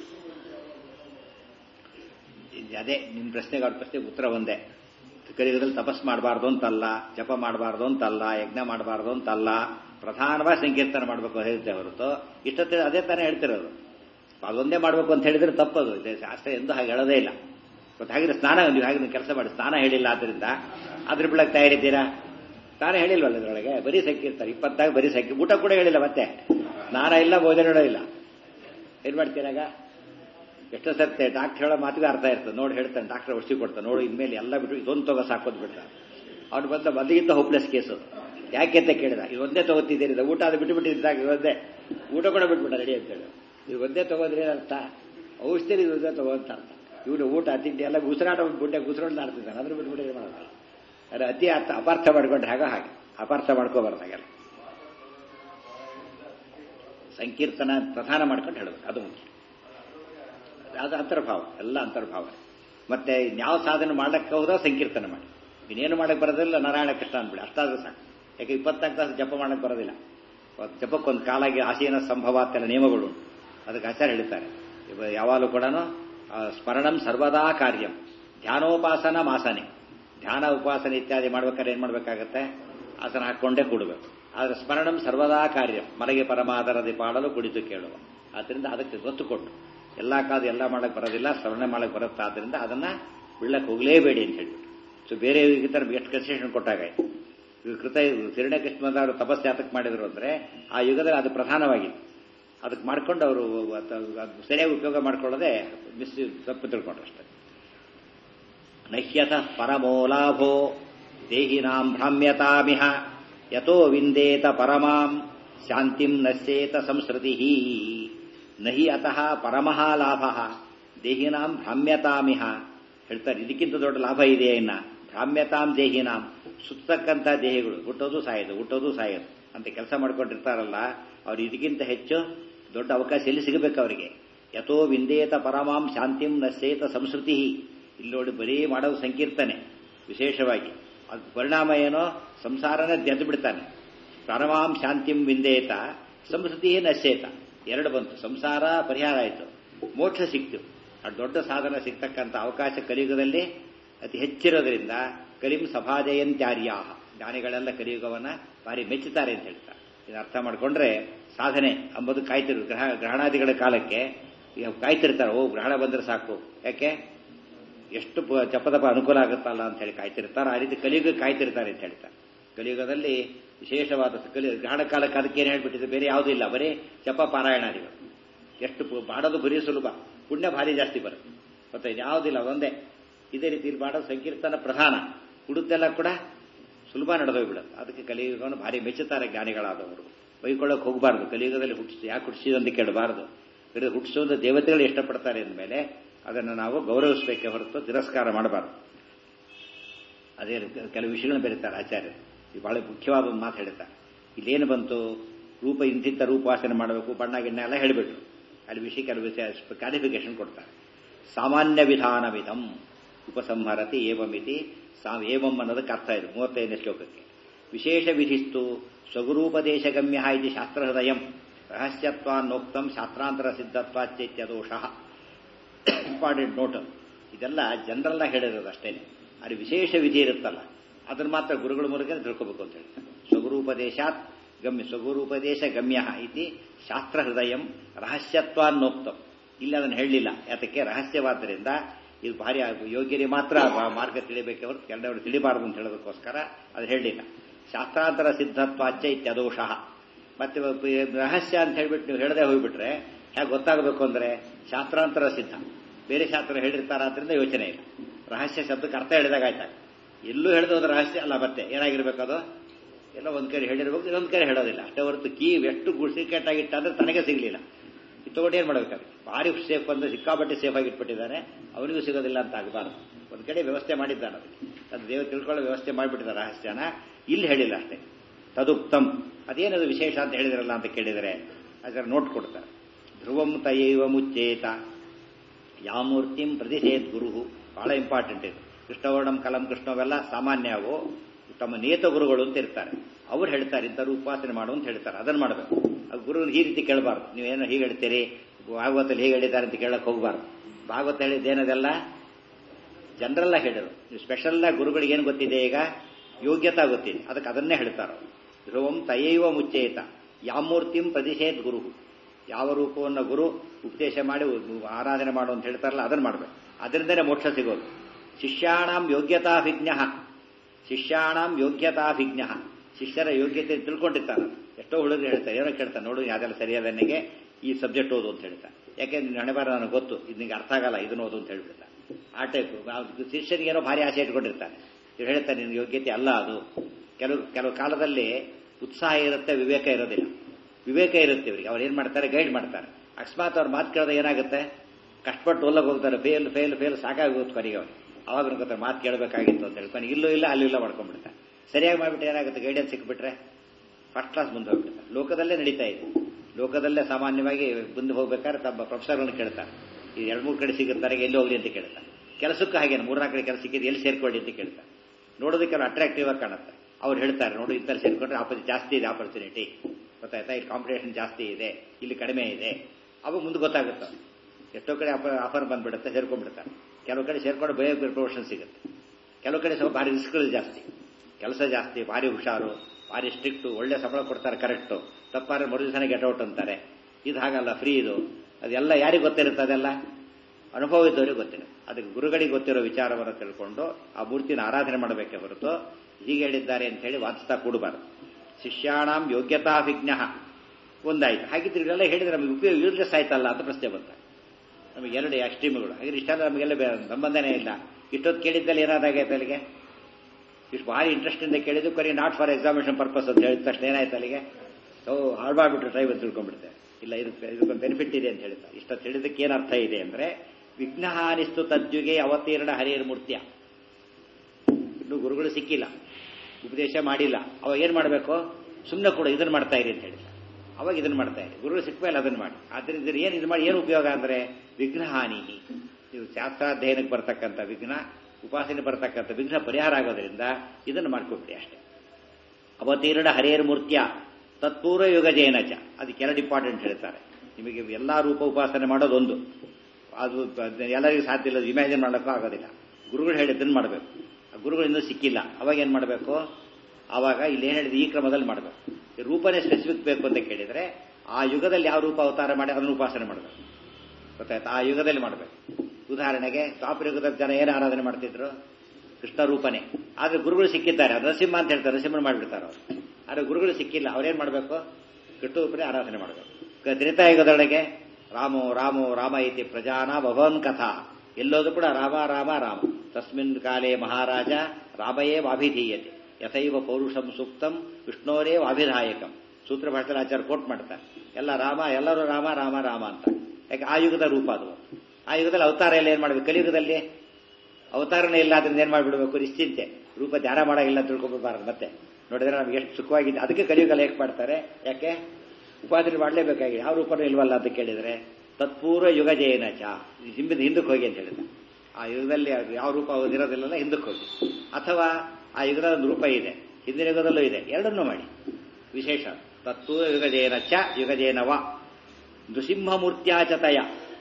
ಅದೇ ನಿಮ್ ಪ್ರಶ್ನೆಗೆ ಅವ್ರ ಪ್ರಶ್ನೆಗೆ ಉತ್ತರ ಒಂದೇ ಕಲಿಯುಗದಲ್ಲಿ ತಪಸ್ ಮಾಡಬಾರ್ದು ಅಂತಲ್ಲ ಜಪ ಮಾಡಬಾರ್ದು ಅಂತಲ್ಲ ಯಜ್ಞ ಮಾಡಬಾರ್ದು ಅಂತಲ್ಲ ಪ್ರಧಾನವಾಗಿ ಸಂಕೀರ್ತನ ಮಾಡಬೇಕು ಹೇಳ್ತೇವೆ ಹೊರತು ಇಷ್ಟೊತ್ತ ಅದೇ ತಾನೇ ಹೇಳ್ತಿರೋದು ಅದೊಂದೇ ಮಾಡಬೇಕು ಅಂತ ಹೇಳಿದ್ರೆ ತಪ್ಪದು ಶಾಸ್ತ್ರ ಎಂದು ಹಾಗೆ ಹೇಳೋದೇ ಇಲ್ಲ ಮತ್ತು ಹಾಗೆ ಸ್ನಾನ ನೀವು ಹಾಗೆ ಕೆಲಸ ಮಾಡಿ ಸ್ನಾನ ಹೇಳಿಲ್ಲ ಆದ್ರಿಂದ ಅದ್ರ ಬಿಡಕ್ಕೆ ತಯಾರಿದ್ದೀರಾ ಸ್ನಾನ ಹೇಳಿಲ್ವಲ್ಲ ಇದರೊಳಗೆ ಬರೀ ಸಂಕೀರ್ತಾರೆ ಇಪ್ಪತ್ತಾಗ ಬರೀ ಸಂಕಿ ಊಟ ಕೂಡ ಹೇಳಿಲ್ಲ ಮತ್ತೆ ಸ್ನಾನ ಇಲ್ಲ ಭೋಜನ ಇಲ್ಲ ಏನ್ ಮಾಡ್ತೀರಾಗ ಎಷ್ಟೋ ಸರ್ತೆ ಡಾಕ್ಟರ್ ಹೇಳೋ ಮಾತಿಗೆ ಅರ್ಥ ಇರ್ತದೆ ನೋಡಿ ಹೇಳ್ತಾನೆ ಡಾಕ್ಟರ್ ಔಷಧಿ ಕೊಡ್ತಾನೆ ನೋಡಿ ಇನ್ಮೇಲೆ ಎಲ್ಲ ಬಿಟ್ಟು ಇದೊಂದು ತಗೋ ಸಾಕೋದು ಬಿಡ್ತಾನೆ ಅವ್ನು ಬಂದ ಮೊದಲಿಗಿಂತ ಹೋಪ್ಲೆಸ್ ಕೇಸು ಯಾಕೆ ಅಂತ ಕೇಳಿದ ಇದು ಒಂದೇ ತಗೋತಿದ್ದೀರಿ ಇದು ಊಟ ಅದು ಬಿಟ್ಟು ಬಿಟ್ಟಿದ್ದಾಗ ಒಂದೇ ಊಟ ಕೂಡ ಬಿಟ್ಬಿಟ್ಟ ರೆಡಿ ಅಂತೇಳಿ ಇದು ಒಂದೇ ತಗೋದ್ರೆ ಅರ್ಥ ಔಷಧಿ ಇದು ಒಂದೇ ತಗೋ ಅಂತ ಅರ್ಥ ಇವನು ಊಟ ತಿಂಡಿ ಎಲ್ಲ ಉಸಿರಾಟ ಗುಡ್ಡೆ ಉಸಿರಾಟ ಆಡ್ತಿದ್ದಾನೆ ಅದ್ರ ಬಿಟ್ಬಿಟ್ಟು ಮಾಡೋದು ಅರೆ ಅತಿ ಅರ್ಥ ಅಪಾರ್ಥ ಮಾಡ್ಕೊಂಡ್ರೆ ಹಾಗ ಹಾಗೆ ಅಪಾರ್ಥ ಮಾಡ್ಕೋಬಾರ್ದು ಹಾಗೆಲ್ಲ ಸಂಕೀರ್ತನ ಪ್ರಧಾನ ಮಾಡ್ಕೊಂಡು ಹೇಳಬೇಕು ಅದು ಮುಖ್ಯ ಅದು ಅಂತರ್ಭಾವ ಎಲ್ಲ ಅಂತರ್ಭಾವ ಮತ್ತೆ ಯಾವ ಸಾಧನೆ ಮಾಡಕ್ಕೆ ಹೋದ್ರೋ ಸಂಕೀರ್ತನ ಮಾಡಿ ಇನ್ನೇನು ಮಾಡಕ್ಕೆ ಬರೋದಿಲ್ಲ ನಾರಾಯಣ ಕೃಷ್ಣ ಅಂದ್ಬಿಡಿ ಅಷ್ಟಾದ್ರೂ ಸಾಕು ಯಾಕೆ ಇಪ್ಪತ್ನಾಲ್ಕು ತಾಸು ಜಪ ಮಾಡಕ್ಕೆ ಬರೋದಿಲ್ಲ ಜಪಕ್ಕೊಂದು ಕಾಲಾಗಿ ಆಸೀನ ಸಂಭವ ಅಂತೆಲ್ಲ ನಿಯಮಗಳು ಅದಕ್ಕೆ ಆಚಾರ್ಯ ಹೇಳ್ತಾರೆ ಯಾವಾಗಲೂ ಕೂಡ ಸ್ಮರಣಂ ಸರ್ವದಾ ಕಾರ್ಯಂ ಧ್ಯಾನೋಪಾಸನ ಮಾಸನೆ ಧ್ಯಾನ ಉಪಾಸನೆ ಇತ್ಯಾದಿ ಮಾಡ್ಬೇಕಾದ್ರೆ ಏನ್ ಮಾಡ್ಬೇಕಾಗತ್ತೆ ಆಸನ ಹಾಕೊಂಡೇ ಕೂಡಬೇಕು ಆದ್ರೆ ಸ್ಮರಣಂ ಸರ್ವದಾ ಕಾರ್ಯ ಮಲಗೆ ಪರಮಾದರದಿ ಪಾಡಲು ಕುಡಿತು ಕೇಳುವ ಆದ್ರಿಂದ ಅದಕ್ಕೆ ಗೊತ್ತು ಕೊಟ್ಟು ಎಲ್ಲಾ ಕಾದು ಎಲ್ಲ ಮಾಡಕ್ ಬರೋದಿಲ್ಲ ಸ್ಮರಣೆ ಮಾಡಕ್ ಬರುತ್ತೆ ಆದ್ರಿಂದ ಅದನ್ನ ಬಿಳ್ಳಕ್ಕೆ ಹೋಗಲೇಬೇಡಿ ಅಂತ ಹೇಳ್ಬಿಟ್ಟು ಸೊ ಬೇರೆ ಎಷ್ಟು ಕನ್ಸೆಷನ್ ಕೊಟ್ಟಾಗ ಕೃತ ಹಿರಣ್ಯಕೃಷ್ಣದವರು ತಪಸ್ಸು ಯಾತಕ್ಕೆ ಮಾಡಿದ್ರು ಅಂದ್ರೆ ಆ ಯುಗದಲ್ಲಿ ಅದು ಪ್ರಧಾನವಾಗಿತ್ತು ಅದಕ್ಕೆ ಮಾಡ್ಕೊಂಡು ಅವರು ಸರಿಯಾಗಿ ಉಪಯೋಗ ಮಾಡ್ಕೊಳ್ಳೋದೇ ಮಿಸ್ ತಪ್ಪು ತಿಳ್ಕೊಂಡ್ರು ಅಷ್ಟೇ ನಹ್ಯತ ಪರಮೋ ಲಾಭೋ ದೇಹಿನಾಂ ಭ್ರಾಮ್ಯತಾಮಿಹ ಯಥೋ ವಿಂದೇತ ಪರಮಾಂ ಶಾಂತಿಂ ನಶ್ಯೇತ ಸಂಸ್ಕೃತಿ ನಹಿ ಅತಃ ಪರಮಃ ಲಾಭ ದೇಹಿನಾಂ ಭ್ರಾಮ್ಯತಾಮಿಹ ಹೇಳ್ತಾರೆ ಇದಕ್ಕಿಂತ ದೊಡ್ಡ ಲಾಭ ಇದೆ ಇನ್ನ ಭ್ರಾಮ್ಯತಾಂ ದೇಹಿನಾಂ ಸುತ್ತಕ್ಕಂಥ ದೇಹಿಗಳು ಹುಟ್ಟೋದು ಸಾಯೋದು ಹುಟ್ಟೋದು ಸಾಯೋದು ಅಂತ ಕೆಲಸ ಮಾಡ್ಕೊಂಡಿರ್ತಾರಲ್ಲ ಅವ್ರು ಇದಕ್ಕಿಂತ ಹೆಚ್ಚು ದೊಡ್ಡ ಅವಕಾಶ ಎಲ್ಲಿ ಸಿಗಬೇಕು ಅವರಿಗೆ ಯಥೋ ವಿಂದೇತ ಪರಮಾಂ ಶಾಂತಿಂ ನಶ್ಯೇತ ಸಂಸ್ಕೃತಿ ಇಲ್ಲಿ ನೋಡಿ ಬರೀ ಮಾಡೋದು ಸಂಕೀರ್ತನೆ ವಿಶೇಷವಾಗಿ ಅದು ಪರಿಣಾಮ ಏನೋ ಸಂಸಾರನ ಗೆದ್ದು ಬಿಡ್ತಾನೆ ಪರಮಾಂ ಶಾಂತಿಂ ವಿಂದೇತ ಸಂಸ್ಕೃತಿ ನಶ್ಯೇತ ಎರಡು ಬಂತು ಸಂಸಾರ ಪರಿಹಾರ ಆಯಿತು ಮೋಕ್ಷ ಸಿಕ್ತು ಆ ದೊಡ್ಡ ಸಾಧನ ಸಿಗ್ತಕ್ಕಂಥ ಅವಕಾಶ ಕಲಿಯುಗದಲ್ಲಿ ಅತಿ ಹೆಚ್ಚಿರೋದ್ರಿಂದ ಕಲಿಂ ಸಭಾಜಯಂತ್ಯಾರ್ಯಾಹ ಜ್ಞಾನಿಗಳೆಲ್ಲ ಕಲಿಯುಗವನ್ನ ಭಾರಿ ಮೆಚ್ಚುತ್ತಾರೆ ಅಂತ ಹೇಳ್ತಾರೆ ಇದು ಅರ್ಥ ಮಾಡ್ಕೊಂಡ್ರೆ ಸಾಧನೆ ಅಂಬುದು ಕಾಯ್ತಿರು ಗ್ರಹ ಗ್ರಹಣಾದಿಗಳ ಕಾಲಕ್ಕೆ ಈಗ ಕಾಯ್ತಿರ್ತಾರೆ ಓ ಗ್ರಹಣ ಬಂದ್ರೆ ಸಾಕು ಯಾಕೆ ಎಷ್ಟು ಜಪದಪ ಅನುಕೂಲ ಆಗುತ್ತಲ್ಲ ಅಂತ ಹೇಳಿ ಕಾಯ್ತಿರ್ತಾರೆ ಆ ರೀತಿ ಕಲಿಯುಗ ಕಾಯ್ತಿರ್ತಾರೆ ಅಂತ ಹೇಳ್ತಾರೆ ಕಲಿಯುಗದಲ್ಲಿ ವಿಶೇಷವಾದ ಕಲಿ ಗ್ರಹಣ ಕಾಲಕ್ಕೆ ಅದಕ್ಕೆ ಏನು ಹೇಳ್ಬಿಟ್ಟಿದೆ ಬೇರೆ ಯಾವುದೂ ಇಲ್ಲ ಬರೀ ಜಪ ಪಾರಾಯಣಾದಿಗಳು ಎಷ್ಟು ಮಾಡೋದು ಬರೀ ಸುಲಭ ಪುಣ್ಯ ಭಾರಿ ಜಾಸ್ತಿ ಬರುತ್ತೆ ಮತ್ತೆ ಯಾವುದಿಲ್ಲ ಒಂದೇ ಇದೇ ರೀತಿ ಇಲ್ಲಿ ಮಾಡೋದು ಸಂಕೀರ್ತನ ಪ್ರಧಾನ ಉಡುತ್ತೆಲ್ಲ ಕೂಡ ಸುಲಭ ನಡೆದೋಗ್ಬಿಡುತ್ತೆ ಅದಕ್ಕೆ ಕಲಿಯುಗವನ್ನು ಭಾರಿ ಮೆಚ್ಚುತ್ತಾರೆ ಜ್ಞಾನಿಗಳಾದವರು ಬೈಕೊಳ್ಳೋಕೆ ಹೋಗಬಾರ್ದು ಕಲಿಯುಗದಲ್ಲಿ ಹುಟ್ಟಿಸಿ ಯಾಕೆ ಹುಟ್ಟಿಸಿದಂತ ಕೇಳಬಾರ್ದು ಬೇರೆ ಹುಟ್ಟಿಸೋದು ದೇವತೆಗಳು ಇಷ್ಟಪಡ್ತಾರೆ ಅಂದಮೇಲೆ ಅದನ್ನು ನಾವು ಗೌರವಿಸಬೇಕೆ ಹೊರತು ತಿರಸ್ಕಾರ ಮಾಡಬಾರ್ದು ಅದೇ ಕೆಲವು ವಿಷಯಗಳನ್ನು ಬೆರೀತಾರೆ ಆಚಾರ್ಯ ಇದು ಬಹಳ ಮುಖ್ಯವಾದ ಒಂದು ಮಾತು ಹೇಳ್ತಾರೆ ಇಲ್ಲೇನು ಬಂತು ರೂಪ ಇಂತಿಂತ ರೂಪವಾಸನೆ ಮಾಡಬೇಕು ಬಣ್ಣ ಗಿಣ್ಣ ಎಲ್ಲ ಹೇಳಿಬಿಟ್ರು ಅಲ್ಲಿ ವಿಷಯ ಕೆಲವು ವಿಷಯ ಕ್ಲಾರಿಫಿಕೇಶನ್ ಕೊಡ್ತಾರೆ ಸಾಮಾನ್ಯ ವಿಧಾನವಿಧಂ ಉಪಸಂಹರತಿ ಏವಮಿತಿ ಏವಂ ಅನ್ನೋದಕ್ಕೆ ಅರ್ಥ ಇದೆ ಮೂವತ್ತೈದನೇ ಶ್ಲೋಕಕ್ಕೆ ವಿಶೇಷ ವಿಧಿಸ್ತು ಸ್ವಗುರೂಪದೇಶಗಮ್ಯ ಇದು ಶಾಸ್ತ್ರಹೃದಯಂ ರಹಸ್ಯತ್ವಾನ್ನೋಕ್ತಂ ಶಾಸ್ತ್ರಾಂತರ ಸಿದ್ಧತ್ವಾಚ್ಯತ್ಯದೋಷ ಇಂಪಾರ್ಟೆಂಟ್ ನೋಟ್ ಇದೆಲ್ಲ ಜನರಲ್ಲ ಹೇಳಿರೋದು ಅಷ್ಟೇನೆ ಅದು ವಿಶೇಷ ವಿಧಿ ಇರುತ್ತಲ್ಲ ಅದನ್ನು ಮಾತ್ರ ಗುರುಗಳ ಮೂಲಕ ತಿಳ್ಕೋಬೇಕು ಅಂತ ಹೇಳ್ತಾರೆ ಸ್ವಗುರೂಪದೇಶಾತ್ ಗಮ್ಯ ಸ್ವಗುರೂಪದೇಶ ಗಮ್ಯ ಇತಿ ಶಾಸ್ತ್ರ ಹೃದಯಂ ರಹಸ್ಯತ್ವಾನ್ನೋಕ್ತಂ ಇಲ್ಲಿ ಅದನ್ನು ಹೇಳಲಿಲ್ಲ ಯಾತಕ್ಕೆ ರಹಸ್ಯವಾದ್ದರಿಂದ ಇದು ಭಾರಿ ಯೋಗ್ಯರಿಗೆ ಮಾತ್ರ ಮಾರ್ಗ ತಿಳಿಬೇಕೆ ಹೊರತು ಕೆಲವರು ತಿಳಿಬಾರದು ಅಂತ ಹೇಳೋದಕ್ಕೋಸ್ಕರ ಅದು ಹೇಳಲಿಲ್ಲ ಶಾಸ್ತ್ರಾಂತರ ಸಿದ್ಧತ್ವಾಚ್ಯ ಇತ್ಯದೋಷ ಮತ್ತೆ ರಹಸ್ಯ ಅಂತ ಹೇಳ್ಬಿಟ್ಟು ನೀವು ಹೇಳದೆ ಹೋಗ್ಬಿಟ್ರೆ ಹೇಗೆ ಗೊತ್ತಾಗಬೇಕು ಅಂದ್ರೆ ಶಾಸ್ತ್ರಾಂತರ ಸಿದ್ಧ ಬೇರೆ ಶಾಸ್ತ್ರ ಹೇಳಿರ್ತಾರ ಆದ್ರಿಂದ ಯೋಚನೆ ಇಲ್ಲ ರಹಸ್ಯ ಶಬ್ದಕ್ಕೆ ಅರ್ಥ ಹೇಳಿದಾಗ ಆಯ್ತಾ ಎಲ್ಲೂ ಹೇಳಿದೋದು ರಹಸ್ಯ ಅಲ್ಲ ಮತ್ತೆ ಏನಾಗಿರ್ಬೇಕು ಅದು ಎಲ್ಲ ಒಂದ್ ಕಡೆ ಹೇಳಿರ್ಬೇಕು ಇನ್ನೊಂದ್ ಕಡೆ ಹೇಳೋದಿಲ್ಲ ಅಷ್ಟೇ ಹೊರತು ಕೀ ಎಷ್ಟು ಸೀಕ್ರೆಟ್ ಆಗಿಟ್ಟ ಅಂದ್ರೆ ತನಗೆ ಸಿಗ್ಲಿಲ್ಲ ತಗೊಂಡು ಏನ್ ಮಾಡ್ಬೇಕಾದ್ರೆ ಭಾರಿ ಸೇಫ್ ಅಂದ್ರೆ ಸಿಕ್ಕಾಪಟ್ಟೆ ಸೇಫ್ ಆಗಿ ಇಟ್ಬಿಟ್ಟಿದ್ದಾನೆ ಅವನಿಗೂ ಸಿಗೋದಿಲ್ಲ ಅಂತ ಆಗಬಾರ್ದು ಒಂದ್ ಕಡೆ ವ್ಯವಸ್ಥೆ ಮಾಡಿದ್ದಾನೆ ಅದಕ್ಕೆ ಅದು ದೇವ ತಿಳ್ಕೊಳ್ಳೋ ವ್ಯವಸ್ಥೆ ಮಾಡಿಬಿಟ್ಟಿದ್ದಾರೆ ರಹಸ್ಯನ ಇಲ್ಲಿ ಹೇಳಿಲ್ಲ ಅಷ್ಟೇ ತದುಕ್ತಂ ಅದೇನದು ವಿಶೇಷ ಅಂತ ಹೇಳಿದ್ರಲ್ಲ ಅಂತ ಕೇಳಿದರೆ ಅದರ ನೋಟ್ ಕೊಡ್ತಾರೆ ಧ್ರುವಂ ತಯೈವ ಮುಚ್ಚೇತ ಯಾಮೂರ್ತಿಂ ಪ್ರತಿಷೇಧ್ ಗುರು ಬಹಳ ಇಂಪಾರ್ಟೆಂಟ್ ಇದು ಕೃಷ್ಣವರ್ಣಂ ಕಲಂ ಕೃಷ್ಣವೆಲ್ಲ ಸಾಮಾನ್ಯ ಅವು ತಮ್ಮ ನೇತ ಗುರುಗಳು ಅಂತ ಇರ್ತಾರೆ ಅವ್ರು ಹೇಳ್ತಾರೆ ಇಂಥವ್ರು ಉಪಾಸನೆ ಮಾಡು ಅಂತ ಹೇಳ್ತಾರೆ ಅದನ್ನು ಮಾಡಬೇಕು ಗುರು ಈ ರೀತಿ ಕೇಳಬಾರ್ದು ನೀವೇನೋ ಹೀಗೆ ಹೇಳ್ತೀರಿ ಭಾಗವತಲ್ಲಿ ಹೇಗೆ ಹೇಳಿದ್ದಾರೆ ಅಂತ ಕೇಳಕ್ ಹೋಗಬಾರ್ದು ಭಾಗವತ ಹೇಳಿದ್ದೇನದೆಲ್ಲ ಜನರೆಲ್ಲ ಹೇಳಿರು ನೀವು ಸ್ಪೆಷಲ್ ಗುರುಗಳಿಗೆ ಏನು ಗೊತ್ತಿದೆ ಈಗ ಯೋಗ್ಯತಾ ಗೊತ್ತಿದೆ ಅದಕ್ಕೆ ಅದನ್ನೇ ಹೇಳ್ತಾರ ಧ್ರುವಂ ತಯೈವ ಮುಚ್ಚೇತ ಯಾಮೂರ್ತಿಂ ಪ್ರತಿಷೇಧ್ ಗುರು ಯಾವ ರೂಪವನ್ನು ಗುರು ಉಪದೇಶ ಮಾಡಿ ಆರಾಧನೆ ಮಾಡು ಅಂತ ಹೇಳ್ತಾರಲ್ಲ ಅದನ್ನು ಮಾಡಬೇಕು ಅದರಿಂದನೇ ಮೋಕ್ಷ ಸಿಗೋದು ಶಿಷ್ಯಾಣಂ ಯೋಗ್ಯತಾಭಿಜ್ಞ ಶಿಷ್ಯಾಣಂ ಯೋಗ್ಯತಾಭಿಜ್ಞ ಶಿಷ್ಯರ ಯೋಗ್ಯತೆ ತಿಳ್ಕೊಂಡಿರ್ತಾನೆ ಎಷ್ಟೋ ಹುಡುಗರು ಹೇಳ್ತಾರೆ ಏನೋ ಕೇಳ್ತಾನೆ ನೋಡು ಅದೆಲ್ಲ ಸರಿಯಾದ ನನಗೆ ಈ ಸಬ್ಜೆಕ್ಟ್ ಓದು ಅಂತ ಹೇಳ್ತಾನೆ ಯಾಕೆಂದ್ರೆ ಹಣೆಬಾರ ನನಗೆ ಗೊತ್ತು ಇದು ನಿಂಗೆ ಅರ್ಥ ಆಗಲ್ಲ ಇದನ್ನ ಓದು ಅಂತ ಹೇಳ್ಬಿಡ್ತಾನೆ ಆ ಟೈಪ್ ಶಿಷ್ಯನಿಗೆ ಏನೋ ಭಾರಿ ಆಸೆ ಇಟ್ಕೊಂಡಿರ್ತಾನೆ ಇವ್ರು ಹೇಳ್ತಾರೆ ನಿನ್ನ ಯೋಗ್ಯತೆ ಅಲ್ಲ ಅದು ಕೆಲವು ಕೆಲವು ಕಾಲದಲ್ಲಿ ಉತ್ಸಾಹ ಇರುತ್ತೆ ವಿವೇಕ ಇರೋದಿಲ್ಲ ವಿವೇಕ ಇರುತ್ತೆ ಇವರಿಗೆ ಅವ್ರು ಏನ್ ಮಾಡ್ತಾರೆ ಗೈಡ್ ಮಾಡ್ತಾರೆ ಅಕಸ್ಮಾತ್ ಅವ್ರ ಮಾತು ಕೇಳಿದ್ರೆ ಏನಾಗುತ್ತೆ ಕಷ್ಟಪಟ್ಟು ಓದಕ್ಕೆ ಹೋಗ್ತಾರೆ ಫೇಲ್ ಫೇಲ್ ಫೇಲ್ ಸಾಕಾಗೋದು ಕೊನೆಗೆ ಅವ್ರು ಅವಾಗ ಅನ್ಕೋತಾರೆ ಮಾತು ಕೇಳಬೇಕಾಗಿತ್ತು ಅಂತ ಹೇಳ್ಕೊಂಡು ಇಲ್ಲೂ ಇಲ್ಲ ಅಲ್ಲೂ ಇಲ್ಲ ಮಾಡ್ಕೊಂಡ್ಬಿಡ್ತಾರೆ ಸರಿಯಾಗಿ ಮಾಡಿಬಿಟ್ಟು ಏನಾಗುತ್ತೆ ಗೈಡೆನ್ಸ್ ಸಿಕ್ಬಿಟ್ರೆ ಫಸ್ಟ್ ಕ್ಲಾಸ್ ಮುಂದೆ ಹೋಗ್ಬಿಡ್ತಾರೆ ಲೋಕದಲ್ಲೇ ನಡೀತಾ ಇದೆ ಲೋಕದಲ್ಲೇ ಸಾಮಾನ್ಯವಾಗಿ ಮುಂದೆ ಹೋಗ್ಬೇಕಾದ್ರೆ ತಮ್ಮ ಪ್ರೊಫೆಸರ್ಗಳನ್ನ ಕೇಳ್ತಾರೆ ಈ ಎರಡು ಮೂರು ಕಡೆ ಸಿಗುತ್ತಾರೆ ಎಲ್ಲಿ ಹೋಗ್ಲಿ ಅಂತ ಕೇಳ್ತಾರೆ ಕೆಲಸಕ್ಕೂ ಹಾಗೇನು ಮೂರ್ನಾಲ್ಕು ಕಡೆ ಕೆಲಸ ಸಿಕ್ಕಿದ್ದು ಎಲ್ಲಿ ಸೇರ್ಕೊಳ್ಳಿ ಅಂತ ಕೇಳ್ತಾರೆ ನೋಡೋದಕ್ಕೆ ಅವ್ರು ಅಟ್ರಾಕ್ಟಿವ್ ಆಗಿ ಕಾಣುತ್ತೆ ಅವ್ರು ಹೇಳ್ತಾರೆ ನೋಡು ಇಂಥಲ್ಲಿ ಸೇರ್ಕೊಂಡ್ರೆ ಆಪರ್ಚು ಜಾಸ್ತಿ ಇದೆ ಆಪರ್ಚುನಿಟಿ ಗೊತ್ತಾಯ್ತಾ ಇಲ್ಲಿ ಕಾಂಪಿಟೇಷನ್ ಜಾಸ್ತಿ ಇದೆ ಇಲ್ಲಿ ಕಡಿಮೆ ಇದೆ ಅವಾಗ ಮುಂದೆ ಗೊತ್ತಾಗುತ್ತೆ ಎಷ್ಟೋ ಕಡೆ ಆಫರ್ ಬಂದ್ಬಿಡುತ್ತೆ ಸೇರ್ಕೊಂಡ್ಬಿಡ್ತಾರೆ ಕೆಲವು ಕಡೆ ಸೇರ್ಕೊಂಡು ಬೇರೆ ಪ್ರಮೋಷನ್ ಸಿಗುತ್ತೆ ಕೆಲವು ಕಡೆ ಸ್ವಲ್ಪ ಭಾರಿ ರಿಸ್ಕ್ಗಳು ಜಾಸ್ತಿ ಕೆಲಸ ಜಾಸ್ತಿ ಭಾರಿ ಹುಷಾರು ಭಾರಿ ಸ್ಟ್ರಿಕ್ಟು ಒಳ್ಳೆ ಸಂಬಳ ಕೊಡ್ತಾರೆ ಕರೆಕ್ಟು ತಪ್ಪಾದ್ರೆ ಮರು ದಿವಸನೇ ಗೆಟ್ ಔಟ್ ಅಂತಾರೆ ಇದು ಹಾಗಲ್ಲ ಫ್ರೀ ಇದು ಅದೆಲ್ಲ ಯಾರಿಗೆ ಗೊತ್ತಿರುತ್ತೆ ಅದೆಲ್ಲ ಅನುಭವ ಇದ್ದವರಿಗೆ ಗೊತ್ತಿಲ್ಲ ಅದಕ್ಕೆ ಗುರುಗಳಿಗೆ ಗೊತ್ತಿರೋ ವಿಚಾರವನ್ನು ತಿಳ್ಕೊಂಡು ಆ ಮೂರ್ತಿನ ಆರಾಧನೆ ಮಾಡಬೇಕೇ ಹೊರತು ಹೀಗೆ ಹೇಳಿದ್ದಾರೆ ಅಂತ ಹೇಳಿ ವಾದಿಸ್ತಾ ಕೂಡಬಾರದು ಶಿಷ್ಯಾಣಾಂ ಯೋಗ್ಯತಾಭಿಜ್ಞ ಒಂದಾಯ್ತು ಹಾಗಿದ್ರೆ ಇವೆಲ್ಲ ಹೇಳಿದ್ರೆ ನಮಗೆ ಉಪಯೋಗ ಯೂಸ್ಲೆಸ್ ಆಯ್ತಲ್ಲ ಅಂತ ಪ್ರಶ್ನೆ ಬಂತ ನಮಗೆ ಎರಡು ಎಕ್ಸ್ಟ್ರೀಮ್ಗಳು ಹಾಗೆ ಇಷ್ಟೆಲ್ಲ ನಮಗೆಲ್ಲ ಸಂಬಂಧನೇ ಇಲ್ಲ ಇಷ್ಟೊತ್ತು ಕೇಳಿದ್ದಲ್ಲಿ ಏನಾದಾಗೈತೆ ಅಲ್ಲಿಗೆ ಇಷ್ಟು ಭಾರಿ ಇಂಟ್ರೆಸ್ಟ್ ಇಂದ ಕೇಳಿದ್ದು ಕೊನೆ ನಾಟ್ ಫಾರ್ ಎಕ್ಸಾಮಿನೇಷನ್ ಪರ್ಪಸ್ ಅಂತ ಹೇಳಿದ ತಕ್ಷಣ ಏನಾಯ್ತು ಅಲ್ಲಿಗೆ ಓ ಹಾಳು ಮಾಡಿಬಿಟ್ರು ಟ್ರೈ ಬಂದು ತಿಳ್ಕೊಂಡ್ಬಿಡುತ್ತೆ ಇಲ್ಲ ಇದಕ್ಕೆ ಇದಕ್ಕೊಂದು ಬೆನಿಫಿಟ್ ಇದೆ ಅಂತ ಹೇಳ್ತಾರೆ ಇಷ್ಟೊತ್ತು ಹೇಳಿದಕ್ಕೆ ಏನು ಅರ್ಥ ಇದೆ ಅಂದ್ರೆ ವಿಘ್ನಹಾನಿಸ್ತು ತದ್ಯುಗೆ ಅವತೀರ್ಣ ಹರಿಯರ್ ಮೂರ್ತಿಯ ಇನ್ನು ಗುರುಗಳು ಸಿಕ್ಕಿಲ್ಲ ಉಪದೇಶ ಮಾಡಿಲ್ಲ ಅವಾಗ ಏನ್ ಮಾಡಬೇಕು ಸುಮ್ಮನೆ ಕೂಡ ಇದನ್ನ ಮಾಡ್ತಾ ಇರಿ ಅಂತ ಹೇಳಿಲ್ಲ ಅವಾಗ ಇದನ್ನ ಮಾಡ್ತಾ ಇರಿ ಗುರುಗಳು ಸಿಕ್ಕ ಮೇಲೆ ಅದನ್ನ ಮಾಡಿ ಆದ್ರಿಂದ ಏನು ಇದು ಮಾಡಿ ಏನು ಉಪಯೋಗ ಅಂದ್ರೆ ವಿಘ್ನಹಾನಿ ನೀವು ಶಾಸ್ತ್ರಾಧ್ಯಯನಕ್ಕೆ ಬರ್ತಕ್ಕಂಥ ವಿಘ್ನ ಉಪಾಸನೆ ಬರ್ತಕ್ಕಂಥ ವಿಘ್ನ ಪರಿಹಾರ ಆಗೋದ್ರಿಂದ ಇದನ್ನು ಮಾಡ್ಕೊಬಿಡಿ ಅಷ್ಟೇ ಅವತೀರ್ಣ ಹರಿಯರ್ ಮೂರ್ತಿಯ ತತ್ಪೂರ್ವ ಯುಗ ಜೈನಚ ಅದಕ್ಕೆ ಎರಡು ಇಂಪಾರ್ಟೆಂಟ್ ಹೇಳ್ತಾರೆ ನಿಮಗೆ ಎಲ್ಲಾ ರೂಪ ಉಪಾಸನೆ ಮಾಡೋದೊಂದು ಅದು ಎಲ್ಲರಿಗೂ ಸಾಧ್ಯ ಇಲ್ಲ ಇಮ್ಯಾಜಿನ್ ಮಾಡೋಕ್ಕೂ ಆಗೋದಿಲ್ಲ ಗುರುಗಳು ಹೇಳಿದ್ದನ್ನು ಮಾಡಬೇಕು ಆ ಗುರುಗಳು ಇನ್ನೂ ಸಿಕ್ಕಿಲ್ಲ ಅವಾಗ ಏನು ಮಾಡಬೇಕು ಆವಾಗ ಇಲ್ಲಿ ಏನು ಹೇಳಿದ್ರೆ ಈ ಕ್ರಮದಲ್ಲಿ ಮಾಡಬೇಕು ಈ ರೂಪನೇ ಸ್ಪೆಸಿಫಿಕ್ ಬೇಕು ಅಂತ ಕೇಳಿದ್ರೆ ಆ ಯುಗದಲ್ಲಿ ಯಾವ ರೂಪ ಅವತಾರ ಮಾಡಿ ಅದನ್ನು ಉಪಾಸನೆ ಮಾಡಬೇಕು ಗೊತ್ತಾಯ್ತಾ ಆ ಯುಗದಲ್ಲಿ ಮಾಡಬೇಕು ಉದಾಹರಣೆಗೆ ದ್ವಾಪರ ಯುಗದ ಜನ ಏನು ಆರಾಧನೆ ಮಾಡ್ತಿದ್ರು ಕೃಷ್ಣ ರೂಪನೇ ಆದ್ರೆ ಗುರುಗಳು ಸಿಕ್ಕಿದ್ದಾರೆ ನರಸಿಂಹ ಅಂತ ಹೇಳ್ತಾರೆ ನರಸಿಂಹನ ಮಾಡಿಬಿಡ್ತಾರೆ ಅವರು ಆದ್ರೆ ಗುರುಗಳು ಸಿಕ್ಕಿಲ್ಲ ಅವ್ರೇನ್ ಮಾಡಬೇಕು ಕೃಷ್ಣ ರೂಪನೇ ಆರಾಧನೆ ಮಾಡಬೇಕು ತ್ರೇತಾಯುಗದೊಳಗೆ ರಾಮೋ ರಾಮೋ ರಾಮ ಇತಿ ಪ್ರಜಾನ ಭಗವನ್ ಕಥಾ ಎಲ್ಲೋದು ಕೂಡ ರಾಮ ರಾಮ ರಾಮ ತಸ್ಮಿನ್ ಕಾಲೇ ಮಹಾರಾಜ ರಾಮಯೇ ವಾಭಿಧೀಯತೆ ಯಥೈವ ಪೌರುಷಂ ಸೂಕ್ತಂ ವಿಷ್ಣೋರೇ ವಾಭಿಧಾಯಕಂ ಸೂತ್ರ ಭಾಷೆಯಲ್ಲಿ ಆಚಾರ ಕೋಟ್ ಮಾಡ್ತಾರೆ ಎಲ್ಲ ರಾಮ ಎಲ್ಲರೂ ರಾಮ ರಾಮ ರಾಮ ಅಂತ ಯಾಕೆ ಆ ಯುಗದ ರೂಪ ಅದು ಆ ಯುಗದಲ್ಲಿ ಅವತಾರ ಎಲ್ಲ ಏನ್ ಮಾಡ್ಬೇಕು ಕಲಿಯುಗದಲ್ಲಿ ಅವತಾರನೇ ಇಲ್ಲ ಅದರಿಂದ ಏನ್ ಮಾಡ್ಬಿಡ್ಬೇಕು ನಿಶ್ಚಿಂತೆ ರೂಪ ಧ್ಯಾನ ಮಾಡಾಗಿಲ್ಲ ಅಂತ ತಿಳ್ಕೊಬಾರದು ಮತ್ತೆ ನೋಡಿದ್ರೆ ನಮ್ಗೆ ಎಷ್ಟು ಸುಖವಾಗಿದೆ ಅದಕ್ಕೆ ಕಲಿಯುಗಲ್ಲಿ ಹೇಗೆ ಮಾಡ್ತಾರೆ ಯಾಕೆ ಉಪಾಸನೆ ಮಾಡಲೇಬೇಕಾಗಿ ಯಾವ ರೂಪನೂ ಇಲ್ವಲ್ಲ ಅಂತ ಕೇಳಿದ್ರೆ ತತ್ಪೂರ್ವ ಯುಗ ಜಯನಚ ಹಿಂದಿನ ಹಿಂದಕ್ಕೆ ಹೋಗಿ ಅಂತ ಹೇಳಿದ ಆ ಯುಗದಲ್ಲಿ ಯಾವ ರೂಪ ಇರೋದಿಲ್ಲಲ್ಲ ಹಿಂದಕ್ಕೆ ಹೋಗಿ ಅಥವಾ ಆ ಯುಗದ ಒಂದು ರೂಪ ಇದೆ ಹಿಂದಿನ ಯುಗದಲ್ಲೂ ಇದೆ ಎರಡನ್ನೂ ಮಾಡಿ ವಿಶೇಷ ತತ್ಪೂರ್ವ ಯುಗ ಜಯನಚ ಯುಗ ಜಯನವ ನೃಸಿಂಹ ಮೂರ್ತ್ಯಾಚತಯ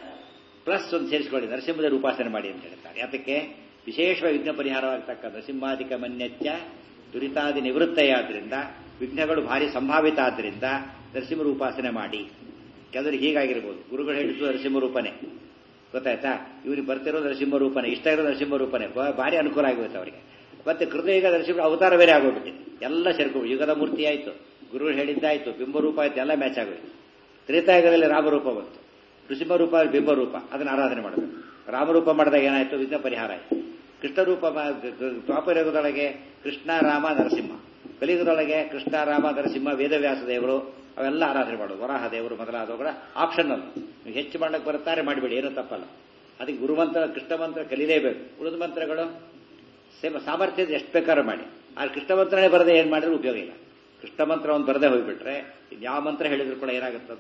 ಪ್ಲಸ್ ಒಂದು ಸೇರಿಸಿಕೊಳ್ಳಿ ನರಸಿಂಹದ ಉಪಾಸನೆ ಮಾಡಿ ಅಂತ ಹೇಳ್ತಾರೆ ಯಾತಕ್ಕೆ ವಿಶೇಷವಾಗಿ ವಿಘ್ನ ಪರಿಹಾರವಾಗತಕ್ಕ ನರಸಿಂಹಾಧಿಕ ಮನ್ಯಚ್ಚ ದುರಿತಾದಿ ನಿವೃತ್ತೆಯಾದ್ರಿಂದ ವಿಘ್ನಗಳು ಭಾರಿ ಸಂಭಾವಿತ ಆದ್ರಿಂದ ನರಸಿಂಹರ ಉಪಾಸನೆ ಮಾಡಿ ಕೆಲವರು ಹೀಗಾಗಿರ್ಬೋದು ಗುರುಗಳು ಹೇಳಿದ್ದು ನರಸಿಂಹ ರೂಪನೇ ಗೊತ್ತಾಯ್ತಾ ಇವ್ರಿಗೆ ಬರ್ತಿರೋ ನರಸಿಂಹ ರೂಪನೇ ಇಷ್ಟ ಇರೋ ನರಸಿಂಹ ರೂಪನೇ ಭಾರಿ ಅನುಕೂಲ ಆಗೋಯ್ತು ಅವರಿಗೆ ಮತ್ತೆ ಕೃತಯುಗ ನರಸಿಂಹ ಅವತಾರ ಬೇರೆ ಆಗೋಗ್ಬಿಟ್ಟಿದೆ ಎಲ್ಲ ಸೇರ್ಕೊಂಡು ಯುಗದ ಮೂರ್ತಿ ಆಯ್ತು ಗುರುಗಳು ಹೇಳಿದ್ದಾಯ್ತು ಬಿಂಬರೂಪ ಆಯ್ತು ಎಲ್ಲ ಮ್ಯಾಚ್ ಆಗೋಯ್ತು ತ್ರೇತಾಯುಗದಲ್ಲಿ ರಾಮರೂಪ ಬಂತು ನೃಸಿಂಹ ರೂಪ ಬಿಂಬರೂಪ ಅದನ್ನ ಆರಾಧನೆ ಮಾಡಬೇಕು ರಾಮರೂಪ ಮಾಡಿದಾಗ ಏನಾಯ್ತು ವಿಘ್ನ ಪರಿಹಾರ ಆಯ್ತು ಕೃಷ್ಣ ರೂಪ ದ್ವಾಪರಯುಗದೊಳಗೆ ಕೃಷ್ಣ ರಾಮ ನರಸಿಂಹ ಕಲಿಯುಗದೊಳಗೆ ಕೃಷ್ಣ ರಾಮ ನರಸಿಂಹ ವೇದವ್ಯಾಸ ದೇವರು ಅವೆಲ್ಲ ಆರಾಧನೆ ಮಾಡೋದು ವರಾಹ ದೇವರು ಮೊದಲಾದವುಗಳ ಆಪ್ಷನ್ ಅಲ್ಲ ನೀವು ಹೆಚ್ಚು ಮಾಡಕ್ಕೆ ಬರುತ್ತಾರೆ ಮಾಡಿಬಿಡಿ ಏನೂ ತಪ್ಪಲ್ಲ ಅದಕ್ಕೆ ಗುರುಮಂತ್ರ ಕೃಷ್ಣ ಮಂತ್ರ ಕಲಿಲೇಬೇಕು ಉಳಿದ ಮಂತ್ರಗಳು ಸೇಮ ಸಾಮರ್ಥ್ಯದ ಎಷ್ಟು ಬೇಕಾದ್ರೂ ಮಾಡಿ ಆದ್ರೆ ಕೃಷ್ಣ ಮಂತ್ರನೇ ಬರದೆ ಏನ್ ಮಾಡಿದ್ರೆ ಉಪಯೋಗ ಇಲ್ಲ ಕೃಷ್ಣ ಮಂತ್ರ ಒಂದು ಬರದೆ ಹೋಗ್ಬಿಟ್ರೆ ಯಾವ ಮಂತ್ರ ಹೇಳಿದ್ರು ಕೂಡ ಏನಾಗುತ್ತದ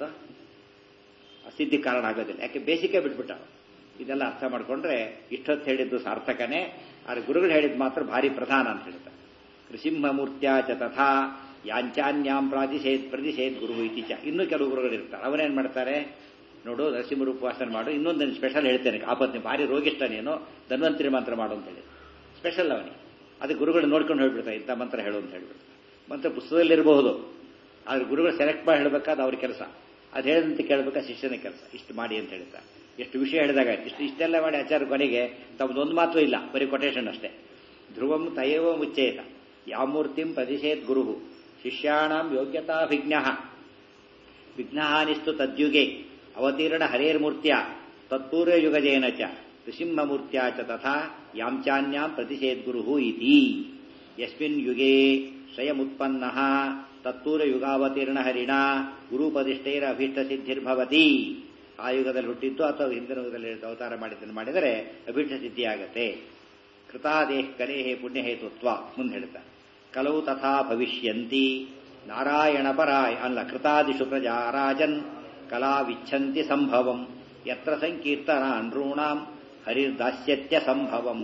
ಅಸಿದ್ಧಿ ಕಾರಣ ಆಗೋದಿಲ್ಲ ಯಾಕೆ ಬೇಸಿಗೆ ಬಿಟ್ಬಿಟ್ಟ ಇದೆಲ್ಲ ಅರ್ಥ ಮಾಡ್ಕೊಂಡ್ರೆ ಇಷ್ಟೊತ್ತು ಹೇಳಿದ್ದು ಸಾರ್ಥಕನೇ ಆದ್ರೆ ಗುರುಗಳು ಹೇಳಿದ್ ಮಾತ್ರ ಭಾರಿ ಪ್ರಧಾನ ಅಂತ ಹೇಳ್ತಾರೆ ನೃಸಿಂಹ ಮೂರ್ತ್ಯ ಚ ತಥಾ ಯಾಂಚಾನ್ಯಾಂ ಪ್ರಾತಿಷೇದ್ ಪ್ರತಿಷೇದ್ ಗುರು ಇತಿಚ ಇನ್ನೂ ಕೆಲವು ಗುರುಗಳು ಇರ್ತಾರೆ ಅವನೇನ್ ಮಾಡ್ತಾರೆ ನೋಡು ನರಸಿಂಹ ಉಪವಾಸನ ಮಾಡು ಇನ್ನೊಂದು ಸ್ಪೆಷಲ್ ಹೇಳ್ತೇನೆ ಆಪತ್ನಿ ಭಾರಿ ರೋಗಿಷ್ಟ ನೀನು ಧನ್ವಂತರಿ ಮಂತ್ರ ಮಾಡು ಅಂತ ಹೇಳಿ ಸ್ಪೆಷಲ್ ಅವನಿಗೆ ಅದಕ್ಕೆ ಗುರುಗಳು ನೋಡ್ಕೊಂಡು ಹೇಳ್ಬಿಡ್ತಾರೆ ಇಂಥ ಮಂತ್ರ ಹೇಳು ಅಂತ ಹೇಳ್ಬಿಡ್ತಾರೆ ಮಂತ್ರ ಪುಸ್ತಕದಲ್ಲಿರಬಹುದು ಆದ್ರೆ ಗುರುಗಳು ಸೆಲೆಕ್ಟ್ ಮಾಡಿ ಹೇಳಬೇಕಾದ ಅವ್ರ ಕೆಲಸ ಅದು ಹೇಳಿದಂತೆ ಕೇಳಬೇಕಾ ಶಿಷ್ಯನ ಕೆಲಸ ಇಷ್ಟು ಮಾಡಿ ಅಂತ ಹೇಳ್ತಾರೆ ಎಷ್ಟು ವಿಷಯ ಹೇಳಿದಾಗ ಇಷ್ಟು ಇಷ್ಟೆಲ್ಲ ಮಾಡಿ ಆಚಾರ್ಯ ಕೊನೆಗೆ ತಮ್ಮದೊಂದು ಮಾತು ಇಲ್ಲ ಬರೀ ಕೊಟೇಶನ್ ಅಷ್ಟೇ ಧ್ರುವಂ ತಯವ ಮುಚ್ಚೇತ ಯಾಮೂರ್ತಿಂ ಪ್ರತಿಷೇತ್ ಗುರು ಶಿಷ್ಯಾಣಂ ಯೋಗ್ಯತಾಭಿಜ್ಞ ವಿಘ್ನಹಾನಿಸ್ತು ತದ್ಯುಗೆ ಅವತೀರ್ಣ ಹರೇರ್ಮೂರ್ತ್ಯ ತತ್ಪೂರ್ವಯುಗಜೇನ ಚ ಋಷಿಂಹಮೂರ್ತ್ಯ ಚ ತಥಾ ಯಾಂಚಾನ್ಯಾಂ ಪ್ರತಿಷೇದ್ಗುರು ಇತಿ ಯಸ್ಮಿನ್ ಯುಗೆ ಸ್ವಯಮುತ್ಪನ್ನ ತತ್ಪೂರ್ವಯುಗಾವತೀರ್ಣ ಹರಿಣ ಗುರುಪದಿಷ್ಟೈರ ಅಭೀಷ್ಟ ಸಿದ್ಧಿರ್ಭವತಿ ಆ ಯುಗದಲ್ಲಿ ಹುಟ್ಟಿದ್ದು ಅಥವಾ ಹಿಂದಿನ ಯುಗದಲ್ಲಿ ಅವತಾರ ಮಾಡಿದ್ದನ್ನು ಮಾಡಿದರೆ ಅಭೀಷ್ಟ ಸಿದ್ಧಿಯಾಗತ್ತೆ ಕೃತಾದೇಹ ಕಲೇಹೇ ಪುಣ್ಯಹೇತುತ್ವ ಮುಂದೆ ಹೇಳ್ತಾರೆ ಕಲವು ತಥಾ ಭವಿಷ್ಯಂತಿ ನಾರಾಯಣ ಪರಾಯ ಅಲ್ಲ ಕೃತಾದಿಷು ಪ್ರಜಾ ರಾಜನ್ ಕಲಾ ವಿಚ್ಛಂತಿ ಸಂಭವಂ ಯತ್ರ ಸಂಕೀರ್ತನ ನೃಣಾಂ ಹರಿರ್ದಾಸ್ಯತ್ಯ ಸಂಭವಂ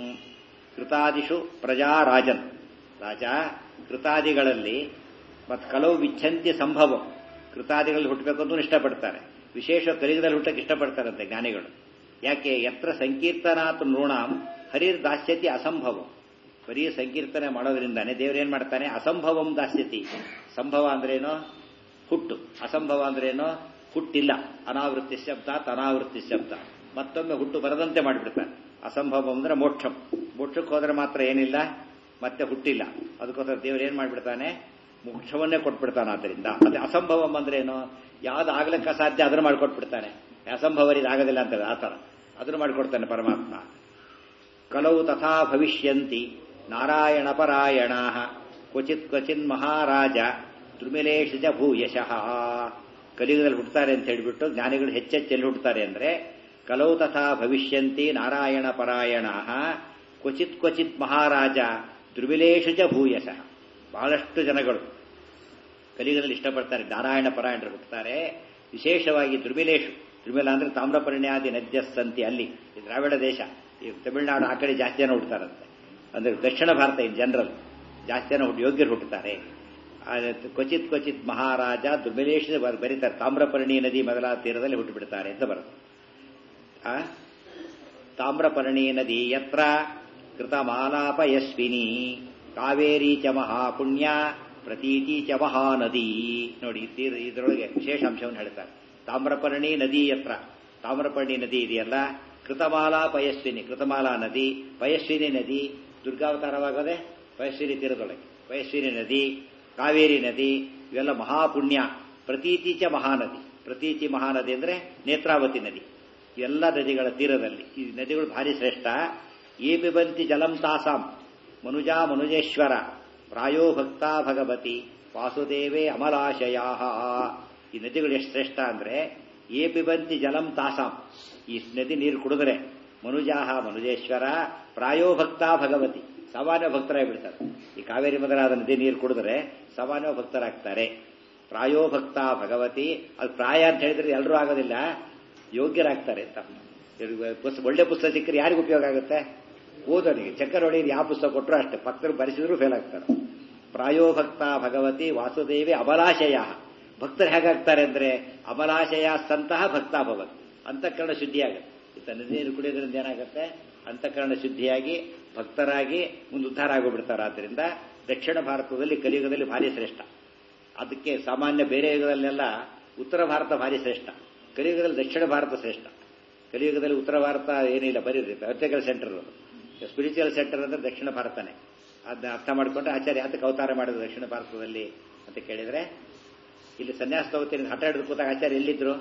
ಕೃತಾದಿಷು ಪ್ರಜಾ ರಾಜನ್ ರಾಜ ಕೃತಾದಿಗಳಲ್ಲಿ ಮತ್ತು ಕಲವು ವಿಚ್ಛಂತಿ ಸಂಭವಂ ಕೃತಾದಿಗಳಲ್ಲಿ ಹುಟ್ಟಬೇಕು ಅಂತ ಇಷ್ಟಪಡ್ತಾರೆ ವಿಶೇಷ ಕಲಿಗದಲ್ಲಿ ಹುಟ್ಟಕ್ಕೆ ಇಷ್ಟಪಡ್ತಾರಂತೆ ಜ್ಞಾನಿಗಳು ಯಾಕೆ ಯತ್ರ ಸಂಕೀರ್ತನಾತ್ ನೃಣಾಂ ಹರಿರ್ ದಾಸ್ಯತಿ ಅಸಂಭವಂ ಬರೀ ಸಂಕೀರ್ತನೆ ಮಾಡೋದ್ರಿಂದಾನೆ ದೇವರೇನ್ ಮಾಡ್ತಾನೆ ಅಸಂಭವಂ ದಾಸ್ಯತಿ ಸಂಭವ ಅಂದ್ರೇನೋ ಹುಟ್ಟು ಅಸಂಭವ ಅಂದ್ರೇನೋ ಹುಟ್ಟಿಲ್ಲ ಅನಾವೃತ್ತಿ ಶಬ್ದ ಅನಾವೃತ್ತಿ ಶಬ್ದ ಮತ್ತೊಮ್ಮೆ ಹುಟ್ಟು ಬರದಂತೆ ಮಾಡಿಬಿಡ್ತಾನೆ ಅಸಂಭವ ಅಂದ್ರೆ ಮೋಕ್ಷಂ ಮೋಕ್ಷಕ್ಕೆ ಹೋದ್ರೆ ಮಾತ್ರ ಏನಿಲ್ಲ ಮತ್ತೆ ಹುಟ್ಟಿಲ್ಲ ಅದಕ್ಕೋಸ್ಕರ ದೇವರು ಏನ್ ಮಾಡ್ಬಿಡ್ತಾನೆ ಮೋಕ್ಷವನ್ನೇ ಕೊಟ್ಬಿಡ್ತಾನೆ ಆದ್ದರಿಂದ ಅದೇ ಅಸಂಭವಂ ಅಂದ್ರೆ ಏನು ಯಾವ್ದು ಆಗ್ಲಿಕ್ಕೆ ಅಸಾಧ್ಯ ಅದನ್ನು ಮಾಡ್ಕೊಟ್ಬಿಡ್ತಾನೆ ಅಸಂಭವರಿಗೆ ಆಗೋದಿಲ್ಲ ಅಂತ ಆ ಥರ ಅದನ್ನು ಮಾಡಿಕೊಡ್ತಾನೆ ಪರಮಾತ್ಮ ಕಲವು ತಥಾ ಭವಿಷ್ಯಂತಿ ನಾರಾಯಣ ಪರಾಯಣ ಕ್ವಚಿತ್ ಕ್ವಚಿನ್ ಮಹಾರಾಜ ದ್ರುಮಿಲೇಶ ಚ ಭೂಯಶಃ ಕಲಿಯುಗದಲ್ಲಿ ಹುಟ್ಟುತ್ತಾರೆ ಅಂತ ಹೇಳಿಬಿಟ್ಟು ಜ್ಞಾನಿಗಳು ಹೆಚ್ಚೆಚ್ಚೆಲ್ಲಿ ಹುಟ್ಟುತ್ತಾರೆ ಅಂದ್ರೆ ಕಲವು ತಥಾ ಭವಿಷ್ಯಂತಿ ನಾರಾಯಣ ಪರಾಯಣ ಕ್ವಚಿತ್ ಕ್ವಚಿತ್ ಮಹಾರಾಜ ದ್ರುಮಿಲೇಶ ಚ ಭೂಯಶಃ ಬಹಳಷ್ಟು ಜನಗಳು ಕಲಿಯುಗದಲ್ಲಿ ಇಷ್ಟಪಡ್ತಾರೆ ನಾರಾಯಣ ಪರಾಯಣರು ಹುಟ್ಟುತ್ತಾರೆ ವಿಶೇಷವಾಗಿ ದ್ರುಮಿಲೇಶು ದ್ರುಮಿಲ ಅಂದ್ರೆ ತಾಮ್ರಪರ್ಣ್ಯಾದಿ ನದ್ಯಸ್ಸಂತಿ ಅಲ್ಲಿ ಈ ದ್ರಾವಿಡ ದೇಶ ಈ ತಮಿಳುನಾಡು ಆ ಕಡೆ ಜಾಸ್ತಿ ಜನ ಹುಡ್ತಾರಂತೆ ಅಂದ್ರೆ ದಕ್ಷಿಣ ಭಾರತ ಇನ್ ಜನರಲ್ ಜಾಸ್ತಿ ಜನ ಹುಟ್ಟು ಯೋಗ್ಯರು ಹುಟ್ಟುತ್ತಾರೆ ಕ್ವಚಿತ್ ಕ್ವಚಿತ್ ಮಹಾರಾಜ ದುರ್ಮಿಲೇಶ ಬರೀತಾರೆ ತಾಮ್ರಪರ್ಣಿ ನದಿ ಮೊದಲಾದ ತೀರದಲ್ಲಿ ಹುಟ್ಟು ಬಿಡ್ತಾರೆ ಅಂತ ಬರುತ್ತೆ ತಾಮ್ರಪರ್ಣಿ ನದಿ ಯತ್ರ ಕೃತಮಾಲಾಪಯಸ್ವಿನಿ ಕಾವೇರಿ ಚ ಮಹಾಪುಣ್ಯ ಪ್ರತೀತಿ ಚ ಮಹಾನದಿ ನೋಡಿ ಇದರೊಳಗೆ ವಿಶೇಷ ಅಂಶವನ್ನು ಹೇಳ್ತಾರೆ ತಾಮ್ರಪರ್ಣಿ ನದಿ ಯತ್ರ ತಾಮ್ರಪರ್ಣಿ ನದಿ ಇದೆಯಲ್ಲ ಕೃತಮಾಲಾ ಪಯಸ್ವಿನಿ ಕೃತಮಾಲಾ ನದಿ ಪಯಸ್ವಿನಿ ನದಿ ದುರ್ಗಾವತಾರವಾಗದೆ ಪಯಸ್ವಿನಿ ತೀರದೊಳಗೆ ಪಯಸ್ವಿನಿ ನದಿ ಕಾವೇರಿ ನದಿ ಇವೆಲ್ಲ ಮಹಾಪುಣ್ಯ ಪ್ರತೀತಿ ಚ ಮಹಾನದಿ ಪ್ರತೀತಿ ಮಹಾನದಿ ಅಂದ್ರೆ ನೇತ್ರಾವತಿ ನದಿ ಇವೆಲ್ಲ ನದಿಗಳ ತೀರದಲ್ಲಿ ಈ ನದಿಗಳು ಭಾರಿ ಶ್ರೇಷ್ಠ ಏ ಪಿಬಂತಿ ಜಲಂ ತಾಸಾಂ ಮನುಜಾ ಮನುಜೇಶ್ವರ ಪ್ರಾಯೋ ಭಕ್ತ ಭಗವತಿ ವಾಸುದೇವೇ ಅಮಲಾಶಯಾ ಈ ನದಿಗಳು ಎಷ್ಟು ಶ್ರೇಷ್ಠ ಅಂದ್ರೆ ಏ ಪಿಬಂತಿ ಜಲಂ ತಾಸಾಂ ಈ ನದಿ ನೀರು ಕುಡಿದ್ರೆ ಮನುಜಾಹ ಮನುಜೇಶ್ವರ ಪ್ರಾಯೋ ಭಕ್ತ ಭಗವತಿ ಸಾಮಾನ್ಯ ಭಕ್ತರಾಗಿ ಬಿಡ್ತಾರೆ ಈ ಕಾವೇರಿ ಮೊದಲಾದ ನದಿ ನೀರು ಕುಡಿದ್ರೆ ಸಾಮಾನ್ಯ ಭಕ್ತರಾಗ್ತಾರೆ ಪ್ರಾಯೋ ಭಕ್ತ ಭಗವತಿ ಅದು ಪ್ರಾಯ ಅಂತ ಹೇಳಿದ್ರೆ ಎಲ್ಲರೂ ಆಗೋದಿಲ್ಲ ಯೋಗ್ಯರಾಗ್ತಾರೆ ಅಂತ ಒಳ್ಳೆ ಪುಸ್ತಕ ಸಿಕ್ಕರೆ ಯಾರಿಗೂ ಉಪಯೋಗ ಆಗುತ್ತೆ ಓದೋನಿಗೆ ಚಕ್ಕರ್ ಹೊಡೆಯೋದು ಯಾವ ಪುಸ್ತಕ ಕೊಟ್ಟರು ಅಷ್ಟೇ ಭಕ್ತರು ಬರೆಸಿದ್ರು ಫೇಲ್ ಆಗ್ತಾರೆ ಪ್ರಾಯೋ ಭಕ್ತ ಭಗವತಿ ವಾಸುದೇವಿ ಅಬಲಾಶಯ ಭಕ್ತರು ಹೇಗಾಗ್ತಾರೆ ಅಂದ್ರೆ ಅಬಲಾಶಯ ಸಂತಹ ಭಕ್ತ ಭವತ್ ಅಂತಃಕರಣ ಶುದ್ಧಿಯಾಗುತ್ತೆ ಇತ್ತ ನದಿ ನೀರು ಕುಡಿಯೋದ್ರಿಂದ ಏನಾಗುತ್ತೆ ಅಂತಃಕರಣ ಶುದ್ಧಿಯಾಗಿ ಭಕ್ತರಾಗಿ ಮುಂದೆ ಉದ್ಧಾರ ಆಗೋಗ್ಬಿಡ್ತಾರೆ ಆದ್ದರಿಂದ ದಕ್ಷಿಣ ಭಾರತದಲ್ಲಿ ಕಲಿಯುಗದಲ್ಲಿ ಭಾರಿ ಶ್ರೇಷ್ಠ ಅದಕ್ಕೆ ಸಾಮಾನ್ಯ ಬೇರೆ ಯುಗದಲ್ಲೆಲ್ಲ ಉತ್ತರ ಭಾರತ ಭಾರಿ ಶ್ರೇಷ್ಠ ಕಲಿಯುಗದಲ್ಲಿ ದಕ್ಷಿಣ ಭಾರತ ಶ್ರೇಷ್ಠ ಕಲಿಯುಗದಲ್ಲಿ ಉತ್ತರ ಭಾರತ ಏನಿಲ್ಲ ಬರೀ ಅರ್ಥಕಲ್ ಸೆಂಟರ್ ಸ್ಪಿರಿಚುವಲ್ ಸೆಂಟರ್ ಅಂದ್ರೆ ದಕ್ಷಿಣ ಭಾರತನೇ ಅದನ್ನ ಅರ್ಥ ಮಾಡಿಕೊಂಡ್ರೆ ಆಚಾರ್ಯ ಅದಕ್ಕೆ ಅವತಾರ ಮಾಡಿದ್ರು ದಕ್ಷಿಣ ಭಾರತದಲ್ಲಿ ಅಂತ ಕೇಳಿದ್ರೆ ಇಲ್ಲಿ ಸನ್ಯಾಸ ತಗೋತೀನಿ ಹಠ ಹಿಡಿದು ಕೂತಾಗ ಆಚಾರ್ಯ ಎಲ್ಲಿದ್ರು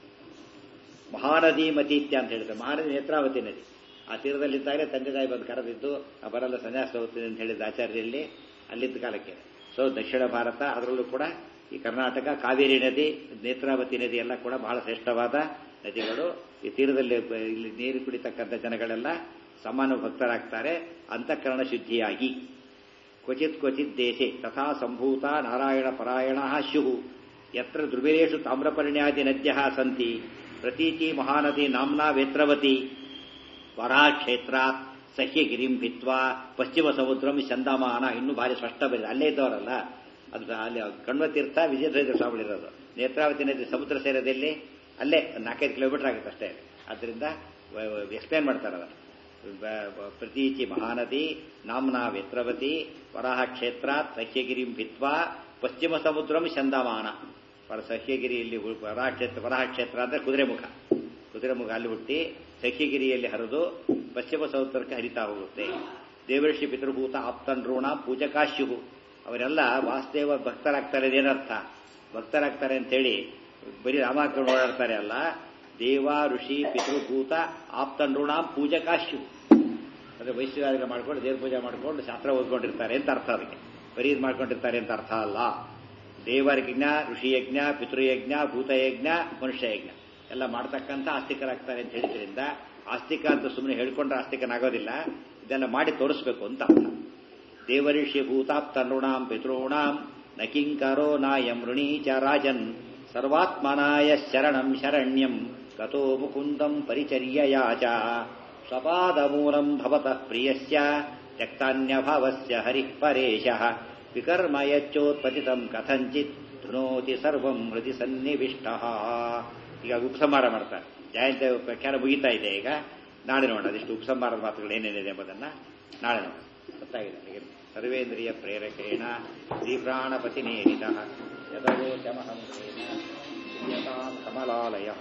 ಮಹಾನದಿ ಮತೀತ್ಯ ಅಂತ ಹೇಳ್ತಾರೆ ಮಹಾನದಿ ನೇತ್ರಾವತಿ ನದಿ ಆ ತೀರದಲ್ಲಿದ್ದಾಗ ತಂದೆ ತಾಯಿ ಬಂದು ಕರೆದಿದ್ದು ಆ ಬರಲ್ಲ ಸನ್ಯಾಸ ತಗೋತೀನಿ ಅಂತ ಹೇಳಿದ ಆಚಾರ್ಯಲ್ಲಿ ಅಲ್ಲಿದ್ದ ಕಾಲಕ್ಕೆ ಸೊ ದಕ್ಷಿಣ ಭಾರತ ಅದರಲ್ಲೂ ಕೂಡ ಈ ಕರ್ನಾಟಕ ಕಾವೇರಿ ನದಿ ನೇತ್ರಾವತಿ ನದಿ ಎಲ್ಲ ಕೂಡ ಬಹಳ ಶ್ರೇಷ್ಠವಾದ ನದಿಗಳು ಈ ತೀರದಲ್ಲಿ ಇಲ್ಲಿ ನೀರು ಕುಡಿತಕ್ಕಂಥ ಜನಗಳೆಲ್ಲ ಸಮಾನ ಭಕ್ತರಾಗ್ತಾರೆ ಅಂತಃಕರಣ ಶುದ್ಧಿಯಾಗಿ ಕ್ವಚಿತ್ ಕ್ವಚಿತ್ ದೇಶೆ ತಥಾ ಸಂಭೂತ ನಾರಾಯಣ ಪರಾಯಣ ಸ್ಯು ಯತ್ರ ಧ್ರುವಿರೇಶು ತಾಮ್ರಪರ್ಣ್ಯಾದಿ ನದ್ಯ ಸಂತಿ ಪ್ರತೀತಿ ಮಹಾನದಿ ನಾಮ್ನಾ ವೇತ್ರವತಿ ವರಾಕ್ಷೇತ್ರ ಸಹ್ಯಗಿರಿಂ ಭಿತ್ವಾ ಪಶ್ಚಿಮ ಸಮುದ್ರಂ ಚಂದಮಾನ ಇನ್ನೂ ಭಾರಿ ಸ್ಪಷ್ಟ ಬರಿದೆ ಅಲ್ಲೇ ಇದ್ದವರಲ್ಲ ಅದು ಅಲ್ಲಿ ಕಣ್ವತೀರ್ಥ ವಿಜಯಧ್ವಜ ಸ್ವಾಮಿಗಳಿರೋದು ನೇತ್ರಾವತಿ ನದಿ ಸಮುದ್ರ ಸೇರೋದಲ್ಲಿ ಅಲ್ಲೇ ನಾಲ್ಕೈದು ಕಿಲೋಮೀಟರ್ ಆಗುತ್ತೆ ಅಷ್ಟೇ ಅದರಿಂದ ಎಕ್ಸ್ಪ್ಲೇನ್ ಮಾಡ್ತಾರೆ ಅದನ್ನು ಪ್ರತೀಚಿ ಮಹಾನದಿ ನಾಮ್ನಾ ವೇತ್ರವತಿ ವರಾಹ ಕ್ಷೇತ್ರ ಸಖ್ಯಗಿರಿಂ ಭಿತ್ವಾ ಪಶ್ಚಿಮ ಸಮುದ್ರಂ ಚಂದಮಾನ ಪರ ಸಹ್ಯಗಿರಿಯಲ್ಲಿ ಹು- ವರಾಹ ಕ್ಷೇತ್ರ ವರಾಹ ಕ್ಷೇತ್ರ ಅಂದ್ರೆ ಕುದುರೆಮುಖ ಕುದುರೆಮುಖ ಅಲ್ಲಿ ಹುಟ್ಟಿ ಸಹ್ಯಗಿರಿಯಲ್ಲಿ ಹರಿದು ಪಶ್ಚಿಮ ಸೌತ್ತರಕ್ಕೆ ಹರಿತಾ ಹೋಗುತ್ತೆ ದೇವರ್ಷಿ ಪಿತೃಭೂತ ಆಪ್ತನ್ರೂಣ ಪೂಜಕಾಶ್ಯು ಅವರೆಲ್ಲ ವಾಸುದೇವ ಭಕ್ತರಾಗ್ತಾರೆ ಏನರ್ಥ ಭಕ್ತರಾಗ್ತಾರೆ ಅಂತೇಳಿ ಬರೀ ರಾಮಾಕರಣ ಓಡಾಡ್ತಾರೆ ಅಲ್ಲ ದೇವ ಋಷಿ ಪಿತೃಭೂತ ಆಪ್ತನ್ರೂಣ ಪೂಜಕಾಶ್ಯು ಅಂದ್ರೆ ವೈಶ್ವಾದಿಕ ಮಾಡ್ಕೊಂಡು ದೇವ್ರ ಪೂಜೆ ಮಾಡ್ಕೊಂಡು ಶಾಸ್ತ್ರ ಓದ್ಕೊಂಡಿರ್ತಾರೆ ಅಂತ ಅರ್ಥ ಅದಕ್ಕೆ ಬರೀ ಇದು ಮಾಡ್ಕೊಂಡಿರ್ತಾರೆ ಅಂತ ಅರ್ಥ ಅಲ್ಲ ದೇವರಯಜ್ಞ ಋಷಿಯಜ್ಞ ಪಿತೃಯಜ್ಞ ಭೂತಯಜ್ಞ ಮನುಷ್ಯಯಜ್ಞ ಎಲ್ಲ ಮಾಡ್ತಕ್ಕಂಥ ಆಸ್ತಿಕರಾಗ್ತಾರೆ ಅಂತ ಹೇಳಿದ್ರಿಂದ ಆಸ್ತಿಕ ಅಂತ ಸುಮ್ಮನೆ ಹೇಳ್ಕೊಂಡ್ರೆ ಆಸ್ತಿಕನಾಗೋದಿಲ್ಲ ಇದೆಲ್ಲ ಮಾಡಿ ತೋರಿಸ್ಬೇಕು ಅಂತ ಅರ್ಥ ದೇವಋಷಿ ಭೂತಾಪ್ತನೃಣಾಂ ಪಿತॄಣಾಂ ನ ಕಿಂಕರೋ ನಾಯಂ ಋಣೀ ಚ ರಾಜನ್ ಸರ್ವಾತ್ಮನಾಯ ಶರಣಂ ಶರಣ್ಯಂ ಗತೋ ಮುಕುಂದಂ ಪರಿಚರ್ಯಯಾ ಚ ಸ್ವಪಾದಮೂಲಂ ಭವತಃ ಪ್ರಿಯಸ್ಯ ತ್ಯಕ್ತಾನ್ಯಭಾವಸ್ಯ ಹರಿಃ ಪರೇಶಃ ವಿಕರ್ಮ ಯಚ್ಚೋತ್ಪತಿತಂ ಕಥಂಚಿತ್ ಧುನೋತಿ ಸರ್ವಂ ಹೃದಯ ಸನ್ನಿವಿಷ್ಟಃ ಈಗ ಉಪಸಂಹಾರ ಮಾಡ್ತಾರೆ ಜಯಂತ ವ್ಯಾಖ್ಯಾನ ಮುಗಿತಾ ಇದೆ ಈಗ ನಾಳೆ ನೋಡೋಣ ಅದೆಷ್ಟು ಉಪಸಂಹಾರದ ಮಾತುಗಳು ಏನೇನಿದೆ ಎಂಬುದನ್ನ ನಾಳೆ ನೋಡೋಣ ಗೊತ್ತಾಗಿದೆ ನನಗೆ ಸರ್ವೇಂದ್ರಿಯ ಪ್ರೇರಕೇಣ ಶ್ರೀಪ್ರಾಣಪತಿ ನೇರಿತ ಯದವೋಚಮಹಂ ಯತಾಂ ಕಮಲಾಲಯ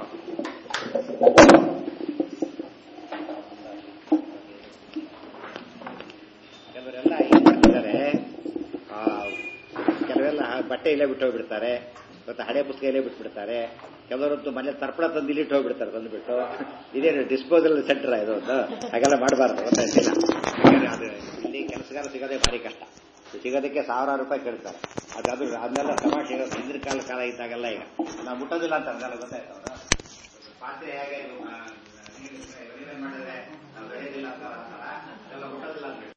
ಕೆಲವರೆಲ್ಲ ಏನ್ ಮಾಡ್ತಿದ್ದಾರೆ ಆ, ಕೆಲವೆಲ್ಲ ಬಟ್ಟೆ ಇಲ್ಲೇ ಬಿಟ್ಟು ಹೋಗ್ಬಿಡ್ತಾರೆ ಮತ್ತೆ ಹಳೆ ಪುಸ್ತಕ ಇಲ್ಲೇ ಬಿಟ್ಬಿಡ್ತಾರೆ ಕೆಲವರಂತೂ ಮನೆ ತರ್ಪಣ ತಂದು ಇಲ್ಲಿ ಇಟ್ಟು ಹೋಗ್ಬಿಡ್ತಾರೆ ತಂದುಬಿಟ್ಟು ಇದೇನು ಡಿಸ್ಪೋಸಲ್ ಸೆಂಟರ್ ಇದು ಒಂದು ಹಾಗೆಲ್ಲ ಮಾಡಬಾರ್ದು ಗೊತ್ತಾಯ್ತಿಲ್ಲ ಯಾಕಂದ್ರೆ ಅದು ಇಲ್ಲಿ ಕೆಲಸಗಾರ ಸಿಗೋದೇ ಭಾರಿ ಕಷ್ಟ ಸಿಗೋದಕ್ಕೆ ಸಾವಿರಾರು ರೂಪಾಯಿ ಕೇಳ್ತಾರೆ ಅದು ಅದು ಅದನ್ನೆಲ್ಲ ತಮಾಷೆ ಇರೋದು ಹಿಂದಿನ ಕಾಲ ಕಾಲ ಇದ್ದಾಗೆಲ್ಲ ಈಗ ನಾವು ಮುಟ್ಟೋದಿಲ್ಲ ಅಂತ ಅದೆಲ್ಲ ಗೊತ್ತಾಯ್ತು ಅವ್ರು ಪಾತ್ರೆ ಹೇಗೆ ಇದು, ಆ, ನೀರು- ನೀರೇನ್ ಮಾಡಿದ್ರೆ ನಾವು ಬೆಳೆಯೋದಿಲ್ಲ ಅಂತ ಅಂತಾರ, ಎಲ್ಲ ಮುಟ್ಟೋದಿಲ್ಲ ಅಂತ